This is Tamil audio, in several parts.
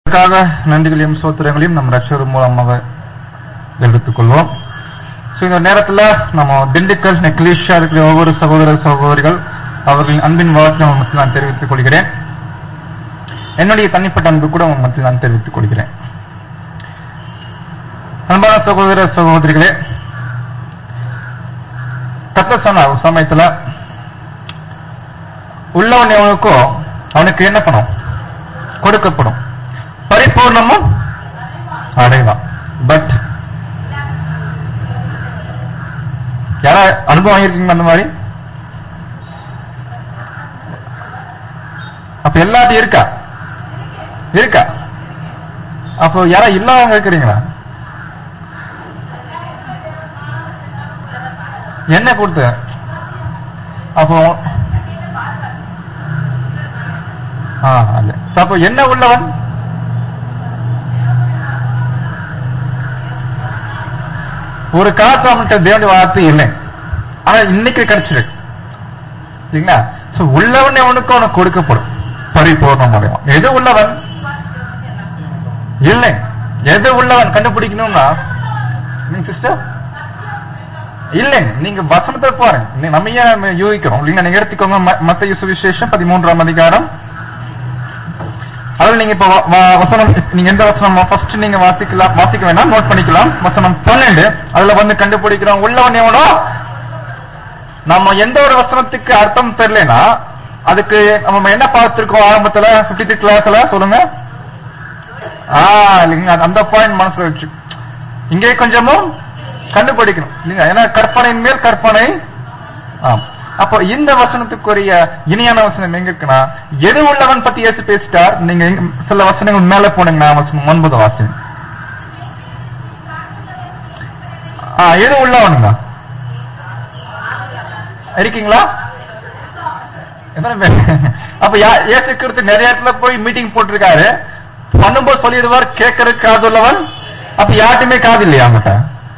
அதற்காக நன்றிகளையும் சோத்திரங்களையும் நம் ரட்சகர் மூலமாக எடுத்துக் கொள்வோம் So, இந்த நேரத்துல நம்ம திண்டுக்கல் நெக்லீஷா இருக்கிற ஒவ்வொரு சகோதர சகோதரிகள் அவர்களின் அன்பின் வாழ்க்கை நம்ம மத்தியில் நான் தெரிவித்துக் கொள்கிறேன் என்னுடைய தனிப்பட்ட அன்பு கூட உங்க மத்தியில் நான் தெரிவித்துக் கொள்கிறேன் அன்பான சகோதர சகோதரிகளே கத்த சொன்ன ஒரு சமயத்துல உள்ளவன் எவனுக்கோ அவனுக்கு என்ன பணம் கொடுக்கப்படும் பரிபூர்ணமும் அடையலாம் பட் யாரா அனுபவம் ஆகியிருக்கீங்க அந்த மாதிரி அப்ப எல்லாத்தையும் இருக்கா இருக்கா அப்போ யாரா இல்லாதவங்க இருக்கிறீங்களா என்ன கொடுத்த அப்போ ஆ அல்ல அப்போ என்ன உள்ளவன் ஒரு காலத்து அவன்கிட்ட தேவனுடைய வார்த்தை இல்லை ஆனா இன்னைக்கு கிடைச்சிருக்கு இல்லைங்களா So, உள்ளவன் அவனுக்கு அவனுக்கு கொடுக்கப்படும் பரிபூர்ணம் அடையும் எது உள்ளவன் இல்லை எது உள்ளவன் கண்டுபிடிக்கணும்னா சிஸ்டர் இல்லைங்க நீங்க வசனத்தை பாருங்க நீ- நம்ம ஏன் யூகிக்கிறோம் இல்லைங்க நீங்க எடுத்துக்கோங்க ம- மத்தேயு சுவிசேஷம் பதிமூன்றாம் அதிகாரம் அதில் நீங்க இப்ப வ- வ- வசனம் நீங்க எந்த வசனம் ஃபர்ஸ்ட் நீங்க வாசிக்கலாம் வாசிக்க வேண்டாம் நோட் பண்ணிக்கலாம் வசனம் பன்னெண்டு அதுல வந்து கண்டுபிடிக்கிறோம் உள்ளவன் எவனோ நம்ம எந்த ஒரு வசனத்துக்கு அர்த்தம் தெரியலனா அதுக்கு நம்ம என்ன பார்த்திருக்கோம் ஆரம்பத்துல பிப்டி த்ரீ கிளாஸ்ல சொல்லுங்க ஆ இல்லைங்க அந்த- அந்த பாயிண்ட் மனசுல வச்சு இங்கே கொஞ்சமும் கண்டுபிடிக்கணும் இல்லைங்க ஏன்னா கற்பனையின் மேல் கற்பனை ஆம் அப்போ இந்த வசனத்துக்குரிய இனியான வசனம் எங்க இருக்குன்னா எது உள்ளவன் பத்தி ஏசு பேசிட்டார் நீங்க எங்க- சில வசனங்கள் மேல போனீங்கன்னா வசனம் ஒன்பது வாசனம் ஆ எது உள்ளவனுங்க இருக்கீங்களா எத்தனை பேர்? அப்ப யா- இயேசு கிறிஸ்து நிறைய இடத்துல போய் மீட்டிங் போட்டிருக்காரு பண்ணும்போது சொல்லிடுவார் கேட்கறதுக்கு காது உள்ளவன் அப்ப யார்ட்டுமே காது இல்லையா அவங்ககிட்ட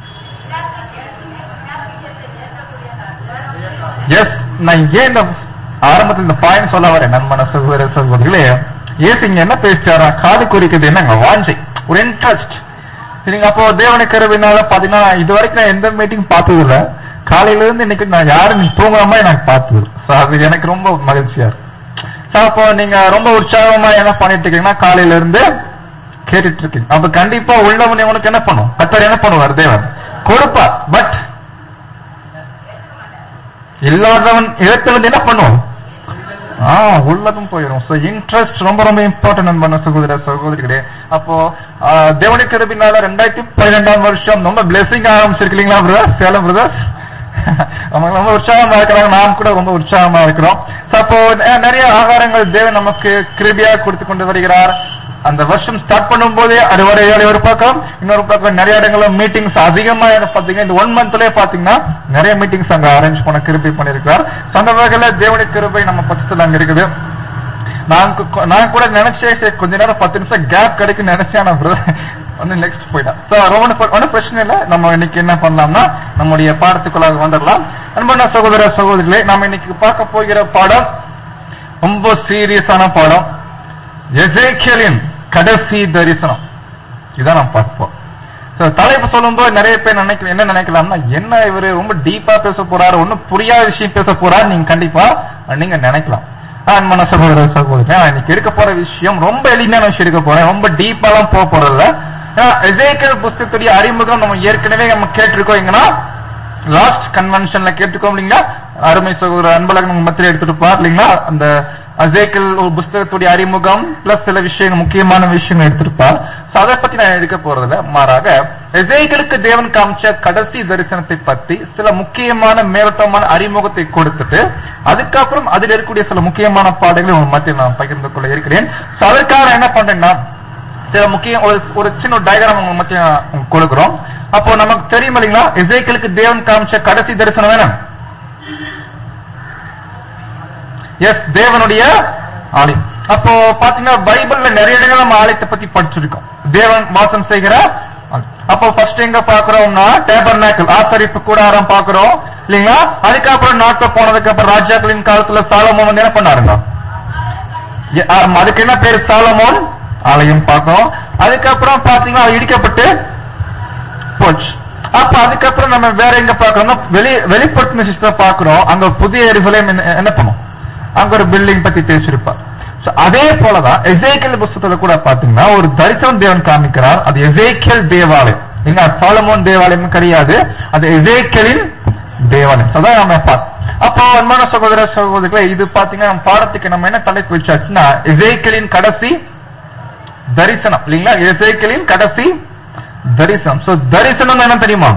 எஸ் நான் ஏன் இந்த ஆரம்பத்தில் இந்த பாயிண்ட் சொல்ல வரேன் நண்பன சகோதர சகோதரிகளே ஏசு இங்க என்ன பேசிட்டாரா காது குறிக்கிறது என்னங்க வாஞ்சை ஒரு இன்ட்ரெஸ்ட் சரிங்க அப்போ தேவனை கருவினால பாத்தீங்கன்னா இது வரைக்கும் நான் எந்த மீட்டிங் பார்த்தது இல்ல காலையில இருந்து இன்னைக்கு நான் யாரும் தூங்குற மாதிரி எனக்கு பார்த்தது இல்ல. So, அது எனக்கு ரொம்ப மகிழ்ச்சியா இருக்கு So, அப்போ நீங்க ரொம்ப உற்சாகமா என்ன பண்ணிட்டு இருக்கீங்கன்னா காலையில இருந்து கேட்டுட்டு இருக்கீங்க அப்ப கண்டிப்பா உள்ளவன் இவனுக்கு என்ன பண்ணும் கத்தர் என்ன பண்ணுவார் தேவன் கொடுப்பார் பட் இல்லாதவன் இடத்துல வந்து என்ன பண்ணுவோம் ஆ உள்ளதும் போயிடும் சோ இன்ட்ரெஸ்ட் ரொம்ப ரொம்ப இம்பார்ட்டன்ட் நண்பன சகோதர சகோதரிகளே அப்போ ஆ, தேவனுடைய கிருபினால ரெண்டாயிரத்தி பன்னிரெண்டாம் வருஷம் ரொம்ப பிளெஸிங் ஆரம்பிச்சிருக்கு இல்லைங்களா பிரதர் சேலம் பிரதர் அவங்க ரொம்ப உற்சாகமா இருக்கிறாங்க நாம் கூட ரொம்ப உற்சாகமா இருக்கிறோம் So, அப்போ நெ- நிறைய ஆகாரங்கள் தேவன் நமக்கு கிருபியா கொடுத்து கொண்டு வருகிறார் அந்த வருஷம் ஸ்டார்ட் பண்ணும்போதே அது ஒரு ஒரு- ஒரு பக்கம் இன்னொரு பக்கம் நிறைய இடங்கள்ல மீட்டிங்ஸ் அதிகமா பாத்தீங்கன்னா இந்த ஒன் மந்த்லயே பாத்தீங்கன்னா நிறைய மீட்டிங்ஸ் அங்க அரேஞ்ச் பண்ண கிருபி பண்ணிருக்கார் So, அந்த வகையில தேவனுடைய கிருபை நம்ம பட்சத்துல அங்க இருக்குது நான் கு- நான் கூட நினைச்சேன் சரி, கொஞ்ச நேரம் பத்து நிமிஷம் கேப் கிடைக்கும் நினைச்சேன் நான் brother. வந்து நெக்ஸ்ட் போயிட்டேன் So, ஒண்ணும் ஒன்றும் பிரச்சனை இல்லை நம்ம இன்னைக்கு என்ன பண்ணலாம்னா நம்முடைய பாடத்துக்குள்ளாக வந்துடலாம் அன்பான சகோதர சகோதரிகளே நம்ம இன்னைக்கு பார்க்க போகிற பாடம் ரொம்ப சீரியஸான பாடம் எசேக்கியலின் கடைசி தரிசனம் இதான் நம்ம பார்ப்போம் So, தலைப்பு சொல்லும்போது நிறைய பேர் நினைக்க என்ன நினைக்கலாம்னா என்ன இவரு ரொம்ப டீப்பா பேச போறாரு ஒன்னும் புரியாத விஷயம் பேச போறாரு நீங்க கண்டிப்பா நீங்க நினைக்கலாம் அன்பான சகோதர சகோதரி நான் இன்னைக்கு இருக்க போற விஷயம் ரொம்ப எளிமையான விஷயம் இருக்க போறேன் ரொம்ப டீப்பாலாம் போக போறதில்ல எசேக்கியல் புஸ்தகத்துடைய அறிமுகம் நம்ம ஏற்கனவே நம்ம கேட்டிருக்கோம் எங்கன்னா லாஸ்ட் கன்வென்ஷன்ல கேட்டுக்கோம் இல்லைங்களா அருமை சகோதரர் அன்பழகன் உங்க மத்தியில எடுத்துருப்பார் இல்லைங்களா அந்த அசேக்கல் ஒரு புஸ்தகத்துடைய அறிமுகம் பிளஸ் சில விஷயங்கள் முக்கியமான விஷயங்கள் எடுத்திருப்பார் So, அதை பத்தி நான் எடுக்க போறதில்ல மாறாக எசேக்கலுக்கு தேவன் காமிச்ச கடைசி தரிசனத்தை பத்தி சில முக்கியமான மேலோட்டமான அறிமுகத்தை கொடுத்துட்டு அதுக்கப்புறம் அதில் இருக்கக்கூடிய சில முக்கியமான பாடங்களை உங்க மத்தியில் நான் பகிர்ந்து கொள்ள இருக்கிறேன் So, அதற்காக நான் என்ன பண்றேன்னா சில முக்கிய ஒரு ஒரு சின்ன டயக்ராம் உங்க மத்திய கொடுக்கிறோம் அப்போ நமக்கு தெரியும் இல்லைங்களா இசைக்களுக்கு தேவன் காமிச்ச கடைசி தரிசனம் வேணும் எஸ் தேவனுடைய ஆலயம் அப்போ பாத்தீங்கன்னா பைபிள்ல நிறைய இடங்கள் நம்ம ஆலயத்தை பத்தி படிச்சிருக்கோம் தேவன் வாசம் செய்கிற ஆலயம். அப்போ ஃபர்ஸ்ட் எங்க பாக்குறோம்னா டேபர்நாக்கல் ஆசரிப்பு கூடாரம் பாக்குறோம் இல்லைங்களா அதுக்கப்புறம் நாட்கள் போனதுக்கு அப்புறம் ராஜாக்களின் காலத்துல சாலமோன் வந்து என்ன பண்ணாருங்க எ- ஆமா, அதுக்கு என்ன பேரு சாலமோன் ஆலயம் பார்க்கிறோம் அதுக்கப்புறம் பாத்தீங்கன்னா அது இடிக்கப்பட்டு போச்சு அப்ப அதுக்கப்புறம் நம்ம வேற எங்க பாக்குறோம்னா வெளி வெளிப்படுத்தின சிஸ்டம் பாக்குறோம் அங்க புதிய எரிசலேம் என்ன என்ன பண்ணும் அங்க ஒரு பில்டிங் பத்தி பேசியிருப்பார் So, அதே போலதான் எசேக்கியல் புஸ்தகத்துல கூட பாத்தீங்கன்னா ஒரு தரிசனம் தேவன் காமிக்கிறார் அது எசேக்கியல் தேவாலயம் இங்க சாலமோன் தேவாலயம் கிடையாது அது எசேக்கியலின் தேவாலயம் அதான் நம்ம பார்த்தோம் அப்போ அன்பான சகோதர சகோதரிகளே இது பாத்தீங்கன்னா நம்ம பாடத்துக்கு நம்ம என்ன தலைப்பு வச்சாச்சுன்னா எசேக்கியலின் கடைசி தரிசனம் இல்லைங்களா எசேக்கியலின் கடைசி தரிசனம் சோ தரிசனம் என்ன தெரியுமா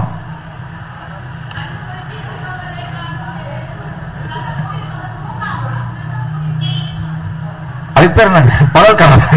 அது பேர் என்னங்க பகல் கனவு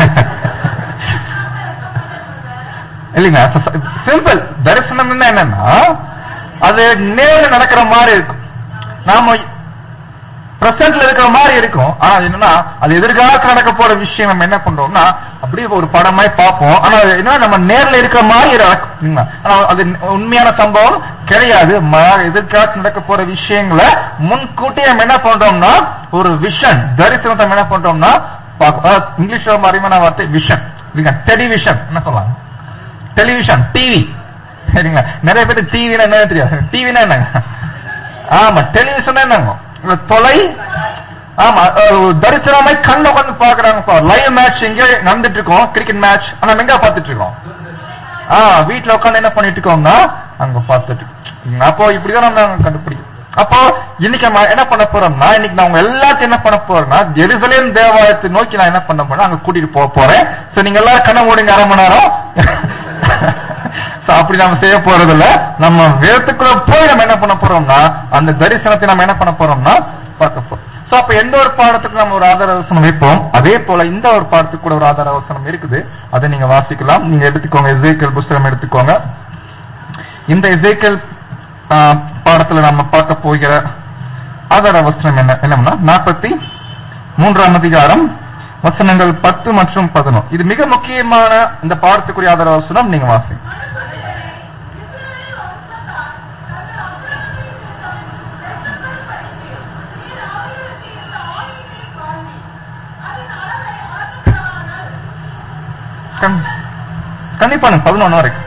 இல்லைங்க சிம்பிள் தரிசனம்னா என்னன்னா அது நேர்ல நடக்கிற மாதிரி இருக்கும் நாம பிரசன்ட்ல இருக்கிற மாதிரி இருக்கும் ஆனா அது என்னன்னா அது எதிர்காலத்துல நடக்க போற விஷயம் நம்ம என்ன பண்றோம்னா அப்படியே ஒரு படமாய் பார்ப்போம் ஆனா அது என்ன நம்ம நேர்ல இருக்கிற மாதிரி நடக்கும் இல்லைங்களா? ஆனா அது உண்மையான சம்பவம் கிடையாது ம- எதிர்காலத்துல நடக்க போற விஷயங்களை முன்கூட்டியே நம்ம என்ன பண்றோம்னா ஒரு விஷன் தரிசனத்தை நம்ம என்ன பண்றோம்னா பார்க்கும். அதாவது இங்கிலீஷ்ல ரொம்ப அருமையான வார்த்தை விஷன் இல்லைங்க டெலிவிஷன் என்ன சொல்லலாம் டெலிவிஷன் டிவி சரிங்களா நிறைய பேருக்கு டிவினா என்ன தெரியாது டிவினா என்னங்க ஆமா டெலிவிஷன் என்னங்க இந்த தொலை ஆமா அஹ், தரிசனமாய் கண்ண உட்காந்து பாக்குறாங்க லைவ் மேட்ச் எங்க நடந்துட்டு இருக்கோம் கிரிக்கெட் மேட்ச் ஆனா நம்ம எங்க பாத்துட்டு இருக்கோம் ஆ வீட்ல உட்காந்து என்ன பண்ணிட்டு இருக்கோம்னா அங்க பார்த்துட்டு இருக்கோம். அப்போ இப்படிதான் நம்ம கண்டுபிடிக்கும் அப்போ இன்னைக்கு நம்ம என்ன பண்ண போறோம்னா இன்னைக்கு நான் உங்க எல்லாத்தையும் என்ன பண்ண போறேன்னா ஜெருசலேம் தேவாலயத்தை நோக்கி நான் என்ன பண்ண போறேன் அங்க கூட்டிட்டு போக போறேன் சோ நீங்க எல்லாரும் கண்ண மூடுங்க அரை மணி நேரம் So, அப்படி நம்ம செய்ய போறது இல்ல நம்ம வேதத்துக்குள்ள போய் நம்ம என்ன பண்ண போறோம்னா அந்த தரிசனத்தை நம்ம என்ன பண்ண போறோம்னா பார்க்க போறோம் சோ அப்ப எந்த ஒரு பாடத்துக்கு நம்ம ஒரு ஆதார வசனம் வைப்போம் அதே போல இந்த ஒரு பாடத்துக்கு கூட ஒரு ஆதார வசனம் இருக்குது அதை நீங்க வாசிக்கலாம் நீங்க எடுத்துக்கோங்க எசேக்கியல் புஸ்தகம் எடுத்துக்கோங்க இந்த எசேக்கியல் ஆ, பாடத்துல நம்ம பார்க்க போகிற ஆதார வசனம் என்ன என்னன்னா நாற்பத்தி மூன்றாம் அதிகாரம் வசனங்கள் பத்து மற்றும் பதினொன்று இது மிக முக்கியமான இந்த பாடத்துக்குரிய ஆதார வசனம் நீங்க வாசிங்க கண்- கண்டிப்பா பதினொன்னு வரைக்கும்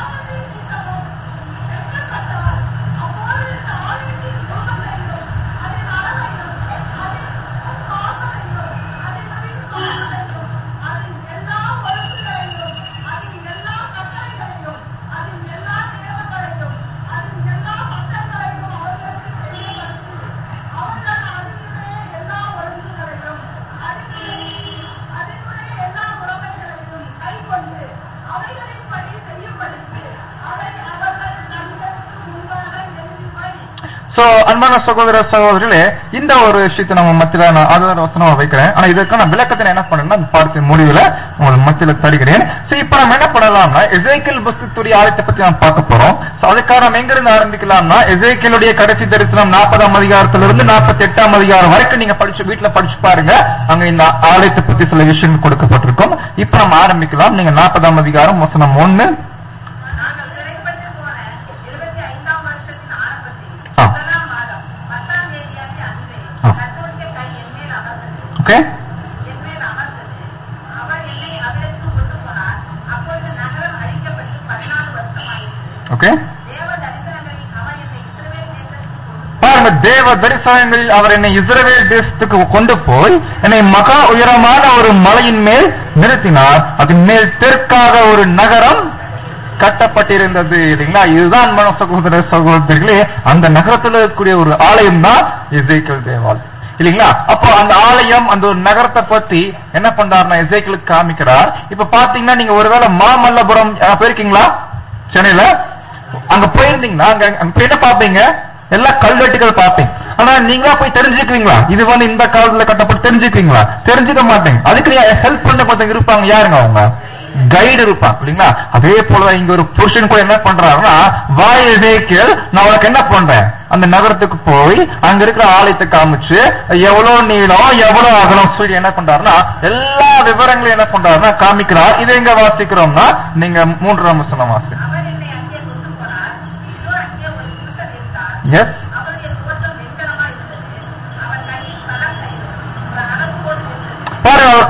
சோ அன்பான சகோதர சகோதரிகளே இந்த ஒரு விஷயத்தை நம்ம மத்தியில நான் ஆதார வசனமா வைக்கிறேன் ஆனா இதற்கான விளக்கத்தை நான் என்ன பண்ணேன்னா அந்த பாடத்தின் முடிவுல உங்களுக்கு மத்தியில தருகிறேன் சோ இப்ப நம்ம என்ன பண்ணலாம்னா எசேக்கியல் புஸ்தத்துடைய ஆலயத்தை பத்தி நம்ம பார்க்க போறோம் சோ அதுக்காக நம்ம எங்க இருந்து ஆரம்பிக்கலாம்னா எசேக்கியலுடைய கடைசி தரிசனம் நாற்பதாம் அதிகாரத்திலிருந்து நாற்பத்தி எட்டாம் அதிகாரம் வரைக்கும் நீங்க படிச்சு வீட்டுல படிச்சு பாருங்க அங்க இந்த ஆலயத்தை பத்தி சில விஷயங்கள் கொடுக்கப்பட்டிருக்கும் இப்ப நம்ம ஆரம்பிக்கலாம் நீங்க நாற்பதாம் அதிகாரம் வசனம் ஒண்ணு நாங்கள் சிறைப்பட்டு போன இருபத்தி ஐந்தாம் வருஷத்தின் ஆரம்பத்தில் ஆ. முதலாம் மாதம் பத்தாம் தேதியாகிய அன்றே ஆ. கர்த்தருடைய கை என் மேல் அமர்ந்தது ஓகே என் மேல் அமர்ந்தது அவர் என்னை அவிடத்து கொண்டு போனார் அப்பொழுது நகரம் அழிக்கப்பட்டு பதினாலு வருஷமாயிற்று ஓகே தேவ தரிசனங்களில் அவர் என்னை இஸ்ரவேல் தேசத்துக்கு கொண்டு பாருங்க தேவ தரிசனங்களில் அவர் என்னை இஸ்ரவேல் தேசத்துக்கு கொண்டு போய் என்னை மகா உயரமான ஒரு மலையின் மேல் நிறுத்தினார் அதன் மேல் தெற்காக ஒரு நகரம் கட்டப்பட்டிருந்தது இல்லைங்களா இதுதான் மன சகோதர சகோதரிகளே அந்த நகரத்தில் இருக்கக்கூடிய ஒரு ஆலயம் தான் எசேக்கியல் தேவாலயம் இல்லைங்களா அப்போ அந்த ஆலயம் அந்த ஒரு நகரத்தை பத்தி என்ன பண்றாருன்னா எசேக்கியலுக்கு காமிக்கிறார் இப்ப பாத்தீங்கன்னா நீங்க ஒருவேளை மாமல்லபுரம் அஹ், போயிருக்கீங்களா சென்னையில அங்க போயிருந்தீங்கன்னா அங்க அங்க போய் என்ன பாப்பீங்க எல்லா கல்வெட்டுகள் பார்ப்பீங்க ஆனா நீங்களா போய் தெரிஞ்சுக்குவீங்களா இது வந்து இந்த காலத்துல கட்டப்பட்டு தெரிஞ்சுக்குவீங்களா தெரிஞ்சுக்க மாட்டீங்க அதுக்கு ஹெல்ப் பண்ண ஒருத்தங்க இருப்பாங்க யாருங்க அவங்க கைடு இருப்பாங்க இல்லைங்களா அதே போல இங்க ஒரு புருஷன் கூட என்ன பண்றாருன்னா வாய் எதேக்கியல் நான் உனக்கு என்ன பண்றேன் அந்த நகரத்துக்கு போய் அங்க இருக்கிற ஆலயத்தை காமிச்சு எவ்வளவு நீளம் எவ்வளவு அகலம் சொல்லி என்ன பண்றாருன்னா எல்லா விவரங்களையும் என்ன பண்றாருன்னா காமிக்கிறார் இதை எங்க வாசிக்கிறோம்னா நீங்க மூன்றாம் வசனம் வாசி அவர் என்னை அங்கே கொண்டு போனார் இதோ அங்கே ஒரு புருஷன் இருந்தார் எஸ் அவருடைய தோற்றம் வெண்கலமாய் இருந்தது அவர் கையில் பலகை ஒரு அளவுகோல் இருந்தது பாருங்க அவர்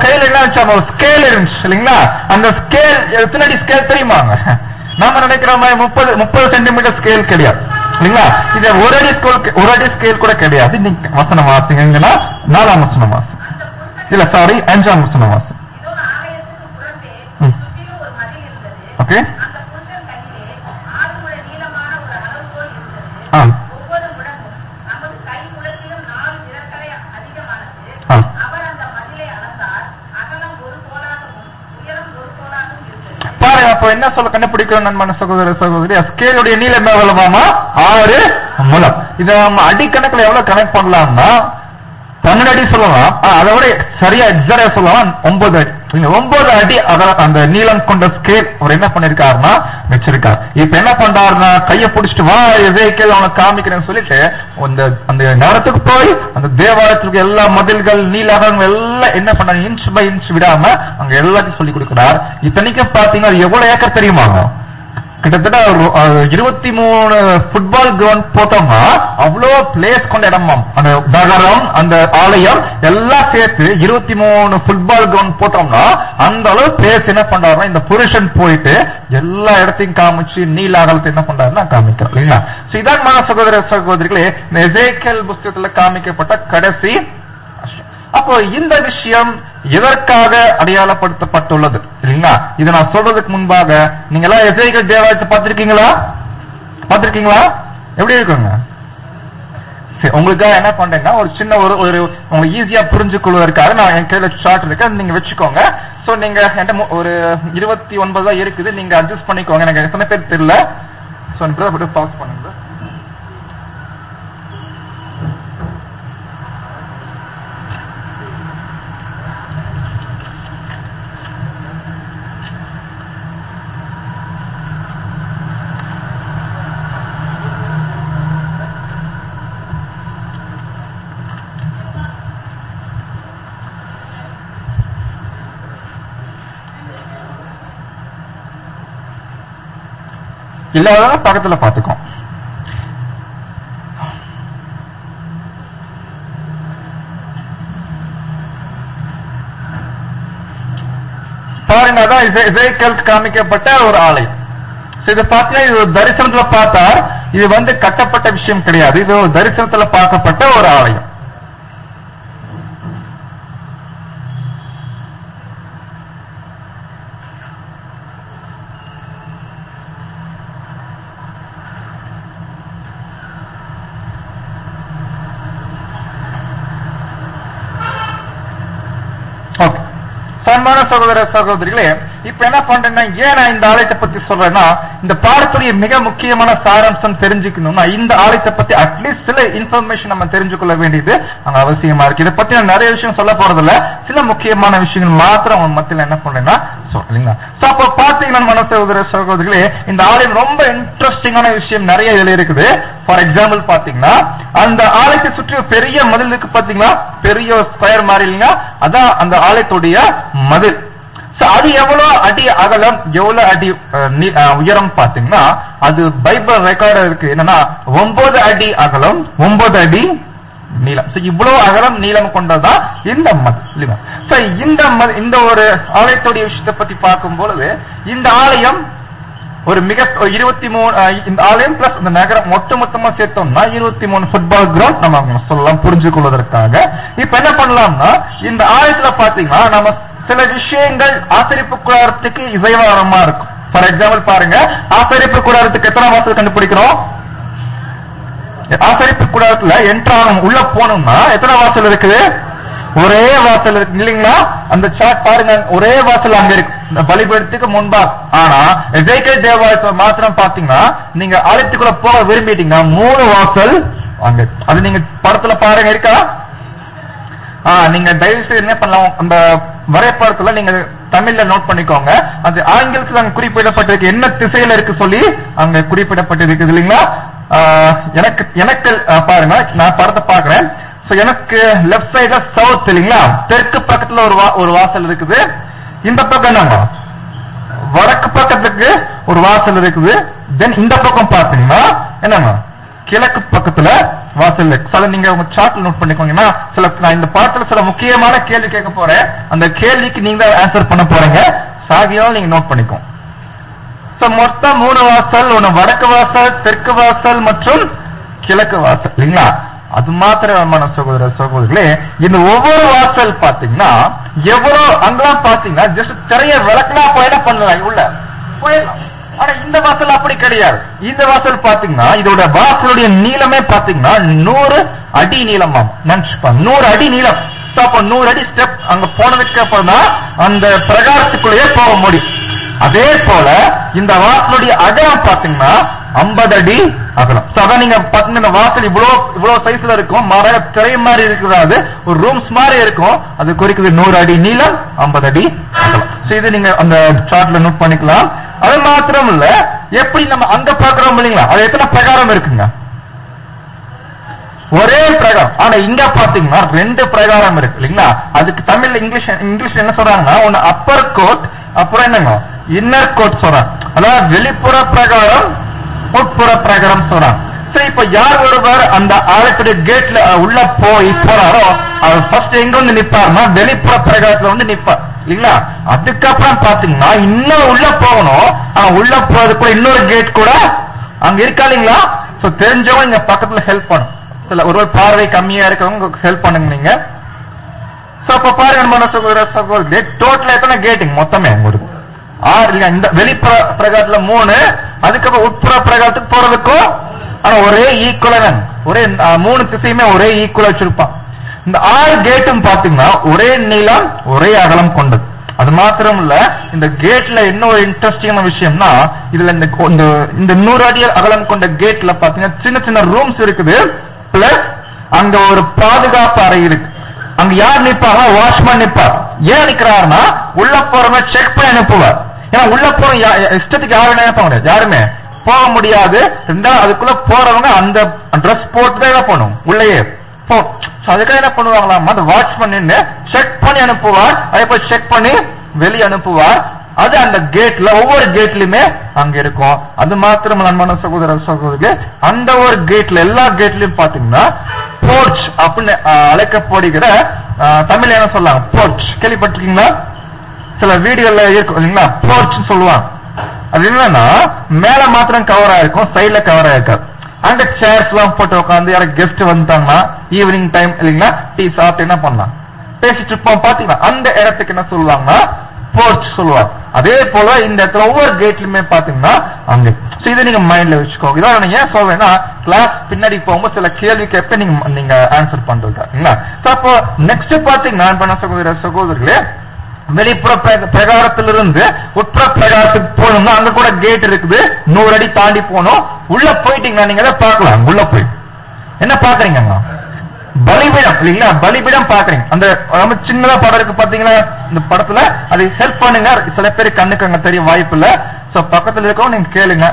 கையில என்ன வச்சாங்க ஒரு ஸ்கேல் இருந்துச்சு இல்லைங்களா அந்த ஸ்கேல் எத்தனை அடி ஸ்கேல் தெரியுமாங்க நாம நினைக்கிற மாதிரி முப்பது முப்பது சென்டிமீட்டர் ஸ்கேல் கிடையாது இல்லைங்களா இது ஒரு அடி ஸ்கேல் ஒரு அடி ஸ்கேல் கூட கிடையாது நீங்க வசனம் வாசிங்கன்னா நாலாம் வசனம் வாசி இல்ல சாரி அஞ்சாம் வசனம் வாசி இதோ ஆலயத்துக்கு புறம்பே ம். சுற்றிலும் ஒரு மதில் இருந்தது ஓகே அந்த புருஷன் கையிலே ஆறு முழ நீளமான ஒரு அளவுகோல் இருந்தது ஆ. ஒவ்வொரு முழமும் நமது கை முழத்திலும் நாலு விரற்களை அதிகமானது ஆ. அவர் அந்த மதிலை அளந்தார் அகலம் ஒரு கோலாகவும் உயரம் ஒரு கோலாகவும் இருந்தது பாருங்க அப்ப என்ன சொல்ல கண்டுபிடிக்கிறோம் நண்பன சகோதர சகோதரி ஸ்கேலுடைய நீளம் எவ்வளவாமா ஆறு முழம் இதை நம்ம அடிக்கணக்கில் எவ்வளவு கனெக்ட் பண்ணலாம்னா பன்னெண்டு அடி சொல்லலாம் ஆ, அதை விட சரியா எக்ஸாக்டா சொல்லலாம் ஒன்பது அடி நீங்க ஒன்பது அடி அகல- அந்த நீளம் கொண்ட ஸ்கேல் அவர் என்ன பண்ணிருக்காருன்னா வச்சிருக்காரு இப்ப என்ன பண்றாருன்னா கைய பிடிச்சிட்டு வா எதேக்கேல் அவனை காமிக்கிறேன்னு சொல்லிட்டு அந்த அந்த நேரத்துக்கு போய் அந்த தேவாலயத்துக்கு எல்லா மதில்கள் நீலகம் எல்லாம் என்ன பண்ணாங்க இன்ச் பை இன்ச் விடாம அங்க எல்லாத்தையும் சொல்லி கொடுக்கிறார் இத்தனைக்கும் பாத்தீங்கன்னா அது எவ்வளவு ஏக்கர் தெரியுமாங்க கிட்டத்தட்ட ஒரு, அஹ், இருபத்தி மூணு ஃபுட்பால் கிரவுண்ட் போட்டோம்னா அவ்வளோ பிளேஸ் கொண்ட இடமாம் அந்த நகரம் அந்த ஆலயம் எல்லாம் சேர்த்து இருபத்தி மூணு ஃபுட்பால் கிரவுண்ட் போட்டோம்னா அந்த அளவு பிளேஸ் என்ன பண்றாருன்னா இந்த புருஷன் போயிட்டு எல்லா இடத்தையும் காமிச்சு நீல அகலத்தை என்ன பண்றாருன்னா காமிக்கிறார் இல்லைங்களா So இதான் மன சகோதர சகோதரிகளே இந்த எசேக்கியேல் புஸ்தகத்துல காமிக்கப்பட்ட கடைசி அப்போ இந்த விஷயம் எதற்காக அடையாளப்படுத்தப்பட்டுள்ளது இல்லைங்களா இதை நான் சொல்றதுக்கு முன்பாக நீங்க எல்லாம் எசைகள் தேவாலயத்தை பார்த்திருக்கீங்களா பார்த்திருக்கீங்களா எப்படி இருக்குங்க சரி, உங்களுக்காக என்ன பண்றேன்னா ஒரு சின்ன ஒரு ஒரு உங்களுக்கு ஈஸியா புரிஞ்சு கொள்வதற்காக நான் என் கையில ஷார்ட் இருக்கு அதை நீங்க வச்சுக்கோங்க சோ நீங்க என்கிட்ட மு- ஒரு இருபத்தி ஒன்பது தான் இருக்குது நீங்க அட்ஜஸ்ட் பண்ணிக்கோங்க எனக்கு எத்தனை பேர் தெரியல சோ எனக்கு பாஸ் பண்ணுங்க இல்லாத பக்கத்துல பாத்துக்கோ பாருங்க அதான் இசை- இசைக்கேல் காமிக்கப்பட்ட ஒரு ஆலை So இது பார்த்தீங்கன்னா இது ஒரு தரிசனத்துல பார்த்தா இது வந்து கட்டப்பட்ட விஷயம் கிடையாது இது ஒரு தரிசனத்துல பார்க்கப்பட்ட ஒரு ஆலயம் ஓகே சன்மான சகோதர சகோதரிகளே இப்ப என்ன பண்றேன்னா ஏன் நான் இந்த ஆலயத்தை பத்தி சொல்றேன்னா இந்த பாடத்துடைய மிக முக்கியமான சாராம்சம் தெரிஞ்சுக்கணும்னா இந்த ஆலயத்தை பத்தி அட்லீஸ்ட் சில இன்ஃபர்மேஷன் நம்ம தெரிஞ்சுக்கொள்ள வேண்டியது அங்க அவசியமா இருக்கு இதை பத்தி நான் நிறைய விஷயம் சொல்ல போறதில்ல சில முக்கியமான விஷயங்கள் மாத்திரம் உங்க மத்தியில என்ன பண்றேன்னா சொல்றீங்களா சோ அப்ப பாத்தீங்கன்னா மன சகோதர சகோதரிகளே இந்த ஆலயம் ரொம்ப இன்ட்ரெஸ்டிங்கான விஷயம் நிறைய இதுல இருக்குது ஃபார் எக்ஸாம்பிள் பாத்தீங்கன்னா அந்த ஆலயத்தை சுற்றி ஒரு பெரிய மதில் இருக்கு பாத்தீங்களா பெரிய ஸ்கொயர் மாதிரி இல்லைங்களா அதான் அந்த ஆலயத்துடைய மதில் So, அது எவ்வளவு அடி அகலம் எவ்வளவு அடி அஹ், நீ- அஹ், உயரம் பாத்தீங்கன்னா அது பைபிள் ரெக்கார்டு இருக்கு என்னன்னா ஒன்பது அடி அகலம் ஒன்பது அடி நீளம் So, இவ்வளவு அகலம் நீளம் கொண்டதுதான் இந்த மதில் இல்லைங்களா? So, இந்த மதி- இந்த ஒரு ஆலயத்துடைய விஷயத்தை பத்தி பார்க்கும் பொழுது இந்த ஆலயம் ஒரு மிக இருபத்தி மூணு அஹ், இந்த ஆலயம் பிளஸ் இந்த நகரம் மொத்த மொத்தமா சேர்த்தோம்னா இருபத்தி மூணு ஃபுட்பால் கிரவுண்ட் நம்ம சொல்லலாம் புரிஞ்சு கொள்வதற்காக இப்ப என்ன பண்ணலாம்னா இந்த ஆலயத்துல பாத்தீங்கன்னா நம்ம சில விஷயங்கள் ஆசரிப்பு கூடாரத்துக்கு இசைவாரமா இருக்கும் ஃபார் எக்ஸாம்பிள் பாருங்க ஆசரிப்பு கூடாரத்துக்கு எத்தனை வாசல் கண்டுபிடிக்கிறோம் ஆசரிப்பு கூடாரத்துல என்ட்ராகும் உள்ள போனோம்னா எத்தனை வாசல் இருக்குது ஒரே வாசல் இருக்கு இல்லைங்களா அந்த சாட் பாருங்க ஒரே வாசல் அங்க இருக்கு இந்த பலிபீடத்துக்கு முன்பா ஆனா எஜேகே தேவாலயத்தை மாத்திரம் பாத்தீங்கன்னா நீங்க ஆலயத்துக்குள்ள போக விரும்பிட்டீங்கன்னா மூணு வாசல் அங்க இருக்கு. அது நீங்க படத்துல பாருங்க இருக்கா ஆ, நீங்க தயவு செய்து என்ன பண்ணலாம் அந்த வரைபடத்துல நீங்க தமிழ்ல நோட் பண்ணிக்கோங்க அது ஆங்கிலத்துல அங்க குறிப்பிடப்பட்டிருக்கு என்ன திசையில இருக்கு சொல்லி அங்க குறிப்பிடப்பட்டிருக்குது இல்லைங்களா ஆ, எனக்கு எனக்கு ஆ, பாருங்க நான் படத்தை பாக்குறேன் சோ எனக்கு லெஃப்ட் சைடுல சவுத் இல்லைங்களா தெற்கு பக்கத்துல ஒரு வா- ஒரு வாசல் இருக்குது இந்த பக்கம் என்னங்க வடக்கு பக்கத்துக்கு ஒரு வாசல் இருக்குது தென் இந்த பக்கம் பாத்தீங்கன்னா என்னங்க கிழக்கு பக்கத்துல வாசல் சில நீங்க உங்க சார்ட்ல நோட் பண்ணிக்கோங்கன்னா சில நான் இந்த பாடத்துல சில முக்கியமான கேள்வி கேட்க போறேன் அந்த கேள்விக்கு நீங்க ஆன்சர் பண்ண போறீங்க சாகியாலும் நீங்க நோட் பண்ணிக்கோ சோ மொத்தம் மூணு வாசல் ஒண்ணு வடக்கு வாசல் தெற்கு வாசல் மற்றும் கிழக்கு வாசல் இல்லைங்களா அது மாத்திரமான சகோதர சகோதரிகளே இந்த ஒவ்வொரு வாசல் பாத்தீங்கன்னா எவ்வளவு அங்கெல்லாம் பாத்தீங்கன்னா ஜஸ்ட் திரைய விளக்குனா போயிட பண்ணலாம் உள்ள போயிடலாம் ஆனா இந்த வாசல் அப்படி கிடையாது இந்த வாசல் பாத்தீங்கன்னா இதோட வாசலுடைய நீளமே பாத்தீங்கன்னா நூறு அடி நீளமா நினைச்சுப்பா நூறு அடி நீளம் So, அப்ப நூறு அடி ஸ்டெப் அங்க போனதுக்கு அப்புறம் தான் அந்த பிரகாரத்துக்குள்ளேயே போக முடியும் அதே போல இந்த வாசலுடைய அகலம் பாத்தீங்கன்னா 50 அடி அகலம் So, அதான் நீங்க பாத்தீங்கன்னா இந்த வாசல் இவ்வளவு இவ்வளவு சைஸ்ல இருக்கும் மர திரை மாதிரி இருக்கிறது ஒரு ரூம்ஸ் மாதிரி இருக்கும் அது குறிக்குது நூறு அடி நீளம் 50 அடி அகலம் So, இது நீங்க அந்த சார்ட்ல நோட் பண்ணிக்கலாம் அது மாத்திரம் இல்ல எப்படி நம்ம அங்க பாக்குறோம் இல்லைங்களா அது எத்தனை பிரகாரம் இருக்குங்க ஒரே பிரகாரம் ஆனா இங்க பாத்தீங்கன்னா ரெண்டு பிரகாரம் இருக்கு இல்லைங்களா அதுக்கு தமிழ்ல இங்கிலீஷ் இங்கிலீஷ் என்ன சொல்றாங்கன்னா ஒன்னு அப்பர் கோட் அப்புறம் என்னங்க இன்னர் கோட் சொல்றாங்க அதாவது வெளிப்புற பிரகாரம் உட்புற பிரகாரம் சொல்றாங்க சரி இப்ப யார் ஒருவர் அந்த ஆலயத்துடைய கேட்ல உள்ள போய் போறாரோ அவர் ஃபர்ஸ்ட் எங்க வந்து நிப்பாருன்னா வெளிப்புற பிரகாரத்துல வந்து நிப்பார் இல்லைங்களா அதுக்கப்புறம் பாத்தீங்கன்னா இன்னும் உள்ள போகணும் ஆனா உள்ள போறதுக்குள்ள இன்னொரு கேட் கூட அங்க இருக்கா இல்லைங்களா சோ தெரிஞ்சவங்க இங்க பக்கத்துல ஹெல்ப் பண்ணும் சில ஒரு பார்வை கம்மியா இருக்கவங்க ஹெல்ப் பண்ணுங்க நீங்க சோ அப்ப பாருங்க நம்ம சகோதர சகோதரி டோட்டல் எத்தனை கேட்டிங் மொத்தமே உங்களுக்கு ஆறு இல்லையா இந்த வெளிப்புற பிரகாரத்துல மூணு அதுக்கப்புறம் உட்புற பிரகாரத்துக்கு போறதுக்கும் ஆனா ஒரே ஈக்குவலன் ஒரே ஆ, மூணு திசையுமே ஒரே ஈக்குவல் வச்சிருப்பான் இந்த ஆறு கேட்டும் பாத்தீங்கன்னா ஒரே நீளம் ஒரே அகலம் கொண்டது அது மாத்திரம் இல்ல இந்த கேட்ல என்ன ஒரு இன்ட்ரெஸ்டிங்கான விஷயம்னா இதுல இந்த கொ- இந்த- இந்த நூறு அடி அகலம் கொண்ட கேட்ல பாத்தீங்கன்னா சின்ன சின்ன ரூம்ஸ் இருக்குது பிளஸ் அங்க ஒரு பாதுகாப்பு அறை இருக்கு அங்க யார் நிப்பாங்க வாட்ச்மேன் நிப்பார் ஏன் நிக்கிறாருன்னா உள்ள போறவங்க செக் பண்ணி அனுப்புவார் ஏன்னா உள்ள போற யா- யா- இஷ்டத்துக்கு யாரும் நினைப்பாங்க முடியாது யாருமே போக முடியாது ரெண்டாவது அதுக்குள்ள போறவங்க அந்த ட்ரெஸ் போட்டு தான் என்ன பண்ணும் உள்ளேயே போ So அதுக்காக என்ன பண்ணுவாங்களாம் அந்த வாட்ச்மேன் நின்று செக் பண்ணி அனுப்புவார் அதே போய் செக் பண்ணி வெளியே அனுப்புவார் அது அந்த கேட்ல ஒவ்வொரு கேட்லயுமே அங்க இருக்கும் அது மாத்திரம் அன்பான சகோதர சகோதரி அந்த ஒரு கேட்ல எல்லா கேட்லயும் பாத்தீங்கன்னா போர்ச் அப்படின்னு அஹ், அழைக்கப்படுகிற அஹ், தமிழ்ல என்ன சொல்லாங்க போர்ச் கேள்விப்பட்டிருக்கீங்களா சில வீடுகள்ல இருக்கும் இல்லைங்களா போர்ச் சொல்லுவாங்க அது என்னன்னா மேல மாத்திரம் கவர் ஆயிருக்கும் சைடுல கவர் ஆயிருக்காது அங்க சேர்ஸ் எல்லாம் போட்டு உட்காந்து யாரும் கெஸ்ட் வந்துட்டாங்கன்னா ஈவினிங் டைம் இல்லைங்களா டீ சாப்பிட்டு என்ன பண்ணலாம் பேசிட்டு இருப்போம் பாத்தீங்களா அந்த இடத்துக்கு என்ன சொல்லுவாங்கன்னா போர்ச் சொல்லுவாங்க அதே போல இந்த இடத்துல ஒவ்வொரு கேட்லயுமே பாத்தீங்கன்னா அங்க So இதை நீங்க மைண்ட்ல வச்சுக்கோங்க இதான் நான் ஏன் சொல்றேன்னா கிளாஸ் பின்னாடி போகும்போது சில கேள்வி கேட்ப நீங்க நீங்க ஆன்சர் பண்றதுக்கா So அப்போ நெக்ஸ்ட் பாத்தீங்கன்னா அன்பான சகோதர சகோதரர்களே வெளிப்புற பிர- பிரகாரத்திலிருந்து உட்புற பிரகாரத்துக்கு போகணும்னா அங்க கூட கேட் இருக்குது நூறு அடி தாண்டி போகணும் உள்ள போயிட்டீங்கன்னா நீங்க அதை பார்க்கலாம் உள்ள போய் என்ன பாக்குறீங்க அங்க பலிபீடம் இல்லைங்களா பலிபீடம் பாக்குறீங்க அந்த ரொம்ப சின்னதா படம் இருக்கு பாத்தீங்களா இந்த படத்துல அதை ஹெல்ப் பண்ணுங்க சில பேர் கண்ணுக்கு அங்க தெரிய வாய்ப்பு இல்ல சோ பக்கத்துல இருக்கவும் நீங்க கேளுங்க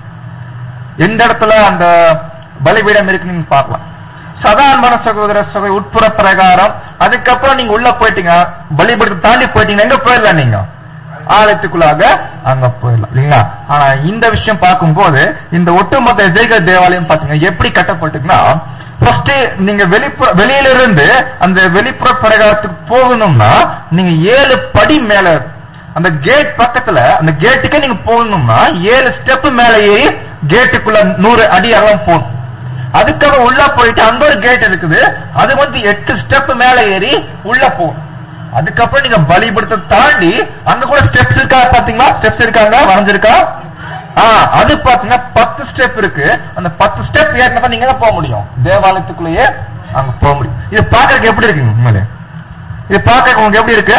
எந்த இடத்துல அந்த பலிபீடம் இருக்கு நீங்க பார்க்கலாம் சாதாரணமான சகோதர சகோதரி உட்புற பிரகாரம் அதுக்கப்புறம் நீங்க உள்ள போயிட்டீங்க பலிபீடத்தை தாண்டி போயிட்டீங்க எங்க போயிடலாம் நீங்க ஆலயத்துக்குள்ளாக அங்க போயிடலாம் இல்லைங்களா ஆனா இந்த விஷயம் பார்க்கும்போது இந்த ஒட்டுமொத்த எஜேகர் தேவாலயம் பாத்தீங்கன்னா எப்படி கட்டப்பட்டுக்குன்னா ஃபர்ஸ்ட் நீங்க வெளிப்புற வெளியில இருந்து அந்த வெளிப்புற பிரகாரத்துக்கு போகணும்னா நீங்க ஏழு படி மேல அந்த கேட் பக்கத்துல அந்த கேட்டுக்கே நீங்க போகணும்னா ஏழு ஸ்டெப் மேல ஏறி கேட்டுக்குள்ள நூறு அடி அகலம் போகணும் அதுக்கப்புறம் உள்ள போயிட்டு அங்க ஒரு கேட் இருக்குது அது வந்து எட்டு ஸ்டெப் மேல ஏறி உள்ள போகும் அதுக்கப்புறம் நீங்க பலிபடுத்த தாண்டி அங்க கூட ஸ்டெப்ஸ் இருக்கா பாத்தீங்களா ஸ்டெப்ஸ் இருக்காங்க வரைஞ்சிருக்கா ஆ அது பாத்தீங்கன்னா பத்து ஸ்டெப் இருக்கு அந்த பத்து ஸ்டெப் ஏறினப்ப நீங்க தான் போக முடியும் தேவாலயத்துக்குள்ளேயே அங்க போக முடியும் இது பாக்குறதுக்கு எப்படி இருக்குங்க உண்மையிலே இது பாக்குறதுக்கு உங்களுக்கு எப்படி இருக்கு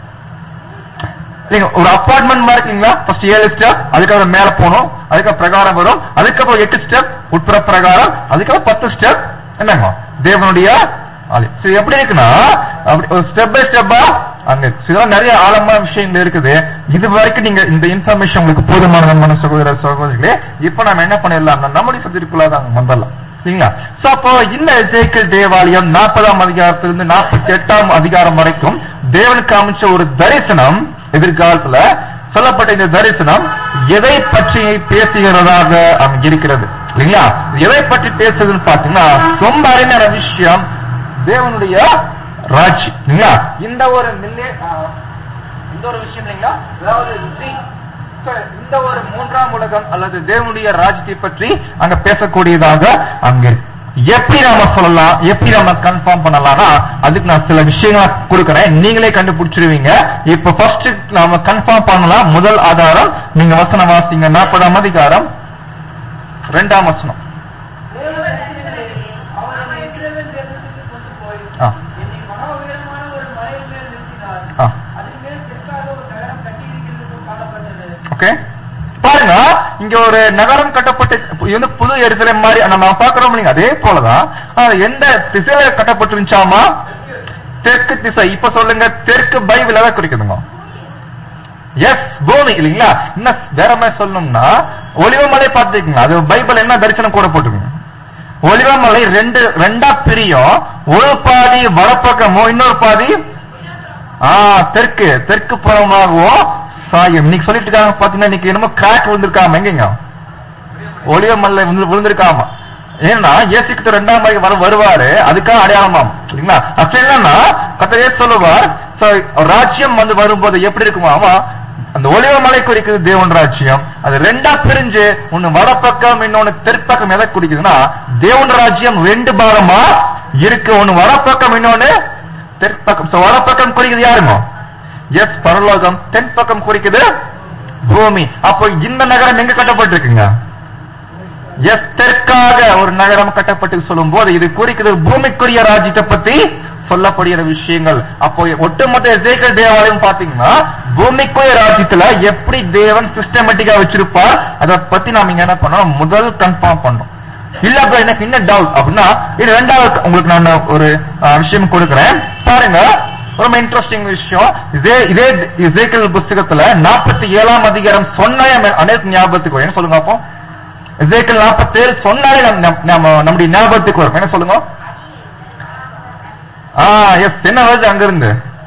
நீங்க ஒரு அபார்ட்மெண்ட் மாதிரி இருக்கீங்களா ஃபர்ஸ்ட் ஏழு ஸ்டெப் அதுக்கப்புறம் மேல போகணும் அதுக்கப்புறம் பிரகாரம் வரும் அதுக்கப்புறம் எட்டு ஸ்டெப் உட்புற பிரகாரம் அதுக்கப்புறம் பத்து ஸ்டெப் என்னங்க தேவனுடைய ஆலயம் சரி எப்படி இருக்குன்னா அப்படி ஒரு ஸ்டெப் பை ஸ்டெப்பா அங்க இதெல்லாம் நிறைய ஆழமான விஷயங்கள் இருக்குது இது வரைக்கும் நீங்க இந்த இன்ஃபர்மேஷன் உங்களுக்கு போதுமான சகோதர சகோதரிகளே இப்ப நம்ம என்ன பண்ணிடலாம் நம்முடைய சப்ஜெக்டுக்குள்ள தான் வந்துடலாம் சரிங்களா சோ அப்போ இந்த எசேக்கியேல் தேவாலயம் நாற்பதாம் அதிகாரத்திலிருந்து நாற்பத்தி எட்டாம் அதிகாரம் வரைக்கும் தேவனுக்கு அமைச்ச ஒரு தரிசனம் எதிர்காலத்துல சொல்லப்பட்ட இந்த தரிசனம் எதை பற்றி பேசுகிறதாக அங்க இருக்கிறது இல்லைங்களா எதை பற்றி பேசுதுன்னு பாத்தீங்கன்னா ரொம்ப அருமையான விஷயம் தேவனுடைய ராட்சி இல்லைங்களா இந்த ஒரு மில்லே இந்த ஒரு விஷயம் இல்லைங்களா அதாவது தி- so, இந்த ஒரு மூன்றாம் உலகம் அல்லது தேவனுடைய ராஜ்யத்தை பற்றி அங்க பேசக்கூடியதாக அங்க இருக்கு. எப்படி நாம சொல்லலாம் எப்படி நம்ம கன்ஃபார்ம் பண்ணலாம்னா அதுக்கு நான் சில விஷயங்களை கொடுக்கறேன் நீங்களே கண்டுபிடிச்சிருவீங்க இப்ப ஃபர்ஸ்ட் நாம கன்ஃபார்ம் பண்ணலாம் முதல் ஆதாரம் நீங்க வசனம் வாசிங்க நாற்பதாம் அதிகாரம் ரெண்டாம் வசனம் தேவதரிசனங்களே, அவரை இஸ்ரவேல் தேசத்துக்கு கொண்டு போய், ஆ. என்னை மகா உயரமான ஒரு மலையின் மேல் நிறுத்தினார். ஆ. அதன் மேல் தெற்காக ஒரு நகரம் கட்டியிருக்கிறது காணப்பட்டது. ஓகே பாருங்க இங்க ஒரு நகரம் கட்டப்பட்டு இது வந்து புது எருசலேம் மாதிரி நம்ம பாக்குறோம் இல்லைங்க அதே போலதான் ஆனா, எந்த திசையில கட்டப்பட்டிருந்துச்சாமா தெற்கு திசை இப்ப சொல்லுங்க தெற்கு பைபிள் எதை குறிக்குதுங்க எஸ் பூமி இல்லைங்களா இன்னும் வேற மாதிரி சொல்லணும்னா ஒளிவமலை பார்த்துக்கீங்க அது பைபிள் என்ன தரிசனம் கூட போட்டுருங்க ஒளிவமலை ரெண்டு ரெண்டா பிரியும் ஒரு பாதி வடப்பக்கமும் இன்னொரு பாதி ஆ தெற்கு தெற்கு புறமாகவும் சாயம் இன்னைக்கு சொல்லிட்டு இருக்காங்க பாத்தீங்கன்னா இன்னைக்கு என்னமோ கிராக் விழுந்திருக்காம எங்கங்க ஒளிவமல்ல விழுந்து விழுந்திருக்காம ஏன்னா இயேசுக்கு ரெண்டாம் மலை வர வருவாரு அதுக்காக அடையாளமாம் சரிங்களா அப்படி இல்லைன்னா கத்தையே சொல்லுவார் so, ராஜ்யம் வந்து வரும்போது எப்படி இருக்குமாமா அந்த ஒளிவமலை குறிக்குது தேவன் ராஜ்யம் அது ரெண்டா பிரிஞ்சு ஒண்ணு வடப்பக்கம் இன்னொன்னு தெற்பக்கம் எதை குறிக்குதுன்னா தேவன் ராஜ்யம் ரெண்டு பாகமா இருக்கு ஒண்ணு வடப்பக்கம் இன்னொன்னு தெற்பக்கம் So, வடப்பக்கம் குறிக்குது யாருங்க எஸ் பரலோகம் தென் பக்கம் குறிக்குது பூமி அப்போ இந்த நகரம் எங்க கட்டப்பட்டிருக்குங்க எஸ் தெற்காக ஒரு நகரம் கட்டப்பட்டு சொல்லும் போது இது குறிக்குது பூமிக்குரிய ராஜ்யத்தை பத்தி சொல்லப்படுகிற விஷயங்கள் அப்போ ஒட்டுமொத்த எசேக்கல் தேவாலயம் பாத்தீங்கன்னா பூமிக்குரிய ராஜ்யத்துல எப்படி தேவன் சிஸ்டமேட்டிக்கா வச்சிருப்பார் அதை பத்தி நாம இங்க என்ன பண்ணோம் முதல் கன்ஃபார்ம் பண்ணோம் இல்ல bro, எனக்கு என்ன டவுட் அப்படின்னா இது ரெண்டாவது உங்களுக்கு நான் ஒரு அஹ், விஷயம் கொடுக்கிறேன் பாருங்க ரொம்ப இன்ட்ரெஸ்டிங் விஷயம் இதே இதே இசைக்கல் புஸ்தகத்துல நாற்பத்தி ஏழாம் அதிகாரம் சொன்னாலே நம்ம அனைத்து ஞாபகத்துக்கு வரும். என்ன சொல்லுங்க அப்போ இசைக்கல் நாற்பத்தி ஏழு சொன்னாலே நம்ம- நம்ம நம்ம- நம்முடைய ஞாபகத்துக்கு வரும் என்ன சொல்லுங்க ஆ எஸ் என்ன வருது அங்கிருந்து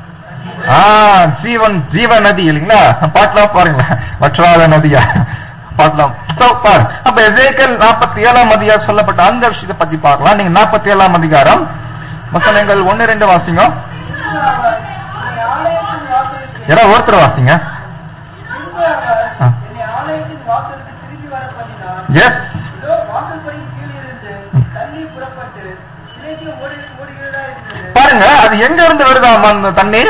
ஆ ஜீவன் ஜீவ நதி இல்லைங்களா பாட்டெல்லாம் பாருங்களேன் வற்றாத நதியா பாட்டலாம் So, பாரு அப்ப எசேக்கல் நாற்பத்தி ஏழாம் அதிகாரம் சொல்லப்பட்ட அந்த விஷயத்தை பத்தி பார்க்கலாம் நீங்க நாற்பத்தி ஏழாம் அதிகாரம் வசனங்கள் ஒன்னு ரெண்டு வாசிங்க பின்பு அவர் என்னை ஆலயத்தின் வாசலுக்கு யாராவது ஒருத்தர் வாசிங்க பின்பு அவர் ஆ. என்னை ஆலயத்தின் வாசலுக்கு திரும்பி வர பண்ணினார் எஸ் இதோ வாசல்படியின் கீழ் இருந்து தண்ணி புறப்பட்டு சிலைக்கு ஓடி ஓடுகிறதா இருந்தது பாருங்க அது எங்க இருந்து வருதாம் அந்த தண்ணீர்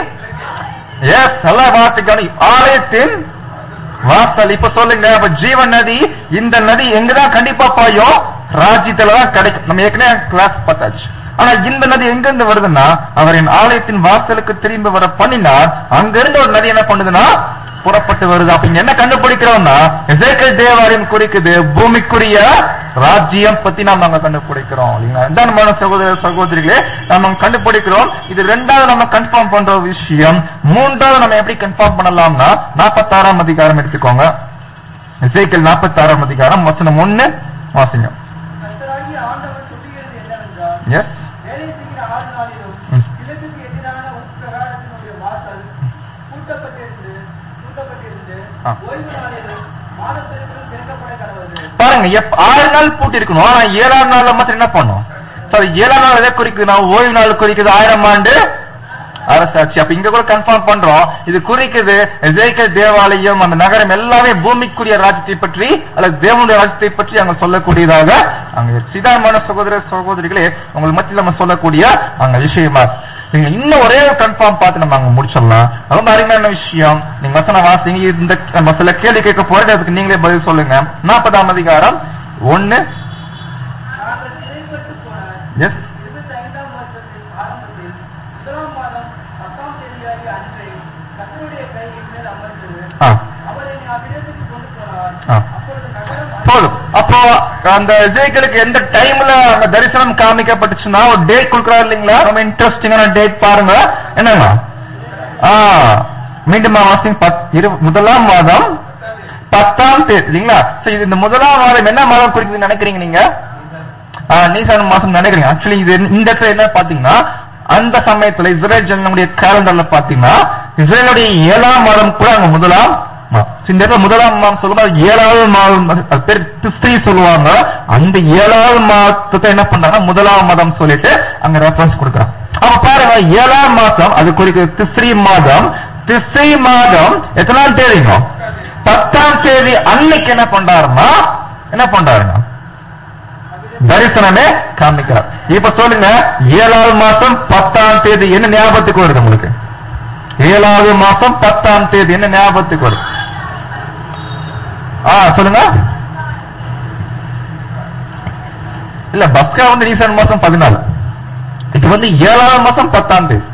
எஸ் நல்லா வாசிக்கணும் ஆலயத்தின் வாசல் இப்ப சொல்லுங்க அப்ப ஜீவன் நதி இந்த நதி எங்கதான் கண்டிப்பா பாயும் ராஜ்யத்துல தான் கிடைக்கும் நம்ம ஏற்கனவே கிளாஸ் பார்த்தாச்சு ஆனா இந்த நதி எங்க இருந்து வருதுன்னா அவரின் ஆலயத்தின் வாசலுக்கு திரும்பி வர பண்ணினார் அங்க இருந்து ஒரு நதி என்ன பண்ணுதுன்னா புறப்பட்டு வருது அப்ப இங்க என்ன கண்டுபிடிக்கிறோம்னா எசேக்கல் தேவாலயம் குறிக்குது பூமிக்குரிய ராஜ்யம் பத்தி நாம அங்க கண்டுபிடிக்கிறோம் இல்லைங்களா இதான் நம்ம சகோதர சகோதரிகளே நம்ம கண்டுபிடிக்கிறோம் இது ரெண்டாவது நம்ம கன்ஃபார்ம் பண்ற ஒரு விஷயம் மூன்றாவது நம்ம எப்படி கன்ஃபார்ம் பண்ணலாம்னா நாற்பத்தாறாம் அதிகாரம் எடுத்துக்கோங்க எசேக்கல் நாற்பத்தாறாம் அதிகாரம் வசனம் ஒண்ணு வாசிங்க கர்த்தராகிய ஆண்டவர் சொல்லுகிறது என்னவென்றால் எஸ் வேலை செய்கிற ஆறு நாளிலும் ம். கிழக்குக்கு எதிரான உட்பிரகாரத்தினுடைய வாசல் பூட்டப்பட்டிருந்து பூட்டப்பட்டிருந்து ஆ. ஓய்வு நாளிலும் மாதத்திற்குள் திறக்கப்பட கடவுது பாருங்க எப்ப ஆறு நாள் பூட்டி இருக்கணும் ஆனா ஏழாம் நாள்ல மாத்திரம் என்ன பண்ணும் சாரி ஏழாம் நாள் எதை குறிக்குது நான் ஓய்வு நாள் குறிக்குது ஆயிரம் ஆண்டு அரசாட்சி அப்ப இங்க கூட கன்ஃபார்ம் பண்றோம் இது குறிக்குது எசேக்கல் தேவாலயம் அந்த நகரம் எல்லாமே பூமிக்குரிய ராஜ்யத்தை பற்றி அல்லது தேவனுடைய ராஜ்யத்தை பற்றி அங்க சொல்லக்கூடியதாக அங்க சிதாமான சகோதர சகோதரிகளே உங்களுக்கு மத்தியில் நம்ம சொல்லக்கூடிய அங்க விஷயமா நீங்க இன்னும் ஒரே ஒரு கன்ஃபார்ம் பார்த்து நம்ம அங்க முடிச்சிடலாம் ரொம்ப அருமையான விஷயம் நீங்க வசனம் வாசிங்க இந்த நம்ம சில கேள்வி கேட்க போறது அதுக்கு நீங்களே பதில் சொல்லுங்க நாற்பதாம் அதிகாரம் ஒன்னு நாங்கள் சிறைப்பட்டு போன எஸ் இருபத்தி ஐந்தாம் வருஷத்தின் ஆரம்பத்தில் முதலாம் மாதம் பத்தாம் தேதியாகிய அன்றை கர்த்தருடைய கையின் மேல் அமர்ந்தது ஆ அவர் என்னை அவ்விடத்துக்கு கொண்டு போனார் ஆ. அப்பொழுது நகரம் போதும் அப்போ அந்த விஜய்களுக்கு எந்த டைம்ல அந்த தரிசனம் காமிக்கப்பட்டுச்சுன்னா ஒரு டேட் கொடுக்குறாரு இல்லைங்களா ரொம்ப இன்ட்ரெஸ்டிங்கான டேட் பாருங்க என்னங்க ஆ மீண்டும் வாசிங் முதலாம் மாதம் பத்தாம் தேதி இல்லைங்களா So, இது இந்த முதலாம் மாதம் என்ன மாதம் குறிக்குதுன்னு நினைக்கிறீங்க நீங்க ஆ, நீசான் மாசம் நினைக்கிறீங்க ஆக்சுவலி இது இந்த இடத்துல என்ன பாத்தீங்கன்னா அந்த சமயத்துல இஸ்ரேல் ஜனங்களுடைய கேலண்டர்ல பாத்தீங்கன்னா இஸ்ரேலுடைய ஏழாம் மாதம் கூட அங்க முதலாம் மாதம் இந்த இடத்துல முதலாம் மாதம் சொல்லும்போது ஏழாவது மாதம் அது அது பேர் திஸ்திரி சொல்லுவாங்க அந்த ஏழாவது மாதத்தை என்ன பண்றாங்க முதலாம் மாதம் சொல்லிட்டு அங்க ரெஃபரன்ஸ் கொடுக்குறாங்க அப்ப பாருங்க ஏழாம் மாதம் அது குறிக்கிற திஸ்திரி மாதம் திஸ்திரி மாதம் எத்தனாம் தேதிங்க பத்தாம் தேதி அன்னைக்கு என்ன பண்றாருன்னா என்ன பண்றாருங்க தரிசனமே காமிக்கிறார் இப்ப சொல்லுங்க ஏழாவது மாசம் பத்தாம் தேதி என்ன ஞாபகத்துக்கு வருது உங்களுக்கு ஏழாவது மாசம் பத்தாம் தேதி என்ன ஞாபகத்துக்கு வருது ஆ சொல்லுங்க இல்ல பஸ்கா வந்து ரீசன்ட் மாசம் பதினாலு இது வந்து ஏழாவது மாசம் பத்தாம் தேதி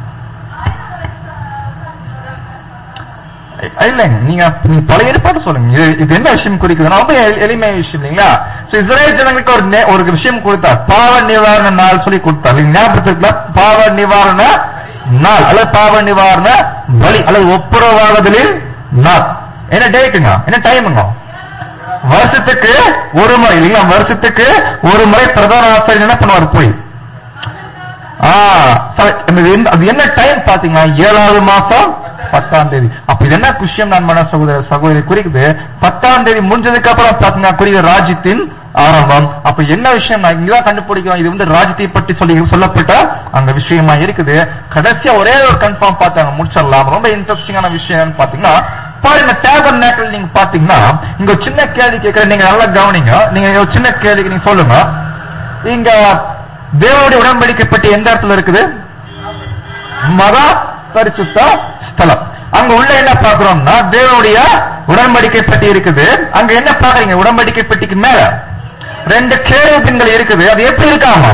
இல்லைங்க நீங்க நீங்க பழைய ஏற்பாடு சொல்லுங்க இது இது என்ன விஷயம் குறிக்குதுன்னா ரொம்ப எளி- எளிமையான விஷயம் இல்லைங்களா So, இஸ்ரேல் ஜனங்களுக்கு ஒரு நே- ஒரு விஷயம் கொடுத்தார் பாவ நிவாரண நாள் சொல்லி கொடுத்தார் நீங்க ஞாபகத்துக்குல பாவ நிவாரண நாள் அல்லது பாவ நிவாரண பலி அல்லது ஒப்புரவாகுதலில் நாள் என்ன டேட்டுங்க என்ன டைமுங்க வருஷத்துக்கு ஒரு முறை இல்லைங்களா வருஷத்துக்கு ஒரு முறை பிரதான ஆசிரியர் என்ன பண்ணுவார் போய் ஆ, சரி, இந்த எந்த- அது என்ன டைம் பாத்தீங்கன்னா ஏழாவது மாசம் பத்தாம் தேதி அப்ப இது என்ன விஷயம் நான் மன சகோதர சகோதரி குறிக்குது பத்தாம் தேதி முடிஞ்சதுக்கு அப்புறம் பாத்தீங்கன்னா குறிக்கிற ராஜ்யத்தின் ஆரம்பம் அப்ப என்ன விஷயம் நான் இங்கதான் கண்டுபிடிக்கும் இது வந்து ராஜ்யத்தை பற்றி சொல்லி சொல்லப்பட்ட அந்த விஷயமா இருக்குது கடைசியா ஒரே ஒரு கன்ஃபார்ம் பார்த்தாங்க முடிச்சிடலாம் ரொம்ப இன்ட்ரெஸ்டிங்கான விஷயம் பாத்தீங்கன்னா பாருங்க டேபர் நேக்கல் நீங்க பாத்தீங்கன்னா இங்க ஒரு சின்ன கேள்வி கேட்கிற நீங்க நல்லா கவனிங்க நீங்க ஒரு சின்ன கேள்விக்கு நீங்க சொல்லுங்க இங்க தேவனுடைய உடன்படிக்கை பெட்டி எந்த இடத்துல இருக்குது மகா பரிசுத்த ஸ்தலம் அங்க உள்ள என்ன பாக்குறோம்னா தேவனுடைய உடன்படிக்கை பெட்டி இருக்குது அங்க என்ன பாக்குறீங்க உடன்படிக்கை பெட்டிக்கு மேல ரெண்டு கேருபின்கள் இருக்குது அது எப்படி இருக்காமா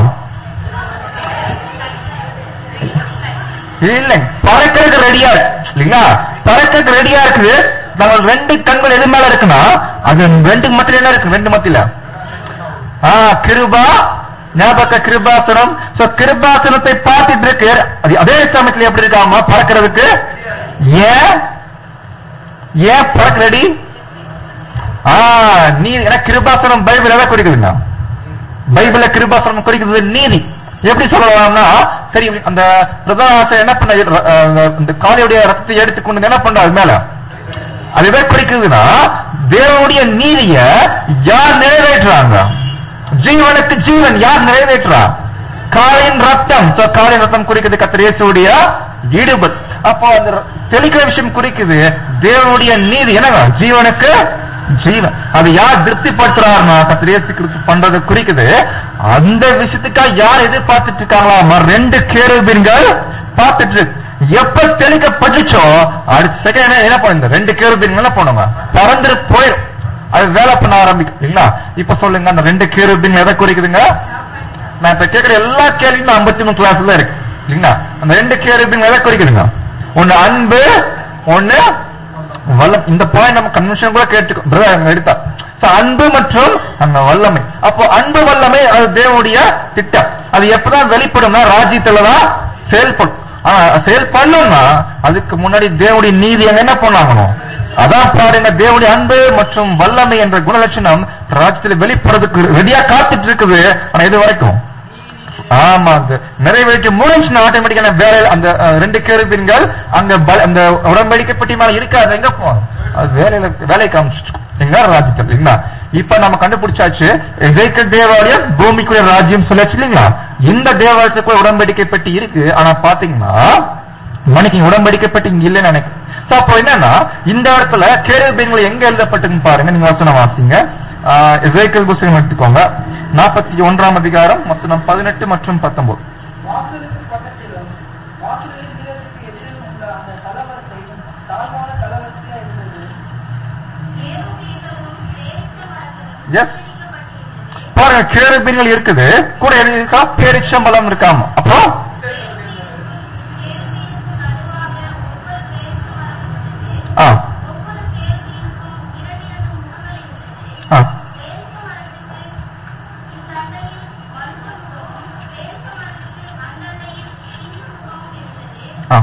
இல்லை பறக்கிறதுக்கு ரெடியா இருக்கு இல்லைங்களா பறக்கிறதுக்கு ரெடியா இருக்குது நம்ம ரெண்டு கண்கள் எது மேல இருக்குன்னா அது ரெண்டு மத்தியில என்ன இருக்கு ரெண்டு மத்தியில ஆ கிருபா ஞாபக கிருபாசனம் சோ கிருபாசனத்தை பார்த்துட்டு இருக்கு அது அதே சமயத்துல எப்படி இருக்காம பறக்கிறதுக்கு ஏன் ஏன் பறக்க ரெடி ஆ நீ எனக்கு கிருபாசனம் பைபிள் எதை குறிக்குதுங்க பைபிள்ல கிருபாசனம் குறிக்கிறது நீதி எப்படி சொல்லலாம்னா சரி அந்த பிரதான ஆசிரியர் என்ன பண்ண அஹ், இந்த காளையுடைய ரத்தத்தை எடுத்துக்கொண்டு என்ன பண்றாரு மேல அது எதை குறிக்குதுன்னா தேவனுடைய நீதிய யார் நிறைவேற்றுறாங்க ஜீவனுக்கு ஜீவன் யார் நிறைவேற்றா காளின் ரத்தம் So, காளின் ரத்தம் குறிக்குது கத்திரேசுடைய ஈடுபட் அப்போ அந்த ர- தெளிக்கிற விஷயம் குறிக்குது தேவனுடைய நீதி என்னங்க ஜீவனுக்கு ஜீவன் அது யார் திருப்திப்படுத்துறாருன்னா கத்திரேசு கிறிஸ்து பண்றது குறிக்குது அந்த விஷயத்துக்காக யார் எதிர்பார்த்துட்டு இருக்காங்களாமா ரெண்டு கேருபீன்கள் பார்த்துட்டு இருக்கு. எப்ப தெளிக்கப்பட்டுச்சோ அடுத்த செகண்ட் என்ன பண்ணுங்க ரெண்டு கேருபீன்கள் என்ன பண்ணுங்க பறந்து போயிடும் அது வேலை பண்ண ஆரம்பிக்கும் இல்லைங்களா இப்ப சொல்லுங்க அந்த ரெண்டு கேருபின் எதை குறிக்குதுங்க நான் இப்ப கேட்கிற எல்லா கேள்வியும் ஐம்பத்தி மூணு கிளாஸ்ல இருக்கு இல்லைங்களா அந்த ரெண்டு கேருபின் எதை குறிக்குதுங்க ஒண்ணு அன்பு ஒண்ணு வல்லம் இந்த பாயிண்ட் நம்ம கன்வென்ஷன் கூட கேட்டுக்கோ பிரதர் அங்க எடுத்தா So, அன்பு மற்றும் அந்த வல்லமை அப்போ அன்பு வல்லமை அது தேவனுடைய திட்டம் அது எப்பதான் வெளிப்படும்னா ராஜ்யத்துலதான் செயல்படும் ஆனா செயல்படணும்னா அதுக்கு முன்னாடி தேவனுடைய நீதி அங்க என்ன பண்ணாங்கணும் அதான் பாருங்க தேவனுடைய அன்பு மற்றும் வல்லமை என்ற குணலட்சணம் ராஜ்யத்தில் வெளிப்படுறதுக்கு ரெடியா காத்துட்டு இருக்குது ஆனா இது வரைக்கும் ஆமா அந்த நிறைவேற்றி முடிஞ்சுன்னா ஆட்டோமேட்டிக்கான வேலை அந்த அஹ், ரெண்டு கேருபீன்கள் அங்க ப- அந்த உடன்படிக்கை பெட்டி மேல இருக்காது எங்க போகும் அது வேலையில வேலை காமிச்சிட்டு எங்க ராஜ்யத்தில் இல்லைங்களா இப்ப நம்ம கண்டுபிடிச்சாச்சு எசேக்கியேல் தேவாலயம் பூமிக்குரிய ராஜ்யம் சொல்லியாச்சு இல்லைங்களா இந்த தேவாலயத்துக்குள்ள உடன்படிக்கை பெட்டி இருக்கு ஆனா பாத்தீங்கன்னா மணிக்கு உடன்படிக்கை பெட்டி இங்க இல்லைன்னு நினைக்கிறேன் So, அப்போ என்னன்னா இந்த இடத்துல கேருபீன்கள் எங்க எழுதப்பட்டிருக்குன்னு பாருங்க நீங்க வசனம் வாசிங்க இசைக்கல் புஸ்தகம் எடுத்துக்கோங்க நாற்பத்தி ஒன்றாம் அதிகாரம் வசனம் பதினெட்டு மற்றும் பத்தொன்பது வாசலுக்கு பக்கத்திலும் வாசலின் வீரத்துக்கு எதிரிலும் உள்ள அந்த கலவரத்தையும் தாழ்வான கலவரத்தையா இருந்தது எஸ் பாருங்க கேருபீன்கள் இருக்குது கூட இருக்கா பேரிச்சம்பளம் இருக்காம அப்போ ஆ ஆ ஆ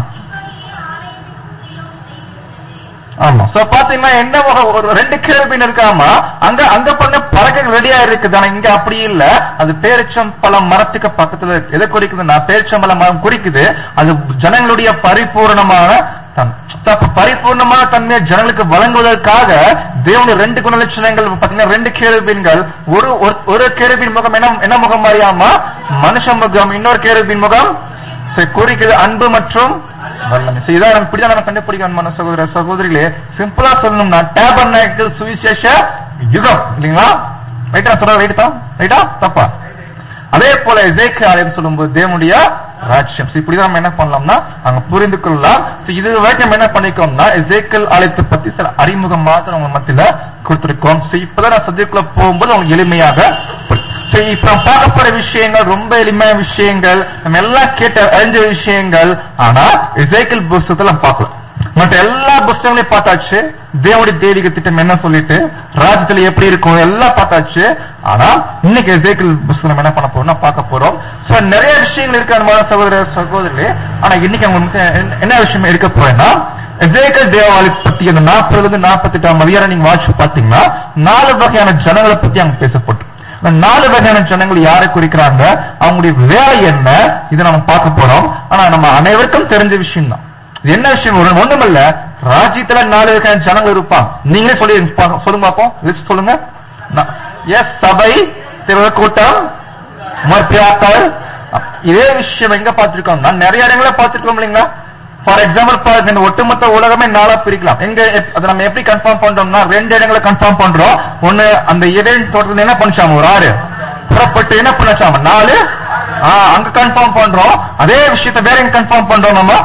ஆமா சோ பாத்தீங்கன்னா என்ன வகை ஒரு ரெண்டு கேள்வின் இருக்காம அங்க அங்க பண்ண பறக்க ரெடியா இருக்குது ஆனா இங்க அப்படி இல்ல அது பேரிச்சம் பழம் மரத்துக்கு பக்கத்துல இருக்கு. எதை குறிக்குதுன்னா பேரிச்சம் பழம் மரம் குறிக்குது அது ஜனங்களுடைய பரிபூரணமான தன்- அப்ப பரிபூர்ணமான தன்மையை ஜனங்களுக்கு வழங்குவதற்காக தேவனுடைய ரெண்டு குணலட்சணங்கள் பாத்தீங்கன்னா ரெண்டு கேருபீன்கள் ஒரு ஒரு- ஒரு கேருபின் முகம் என்ன என்ன முகம் அறியாமா மனுஷ முகம் இன்னொரு கேருபின் முகம் சரி, குறிக்கிறது அன்பு மற்றும் வல்லமை சரி, இதான் நம்ம இப்படிதான் நம்ம கண்டுபிடிக்கணும் மன சகோதர சகோதரிகளே சிம்பிளா சொல்லணும்னா டேபர்நாக்கிள் சுவிசேஷ யுகம் இல்லைங்களா ரைட்டா சொல்ற ரைட் தான் ரைட்டா தப்பா அதே போல எசேக்கு ஆலயம் சொல்லும்போது தேவனுடைய ராஜ்யம் So, இப்படிதான் நம்ம என்ன பண்ணலாம்னா அங்க புரிந்து கொள்ளலாம் So, இது வரைக்கும் நம்ம என்ன பண்ணிக்கோம்னா எசேக்கல் ஆலயத்தை பத்தி சில அறிமுகம் மாத்திரம் உங்க மத்தியில கொடுத்திருக்கோம் So, இப்பதான் நான் சப்ஜெக்ட்ல போகும்போது உங்களுக்கு எளிமையாக புரியும். So, இப்ப நம்ம பார்க்க போற விஷயங்கள் ரொம்ப எளிமையான விஷயங்கள் நம்ம எல்லாம் கேட்ட அறிஞ்ச விஷயங்கள் ஆனா எசேக்கல் புஸ்தகத்துல நம்ம பார்க்கலாம் மற்ற எல்லா புஸ்தகங்களையும் பார்த்தாச்சு தேவனுடைய தெய்வீக திட்டம் என்ன சொல்லிட்டு ராஜ்யத்துல எப்படி இருக்கும் எல்லாம் பார்த்தாச்சு ஆனா இன்னைக்கு எசேக்கல் புஸ்தகம் நம்ம என்ன பண்ண போறோம்னா பார்க்க போறோம் சோ நிறைய விஷயங்கள் இருக்கு அன்பான சகோதர சகோதரர்களே ஆனா இன்னைக்கு உங்களுக்கு என்ன- என்ன விஷயம் எடுக்க போறேன்னா எசேக்கல் தேவாலய பத்தி அந்த நாற்பதுல இருந்து நாற்பத்தி எட்டாம் அதிகாரம் நீங்க வாட்சி பாத்தீங்கன்னா நாலு வகையான ஜனங்களை பத்தி அங்க பேசப்பட்டு இந்த நாலு வகையான ஜனங்கள் யாரை குறிக்கிறாங்க அவங்களுடைய வேலை என்ன இதை நம்ம பார்க்க போறோம் ஆனா நம்ம அனைவருக்கும் தெரிஞ்ச விஷயம் தான் இது என்ன விஷயம் ஒரு- ஒண்ணுமில்ல ராஜ்யத்துல நாலு வகையான ஜனங்கள் இருப்பாங்க நீங்களே சொல்லி பா- சொல்லுங்க பாப்போம் லிஸ்ட் சொல்லுங்க எஸ் சபை திரு கூட்டம் மர்பியாக்கள் இதே விஷயம் எங்க பார்த்திருக்கோம்னா நிறைய இடங்கள பார்த்திருக்கோம் இல்லைங்களா ஃபார் எக்ஸாம்பிள் பாருங்க இந்த ஒட்டுமொத்த உலகமே நாளா பிரிக்கலாம் எங்க எப்- அதை நம்ம எப்படி கன்ஃபார்ம் பண்றோம்னா ரெண்டு இடங்களை கன்ஃபார்ம் பண்றோம் ஒண்ணு அந்த இடையின் தோட்டத்துல என்ன பண்ணிச்சாம ஒரு ஆறு புறப்பட்டு என்ன பண்ணச்சாம நாலு ஆ, அங்க கன்ஃபார்ம் பண்றோம் அதே விஷயத்தை வேற எங்க கன்ஃபார்ம் பண்றோம் நம்ம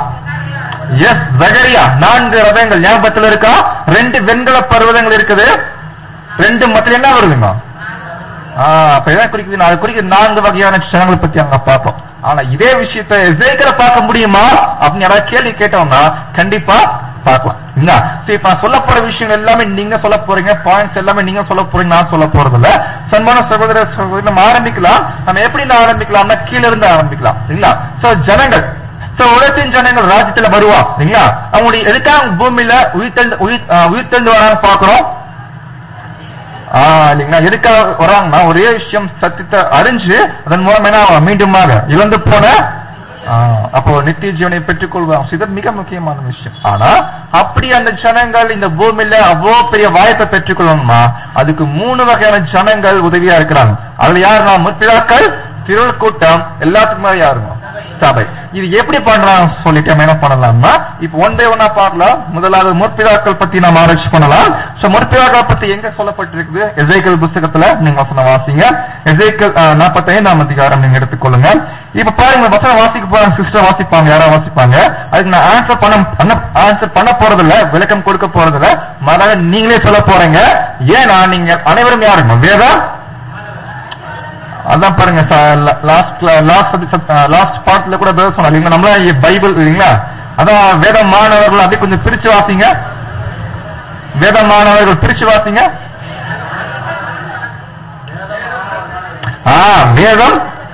எஸ் ஜகரியா நான்கு ரதங்கள் ஞாபகத்துல இருக்கா ரெண்டு வெண்கல பர்வதங்கள் இருக்குது ரெண்டு மத்தில என்ன வருதுங்க ஆ, அப்ப என்ன குறிக்குது அது குறிக்குது நான்கு வகையான ஜனங்களை பத்தி அங்க பார்ப்போம் ஆனா இதே விஷயத்தை எசேக்கியல பார்க்க முடியுமா அப்படின்னு யாராவது கேள்வி கேட்டோம்னா கண்டிப்பா பார்க்கலாம் என்ன சரி இப்ப நான் சொல்ல போற விஷயம் எல்லாமே நீங்க சொல்ல போறீங்க பாயிண்ட்ஸ் எல்லாமே நீங்க சொல்ல போறீங்க நான் சொல்ல போறது இல்ல சன்மான சகோதர சகோதரி நம்ம ஆரம்பிக்கலாம் நம்ம எப்படி இருந்து ஆரம்பிக்கலாம்னா கீழ இருந்து ஆரம்பிக்கலாம் இல்லைங்களா சோ ஜனங்கள் சோ உலகத்தின் ஜனங்கள் ராஜ்யத்துல வருவா இல்லைங்களா அவங்களுடைய எதுக்காக பூமியில உயிர்த்தெழுந்து உயிர் ஆ, உயிர்த்தெழுந்து வரான்னு பாக்குறோம் ஆ, இல்லைங்களா எதுக்காக வராங்கன்னா ஒரே விஷயம் சத்தியத்தை அறிஞ்சு அதன் மூலம் என்ன ஆகும்? மீண்டுமாக இழந்து போன ஆ, அப்போ நித்திய ஜீவனை பெற்றுக் கொள்வாங்க இது மிக முக்கியமான விஷயம் ஆனா அப்படி அந்த ஜனங்கள் இந்த பூமியில அவ்வளவு பெரிய வாய்ப்பை பெற்றுக் கொள்ளணுமா அதுக்கு மூணு வகையான ஜனங்கள் உதவியா இருக்கிறாங்க அதுல யாருன்னா முற்பிழாக்கள் திருள் கூட்டம் எல்லாத்துக்கும் மேல யாருங்க சபை இது எப்படி பண்றாங்க சொல்லிட்டு நம்ம என்ன பண்ணலாம்னா இப்ப ஒன் பை ஒன்னா பார்க்கலாம் முதலாவது முற்பிதாக்கள் பத்தி நம்ம ஆராய்ச்சி பண்ணலாம் சோ முற்பிதாக்கள் பத்தி எங்க சொல்லப்பட்டிருக்குது எசேக்கல் புஸ்தகத்துல நீங்க வசனம் வாசிங்க எசேக்கல் நாற்பத்தைந்தாம் அதிகாரம் நீங்க எடுத்துக்கொள்ளுங்க இப்ப பாருங்க வசனம் வாசிக்க போறாங்க சிஸ்டர் வாசிப்பாங்க யாரா வாசிப்பாங்க அதுக்கு நான் ஆன்சர் பண்ண ஆன்சர் பண்ண போறது இல்ல விளக்கம் கொடுக்க போறது இல்ல மாறாக நீங்களே சொல்ல போறீங்க ஏன்னா நீங்க அனைவரும் யாருங்க வேதா அதான் பாருங்க லாஸ்ட் லாஸ்ட் லாஸ்ட் பார்ட்ல கூட பேச சொன்னா இல்லைங்களா நம்மளா பைபிள் இல்லைங்களா அதான் வேத மாணவர்கள் அப்படியே கொஞ்சம் பிரிச்சு வாசிங்க வேத மாணவர்கள் பிரிச்சு வாசிங்க ஆ வேதம்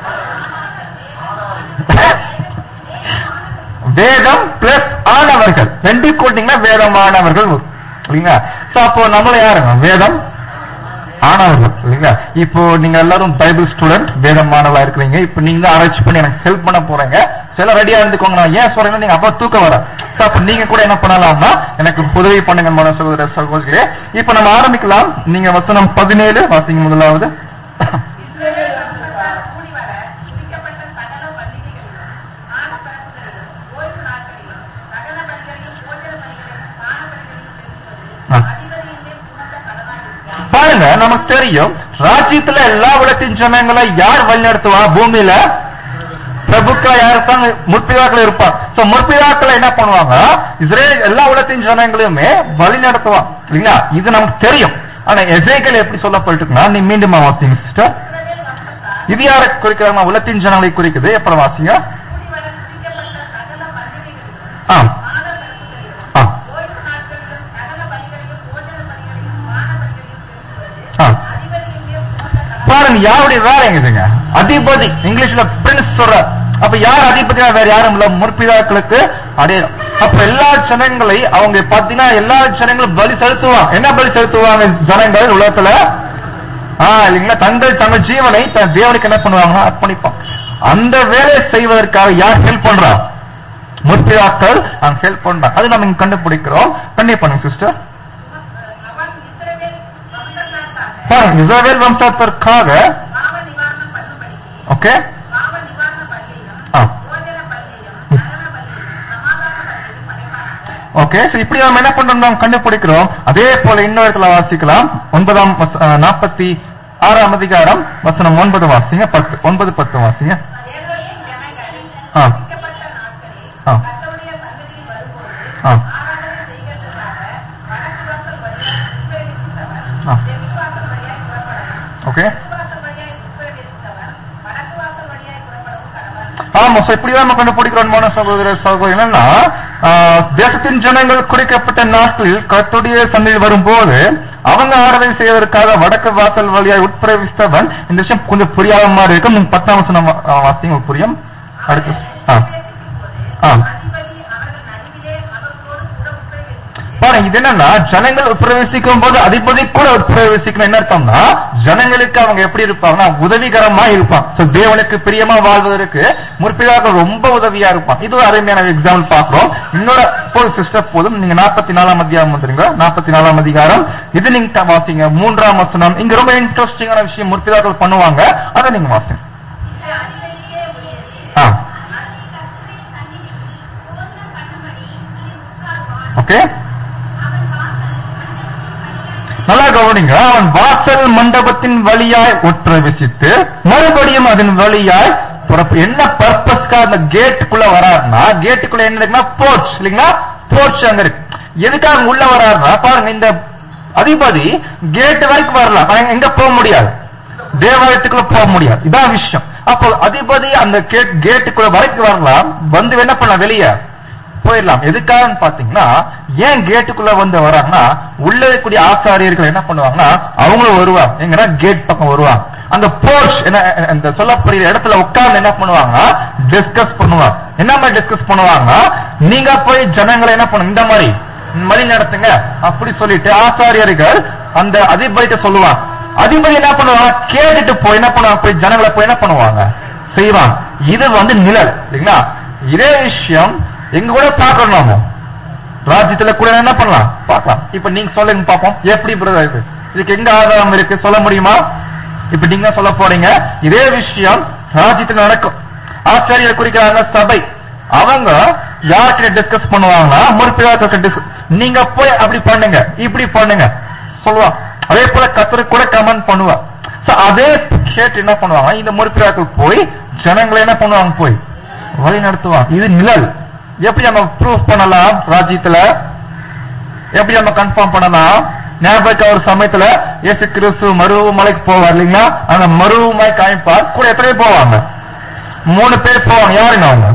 வேதம் பிளஸ் ஆனவர்கள் ரெண்டு கூட்டிங்கன்னா வேதமானவர்கள் வரும். இல்லைங்களா சோ அப்போ நம்மள யாருங்க வேதம் ஆனவர்கள் இல்லைங்களா இப்போ நீங்க எல்லாரும் பைபிள் ஸ்டூடெண்ட் வேதம் மாணவா இருக்கிறீங்க இப்போ நீங்க தான் ஆராய்ச்சி பண்ணி எனக்கு ஹெல்ப் பண்ண போறீங்க சில ரெடியா இருந்துக்கோங்க நான் ஏன் சொல்றேன்னா நீங்க அப்ப தூக்கம் வர So, அப்ப நீங்க கூட என்ன பண்ணலாம்னா எனக்கு உதவி பண்ணுங்க மன சகோதர சகோதரிகளே இப்ப நம்ம ஆரம்பிக்கலாம் நீங்க வசனம் பதினேழு வாசிங்க முதலாவது இஸ்ரவேலர்களுக்காக கூடி வர குறிக்கப்பட்ட சகல பண்டிகைகளிலும் ஆனப்பிறப்புகளிலும் ஓய்வு நாட்களிலும் சகல பலிகளையும் போஜன பலிகளையும் பான பலிகளையும் செலுத்துவது ஆ. அதிபதியின் மேல் சுமந்த கடனாயிருக்கிறது பாருங்க நமக்கு தெரியும் ராஜ்யத்துல எல்லா உலகத்தின் ஜனங்களை யார் வழிநடத்துவா பூமியில பிரபுக்கள் யார் இருப்பாங்க முற்பிதாக்கள் இருப்பாங்க சோ முற்பிதாக்கள் என்ன பண்ணுவாங்க இஸ்ரேல் எல்லா உலகத்தின் ஜனங்களையுமே வழி நடத்துவாங்க இல்லைங்களா இது நமக்கு தெரியும் ஆனா எசேக்கல் எப்படி சொல்லப்பட்டிருக்குன்னா நீ மீண்டும் வாசிங்க சிஸ்டர் இஸ்ரவேல் வம்சத்தார் இது யாரை குறிக்கிறாங்க உலகத்தின் ஜனங்களை குறிக்குது எப்பறம் வாசிங்க கூடி வர குறிக்கப்பட்ட சகல பண்டிகைகளிலும் ஆ ஆனப்பிறப்புகளிலும் ஆ ஓய்வு நாட்களிலும் சகல பலிகளையும் போஜன பலிகளையும் பான பலிகளையும் செலுத்துவது ஆ அதிபதியின் மேல் சுமந்த கடன் பாருங்க யாருடைய வேலை எங்குதுங்க அதிபதி இங்கிலீஷ்ல பிரின்ஸ் சொல்ற அப்ப யார் அதிபதியா வேற யாரும் இல்ல முற்பிதாக்களுக்கு அதே அப்ப எல்லா ஜனங்களை அவங்க பாத்தீங்கன்னா எல்லா ஜனங்களும் பலி செலுத்துவாங்க என்ன பலி செலுத்துவாங்க ஜனங்கள் உலகத்துல ஆ இல்லைங்களா தங்கள் தங்கள் ஜீவனை தன் தேவனுக்கு என்ன பண்ணுவாங்கன்னா அர்ப்பணிப்பாங்க அந்த வேலையை செய்வதற்காக யார் ஹெல்ப் பண்றா முற்பிதாக்கள் அங்க ஹெல்ப் பண்றாங்க அது நம்ம இங்க கண்டுபிடிக்கிறோம் கண்டிப்பா பண்ணுங்க சிஸ்டர் அவன் இஸ்ரவேல் வம்சத்தாருக்காக பாருங்க இஸ்ரவேல் வம்சத்திற்காக பாவ நிவாரணம் பண்ணும்படிக்கு ஓகே பாவ நிவாரண பலியையும் ஆ. போஜன பலியையும் மரண பலியையும் சமாதான பலியையும் படைப்பானாக ஓகே சோ இப்படி நம்ம என்ன பண்றோம் நாம் கண்டுபிடிக்கிறோம் அதே போல இன்னொரு இடத்துல வாசிக்கலாம் ஒன்பதாம் வச- அஹ், நாற்பத்தி ஆறாம் அதிகாரம் வசனம் ஒன்பது வாசிங்க பத்து ஒன்பது பத்து வாசிங்க எல்லோரும் ஜனங்கள் ஆ. குறிக்கப்பட்ட நாட்களில் ஆ. கர்த்தருடைய சன்னதியில் வரும்போது ஆ. ஆராதனை செய்கிறதற்காக வடக்கு வாசல் வழியாய் உட்பிரவேசித்தவன் ஆ. தெற்கு வாசல் வழியாய் புறப்படவும் ஓகே தெற்கு வாசல் வழியாய் உட்பிரவேசித்தவன் வடக்கு வாசல் வழியாய் புறப்படவும் கடவன் ஆமா சோ இப்படிதான் நம்ம கண்டுபிடிக்கிறோம் மோன சகோதர சகோதரி என்னன்னா ஆஹ், தேசத்தின் ஜனங்கள் குறிக்கப்பட்ட நாட்களில் கர்த்தருடைய சந்தையில் வரும்போது அவங்க ஆராதனை செய்வதற்காக வடக்கு வாசல் வழியாய் உட்பிரவித்தவன் இந்த விஷயம் கொஞ்சம் புரியாத மாதிரி இருக்கும் நீங்க பத்தாம் வசனம் வா- ஆஹ், வாசிங்க புரியும் அடுத்து ஆ ஆ அதிபதி அவர்கள் நடுவிலே அவர்களோடு கூட உட்பிரவேசித்து பாருங்க இது என்னன்னா ஜனங்கள் பிரவேசிக்கும் போது அதிபதி கூட பிரவேசிக்கணும் என்ன அர்த்தம்னா ஜனங்களுக்கு அவங்க எப்படி இருப்பாங்கன்னா உதவிகரமா இருப்பாங்க So, தேவனுக்கு பிரியமா வாழ்வதற்கு முற்பிதாக ரொம்ப உதவியா இருப்பான் இது ஒரு அருமையான எக்ஸாம்பிள் பாக்குறோம் இன்னொரு போது சிஸ்டர் போதும் நீங்க நாற்பத்தி நாலாம் அதிகாரம் வந்துருங்க நாற்பத்தி நாலாம் அதிகாரம் இது நீங்க வாசிங்க மூன்றாம் வசனம் இங்க ரொம்ப இன்ட்ரெஸ்டிங்கான விஷயம் முற்பிதாக்கள் பண்ணுவாங்க அதை நீங்க வாசிங்க இது அதிபதியே உரியது ஆ கர்த்தரின் சந்நிதியில் போஜனம் பண்ணும்படி நீ உட்காருவான் ஓகே நல்லா கவனிங்க அவன் வாசல் மண்டபத்தின் வழியாய் உட்பிரவேசித்து மறுபடியும் அதன் வழியாய் புறப்ப- என்ன பர்பஸ்க்கா அந்த கேட்டுக்குள்ள வராருன்னா கேட்டுக்குள்ள என்ன இருக்குன்னா போர்ச் இல்லைங்களா போர்ச் அங்க இருக்கு எதுக்காக உள்ள வராருன்னா பாருங்க இந்த அதிபதி கேட் வரைக்கும் வரலாம் ஆனா எங்க போக முடியாது தேவாலயத்துக்குள்ள போக முடியாது இதான் விஷயம் அப்போ அதிபதி அந்த கேட் கேட்டுக்குள்ள வரைக்கும் வரலாம் வந்து என்ன பண்ணலாம் வெளியே போயிடலாம் எதுக்காகன்னு பாத்தீங்கன்னா ஏன் கேட்டுக்குள்ள வந்து வராங்கன்னா உள்ள இருக்கக்கூடிய ஆசாரியர்கள் என்ன பண்ணுவாங்கன்னா அவங்களும் வருவாங்க எங்கன்னா கேட் பக்கம் வருவாங்க அந்த போர்ச் என்ன அந்த சொல்லப்படுகிற இடத்துல உட்கார்ந்து என்ன பண்ணுவாங்கன்னா டிஸ்கஸ் பண்ணுவாங்க என்ன மாதிரி டிஸ்கஸ் பண்ணுவாங்கன்னா நீங்க போய் ஜனங்களை என்ன பண்ணுங்க இந்த மாதிரி வழி நடத்துங்க அப்படி சொல்லிட்டு ஆசாரியர்கள் அந்த அதிபதிட்ட சொல்லுவாங்க அதிபதி என்ன பண்ணுவாங்க கேட்டுட்டு போய் என்ன பண்ணுவாங்க போய் ஜனங்களை போய் என்ன பண்ணுவாங்க செய்வாங்க இது வந்து நிழல் இல்லைங்களா இதே விஷயம் எங்க கூட பார்க்கணும் நாம ராஜ்யத்துல கூட என்ன பண்ணலாம் பார்க்கலாம் இப்ப நீங்க சொல்லுங்க பாப்போம் எப்படி பிரதர் இது இதுக்கு எங்க ஆதாரம் இருக்கு சொல்ல முடியுமா இப்ப நீங்க சொல்ல போறீங்க இதே விஷயம் ராஜ்யத்துல நடக்கும் ஆச்சாரியர் குறிக்கிறாங்க சபை அவங்க யார்கிட்ட டிஸ்கஸ் பண்ணுவாங்கன்னா முற்பிதாக்கள் நீங்க போய் அப்படி பண்ணுங்க இப்படி பண்ணுங்க சொல்லுவாங்க அதே போல கத்தருக்கு கூட கமெண்ட் பண்ணுவா So, அதே கேட்டு என்ன பண்ணுவாங்க இந்த முற்பிதாக்கள் போய் ஜனங்களை என்ன பண்ணுவாங்க போய் வழி நடத்துவாங்க இது நிழல் எப்படி நம்ம ப்ரூவ் பண்ணலாம் ராஜ்யத்துல எப்படி நம்ம கன்ஃபார்ம் பண்ணலாம் ஞாபகம் ஒரு சமயத்துல இயேசு கிறிஸ்து மருவு மலைக்கு போவார் இல்லைங்களா அந்த மருவு மலை காமிப்பார் கூட எத்தனை பேர் போவாங்க மூணு பேர் போவாங்க யாருங்க அவங்க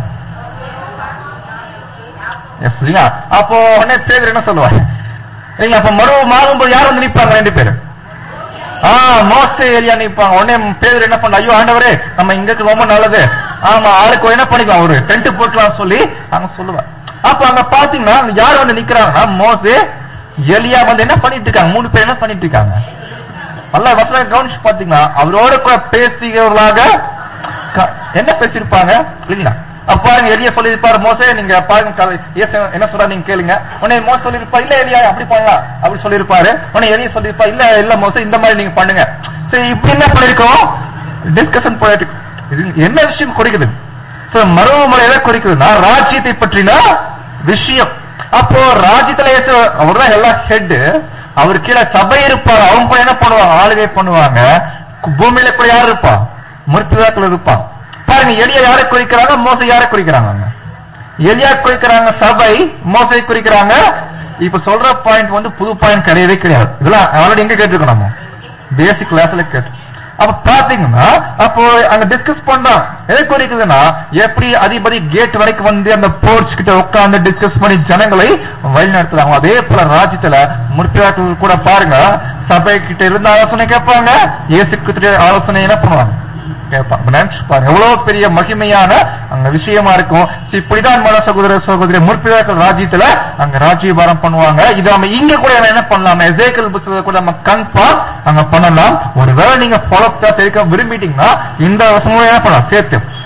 Yes, இல்லையா அப்போ உடனே பேர் என்ன சொல்லுவாங்க இல்லைங்க அப்ப மருவு மாறும்போது யார் வந்து நிப்பாங்க ரெண்டு பேரும் ஆ மோசே ஏரியா நிப்பாங்க உடனே பேர் என்ன பண்ண ஐயோ ஆண்டவரே நம்ம இங்க இருக்கு ரொம்ப நல்லது ஆமா ஆளுக்கு என்ன பண்ணிக்கலாம் ஒரு டென்ட் போட்டுலாம் சொல்லி அங்க சொல்லுவா அப்ப அங்க பாத்தீங்கன்னா யார் வந்து நிக்கிறாங்கன்னா மோசே எலியா வந்து என்ன பண்ணிட்டு இருக்காங்க மூணு பேர் என்ன பண்ணிட்டு இருக்காங்க நல்ல வசனம் கவனிச்சு பாத்தீங்கன்னா அவரோட கூட பேசுகிறவர்களாக க- என்ன பேசியிருப்பாங்க இல்லைங்களா அப்ப பாருங்க எலியா சொல்லியிருப்பாரு மோசே நீங்க பாருங்க கதை- இயேசு என்ன சொல்றா நீங்க கேளுங்க உடனே மோச சொல்லியிருப்பா இல்ல எலியா அப்படி பண்ணலாம் அப்படி சொல்லியிருப்பாரு உடனே எலியா சொல்லியிருப்பா இல்ல இல்ல மோசே இந்த மாதிரி நீங்க பண்ணுங்க சரி இப்படி என்ன பண்ணிருக்கோம் டிஸ்கஷன் போயிட்டு இது என்ன விஷயம் குறிக்குது So, மருவமலை எதை குறிக்குதுன்னா ராஜ்யத்தை பற்றின விஷயம் அப்போ ராஜ்யத்துல இயேசு அவர்தான் எல்லா ஹெட் அவர் கீழே சபை இருப்பார் அவங்க கூட என்ன பண்ணுவாங்க ஆளுகை பண்ணுவாங்க பூமியில கூட யார் இருப்பா முற்பிதாக்கள் இருப்பான் பாருங்க எளிய யாரை குறிக்கிறாங்க மோசை யாரை குறிக்கிறாங்க அங்க? எலியா குறிக்கிறாங்க சபை மோசை குறிக்கிறாங்க இப்ப சொல்ற பாயிண்ட் வந்து புது பாயிண்ட் கிடையவே கிடையாது இதெல்லாம் ஆல்ரெடி எங்க கேட்டிருக்கோம் நம்ம பேசிக் கிளாஸ்ல கேட்டு அப்ப பாத்தீங்கன்னா அப்போ அங்க டிஸ்கஸ் பண்றான் எதை குறிக்குதுன்னா எப்படி அதிபதி கேட் வரைக்கும் வந்து அந்த போர்ச் கிட்ட உட்கார்ந்து டிஸ்கஸ் பண்ணி ஜனங்களை வழி நடத்துறாங்க அதே போல ராஜ்யத்துல முற்பிதாக்கள் கூட பாருங்க சபை கிட்ட இருந்த ஆலோசனை கேட்பாங்க இயேசு கிட்ட ஆலோசனை என்ன பண்ணுவாங்க கேட்பான் அப்ப நினைச்சு பாருங்க எவ்வளவு பெரிய மகிமையான அங்க விஷயமா இருக்கும் So, இப்படிதான் மன சகோதர சகோதரி முற்பிதாக்கள் ராஜ்யத்துல அங்க ராஜ்யபாரம் பண்ணுவாங்க இது நம்ம இங்க கூட என்ன பண்ணலாம் எசேக்கல் புத்தகத்தை கூட நம்ம கன்ஃபார்ம் அங்க பண்ணலாம் ஒருவேளை நீங்க ஃபாலோ தெரிவிக்க விரும்பிட்டீங்கன்னா இந்த வசமும் என்ன பண்ணலாம் சேர்த்து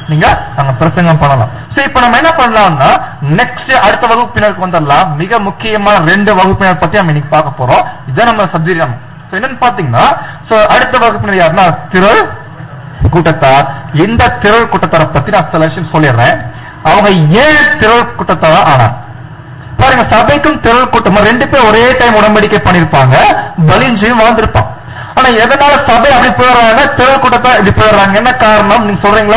நீங்க அங்க பிரசங்கம் பண்ணலாம் சோ இப்ப நம்ம என்ன பண்ணலாம்னா நெக்ஸ்ட் அடுத்த வகுப்பினருக்கு வந்துடலாம் மிக முக்கியமான ரெண்டு வகுப்பினர் பத்தி நம்ம இன்னைக்கு பார்க்க போறோம் இதான் நம்ம சப்ஜெக்ட் நம்ம So என்னன்னு பாத்தீங்கன்னா சோ அடுத்த வகுப்பினர் யாருன்னா திரள் கூட்டத்தார் இந்த திரள் கூட்டத்தாரை பத்தி நான் சில விஷயம் சொல்லிடுறேன் அவங்க ஏன் திரள் கூட்டத்தாரா ஆனா பாருங்க சபைக்கும் திரள் கூட்டமும் ரெண்டு பேரும் ஒரே டைம் உடன்படிக்கை பண்ணிருப்பாங்க பலிஞ்சியும் வாழ்ந்திருப்பான் ஆனா எதனால சபை அப்படி போயிடுறாங்க திரள் கூட்டத்தை இப்படி போயிடுறாங்க என்ன காரணம் நீங்க சொல்றீங்களா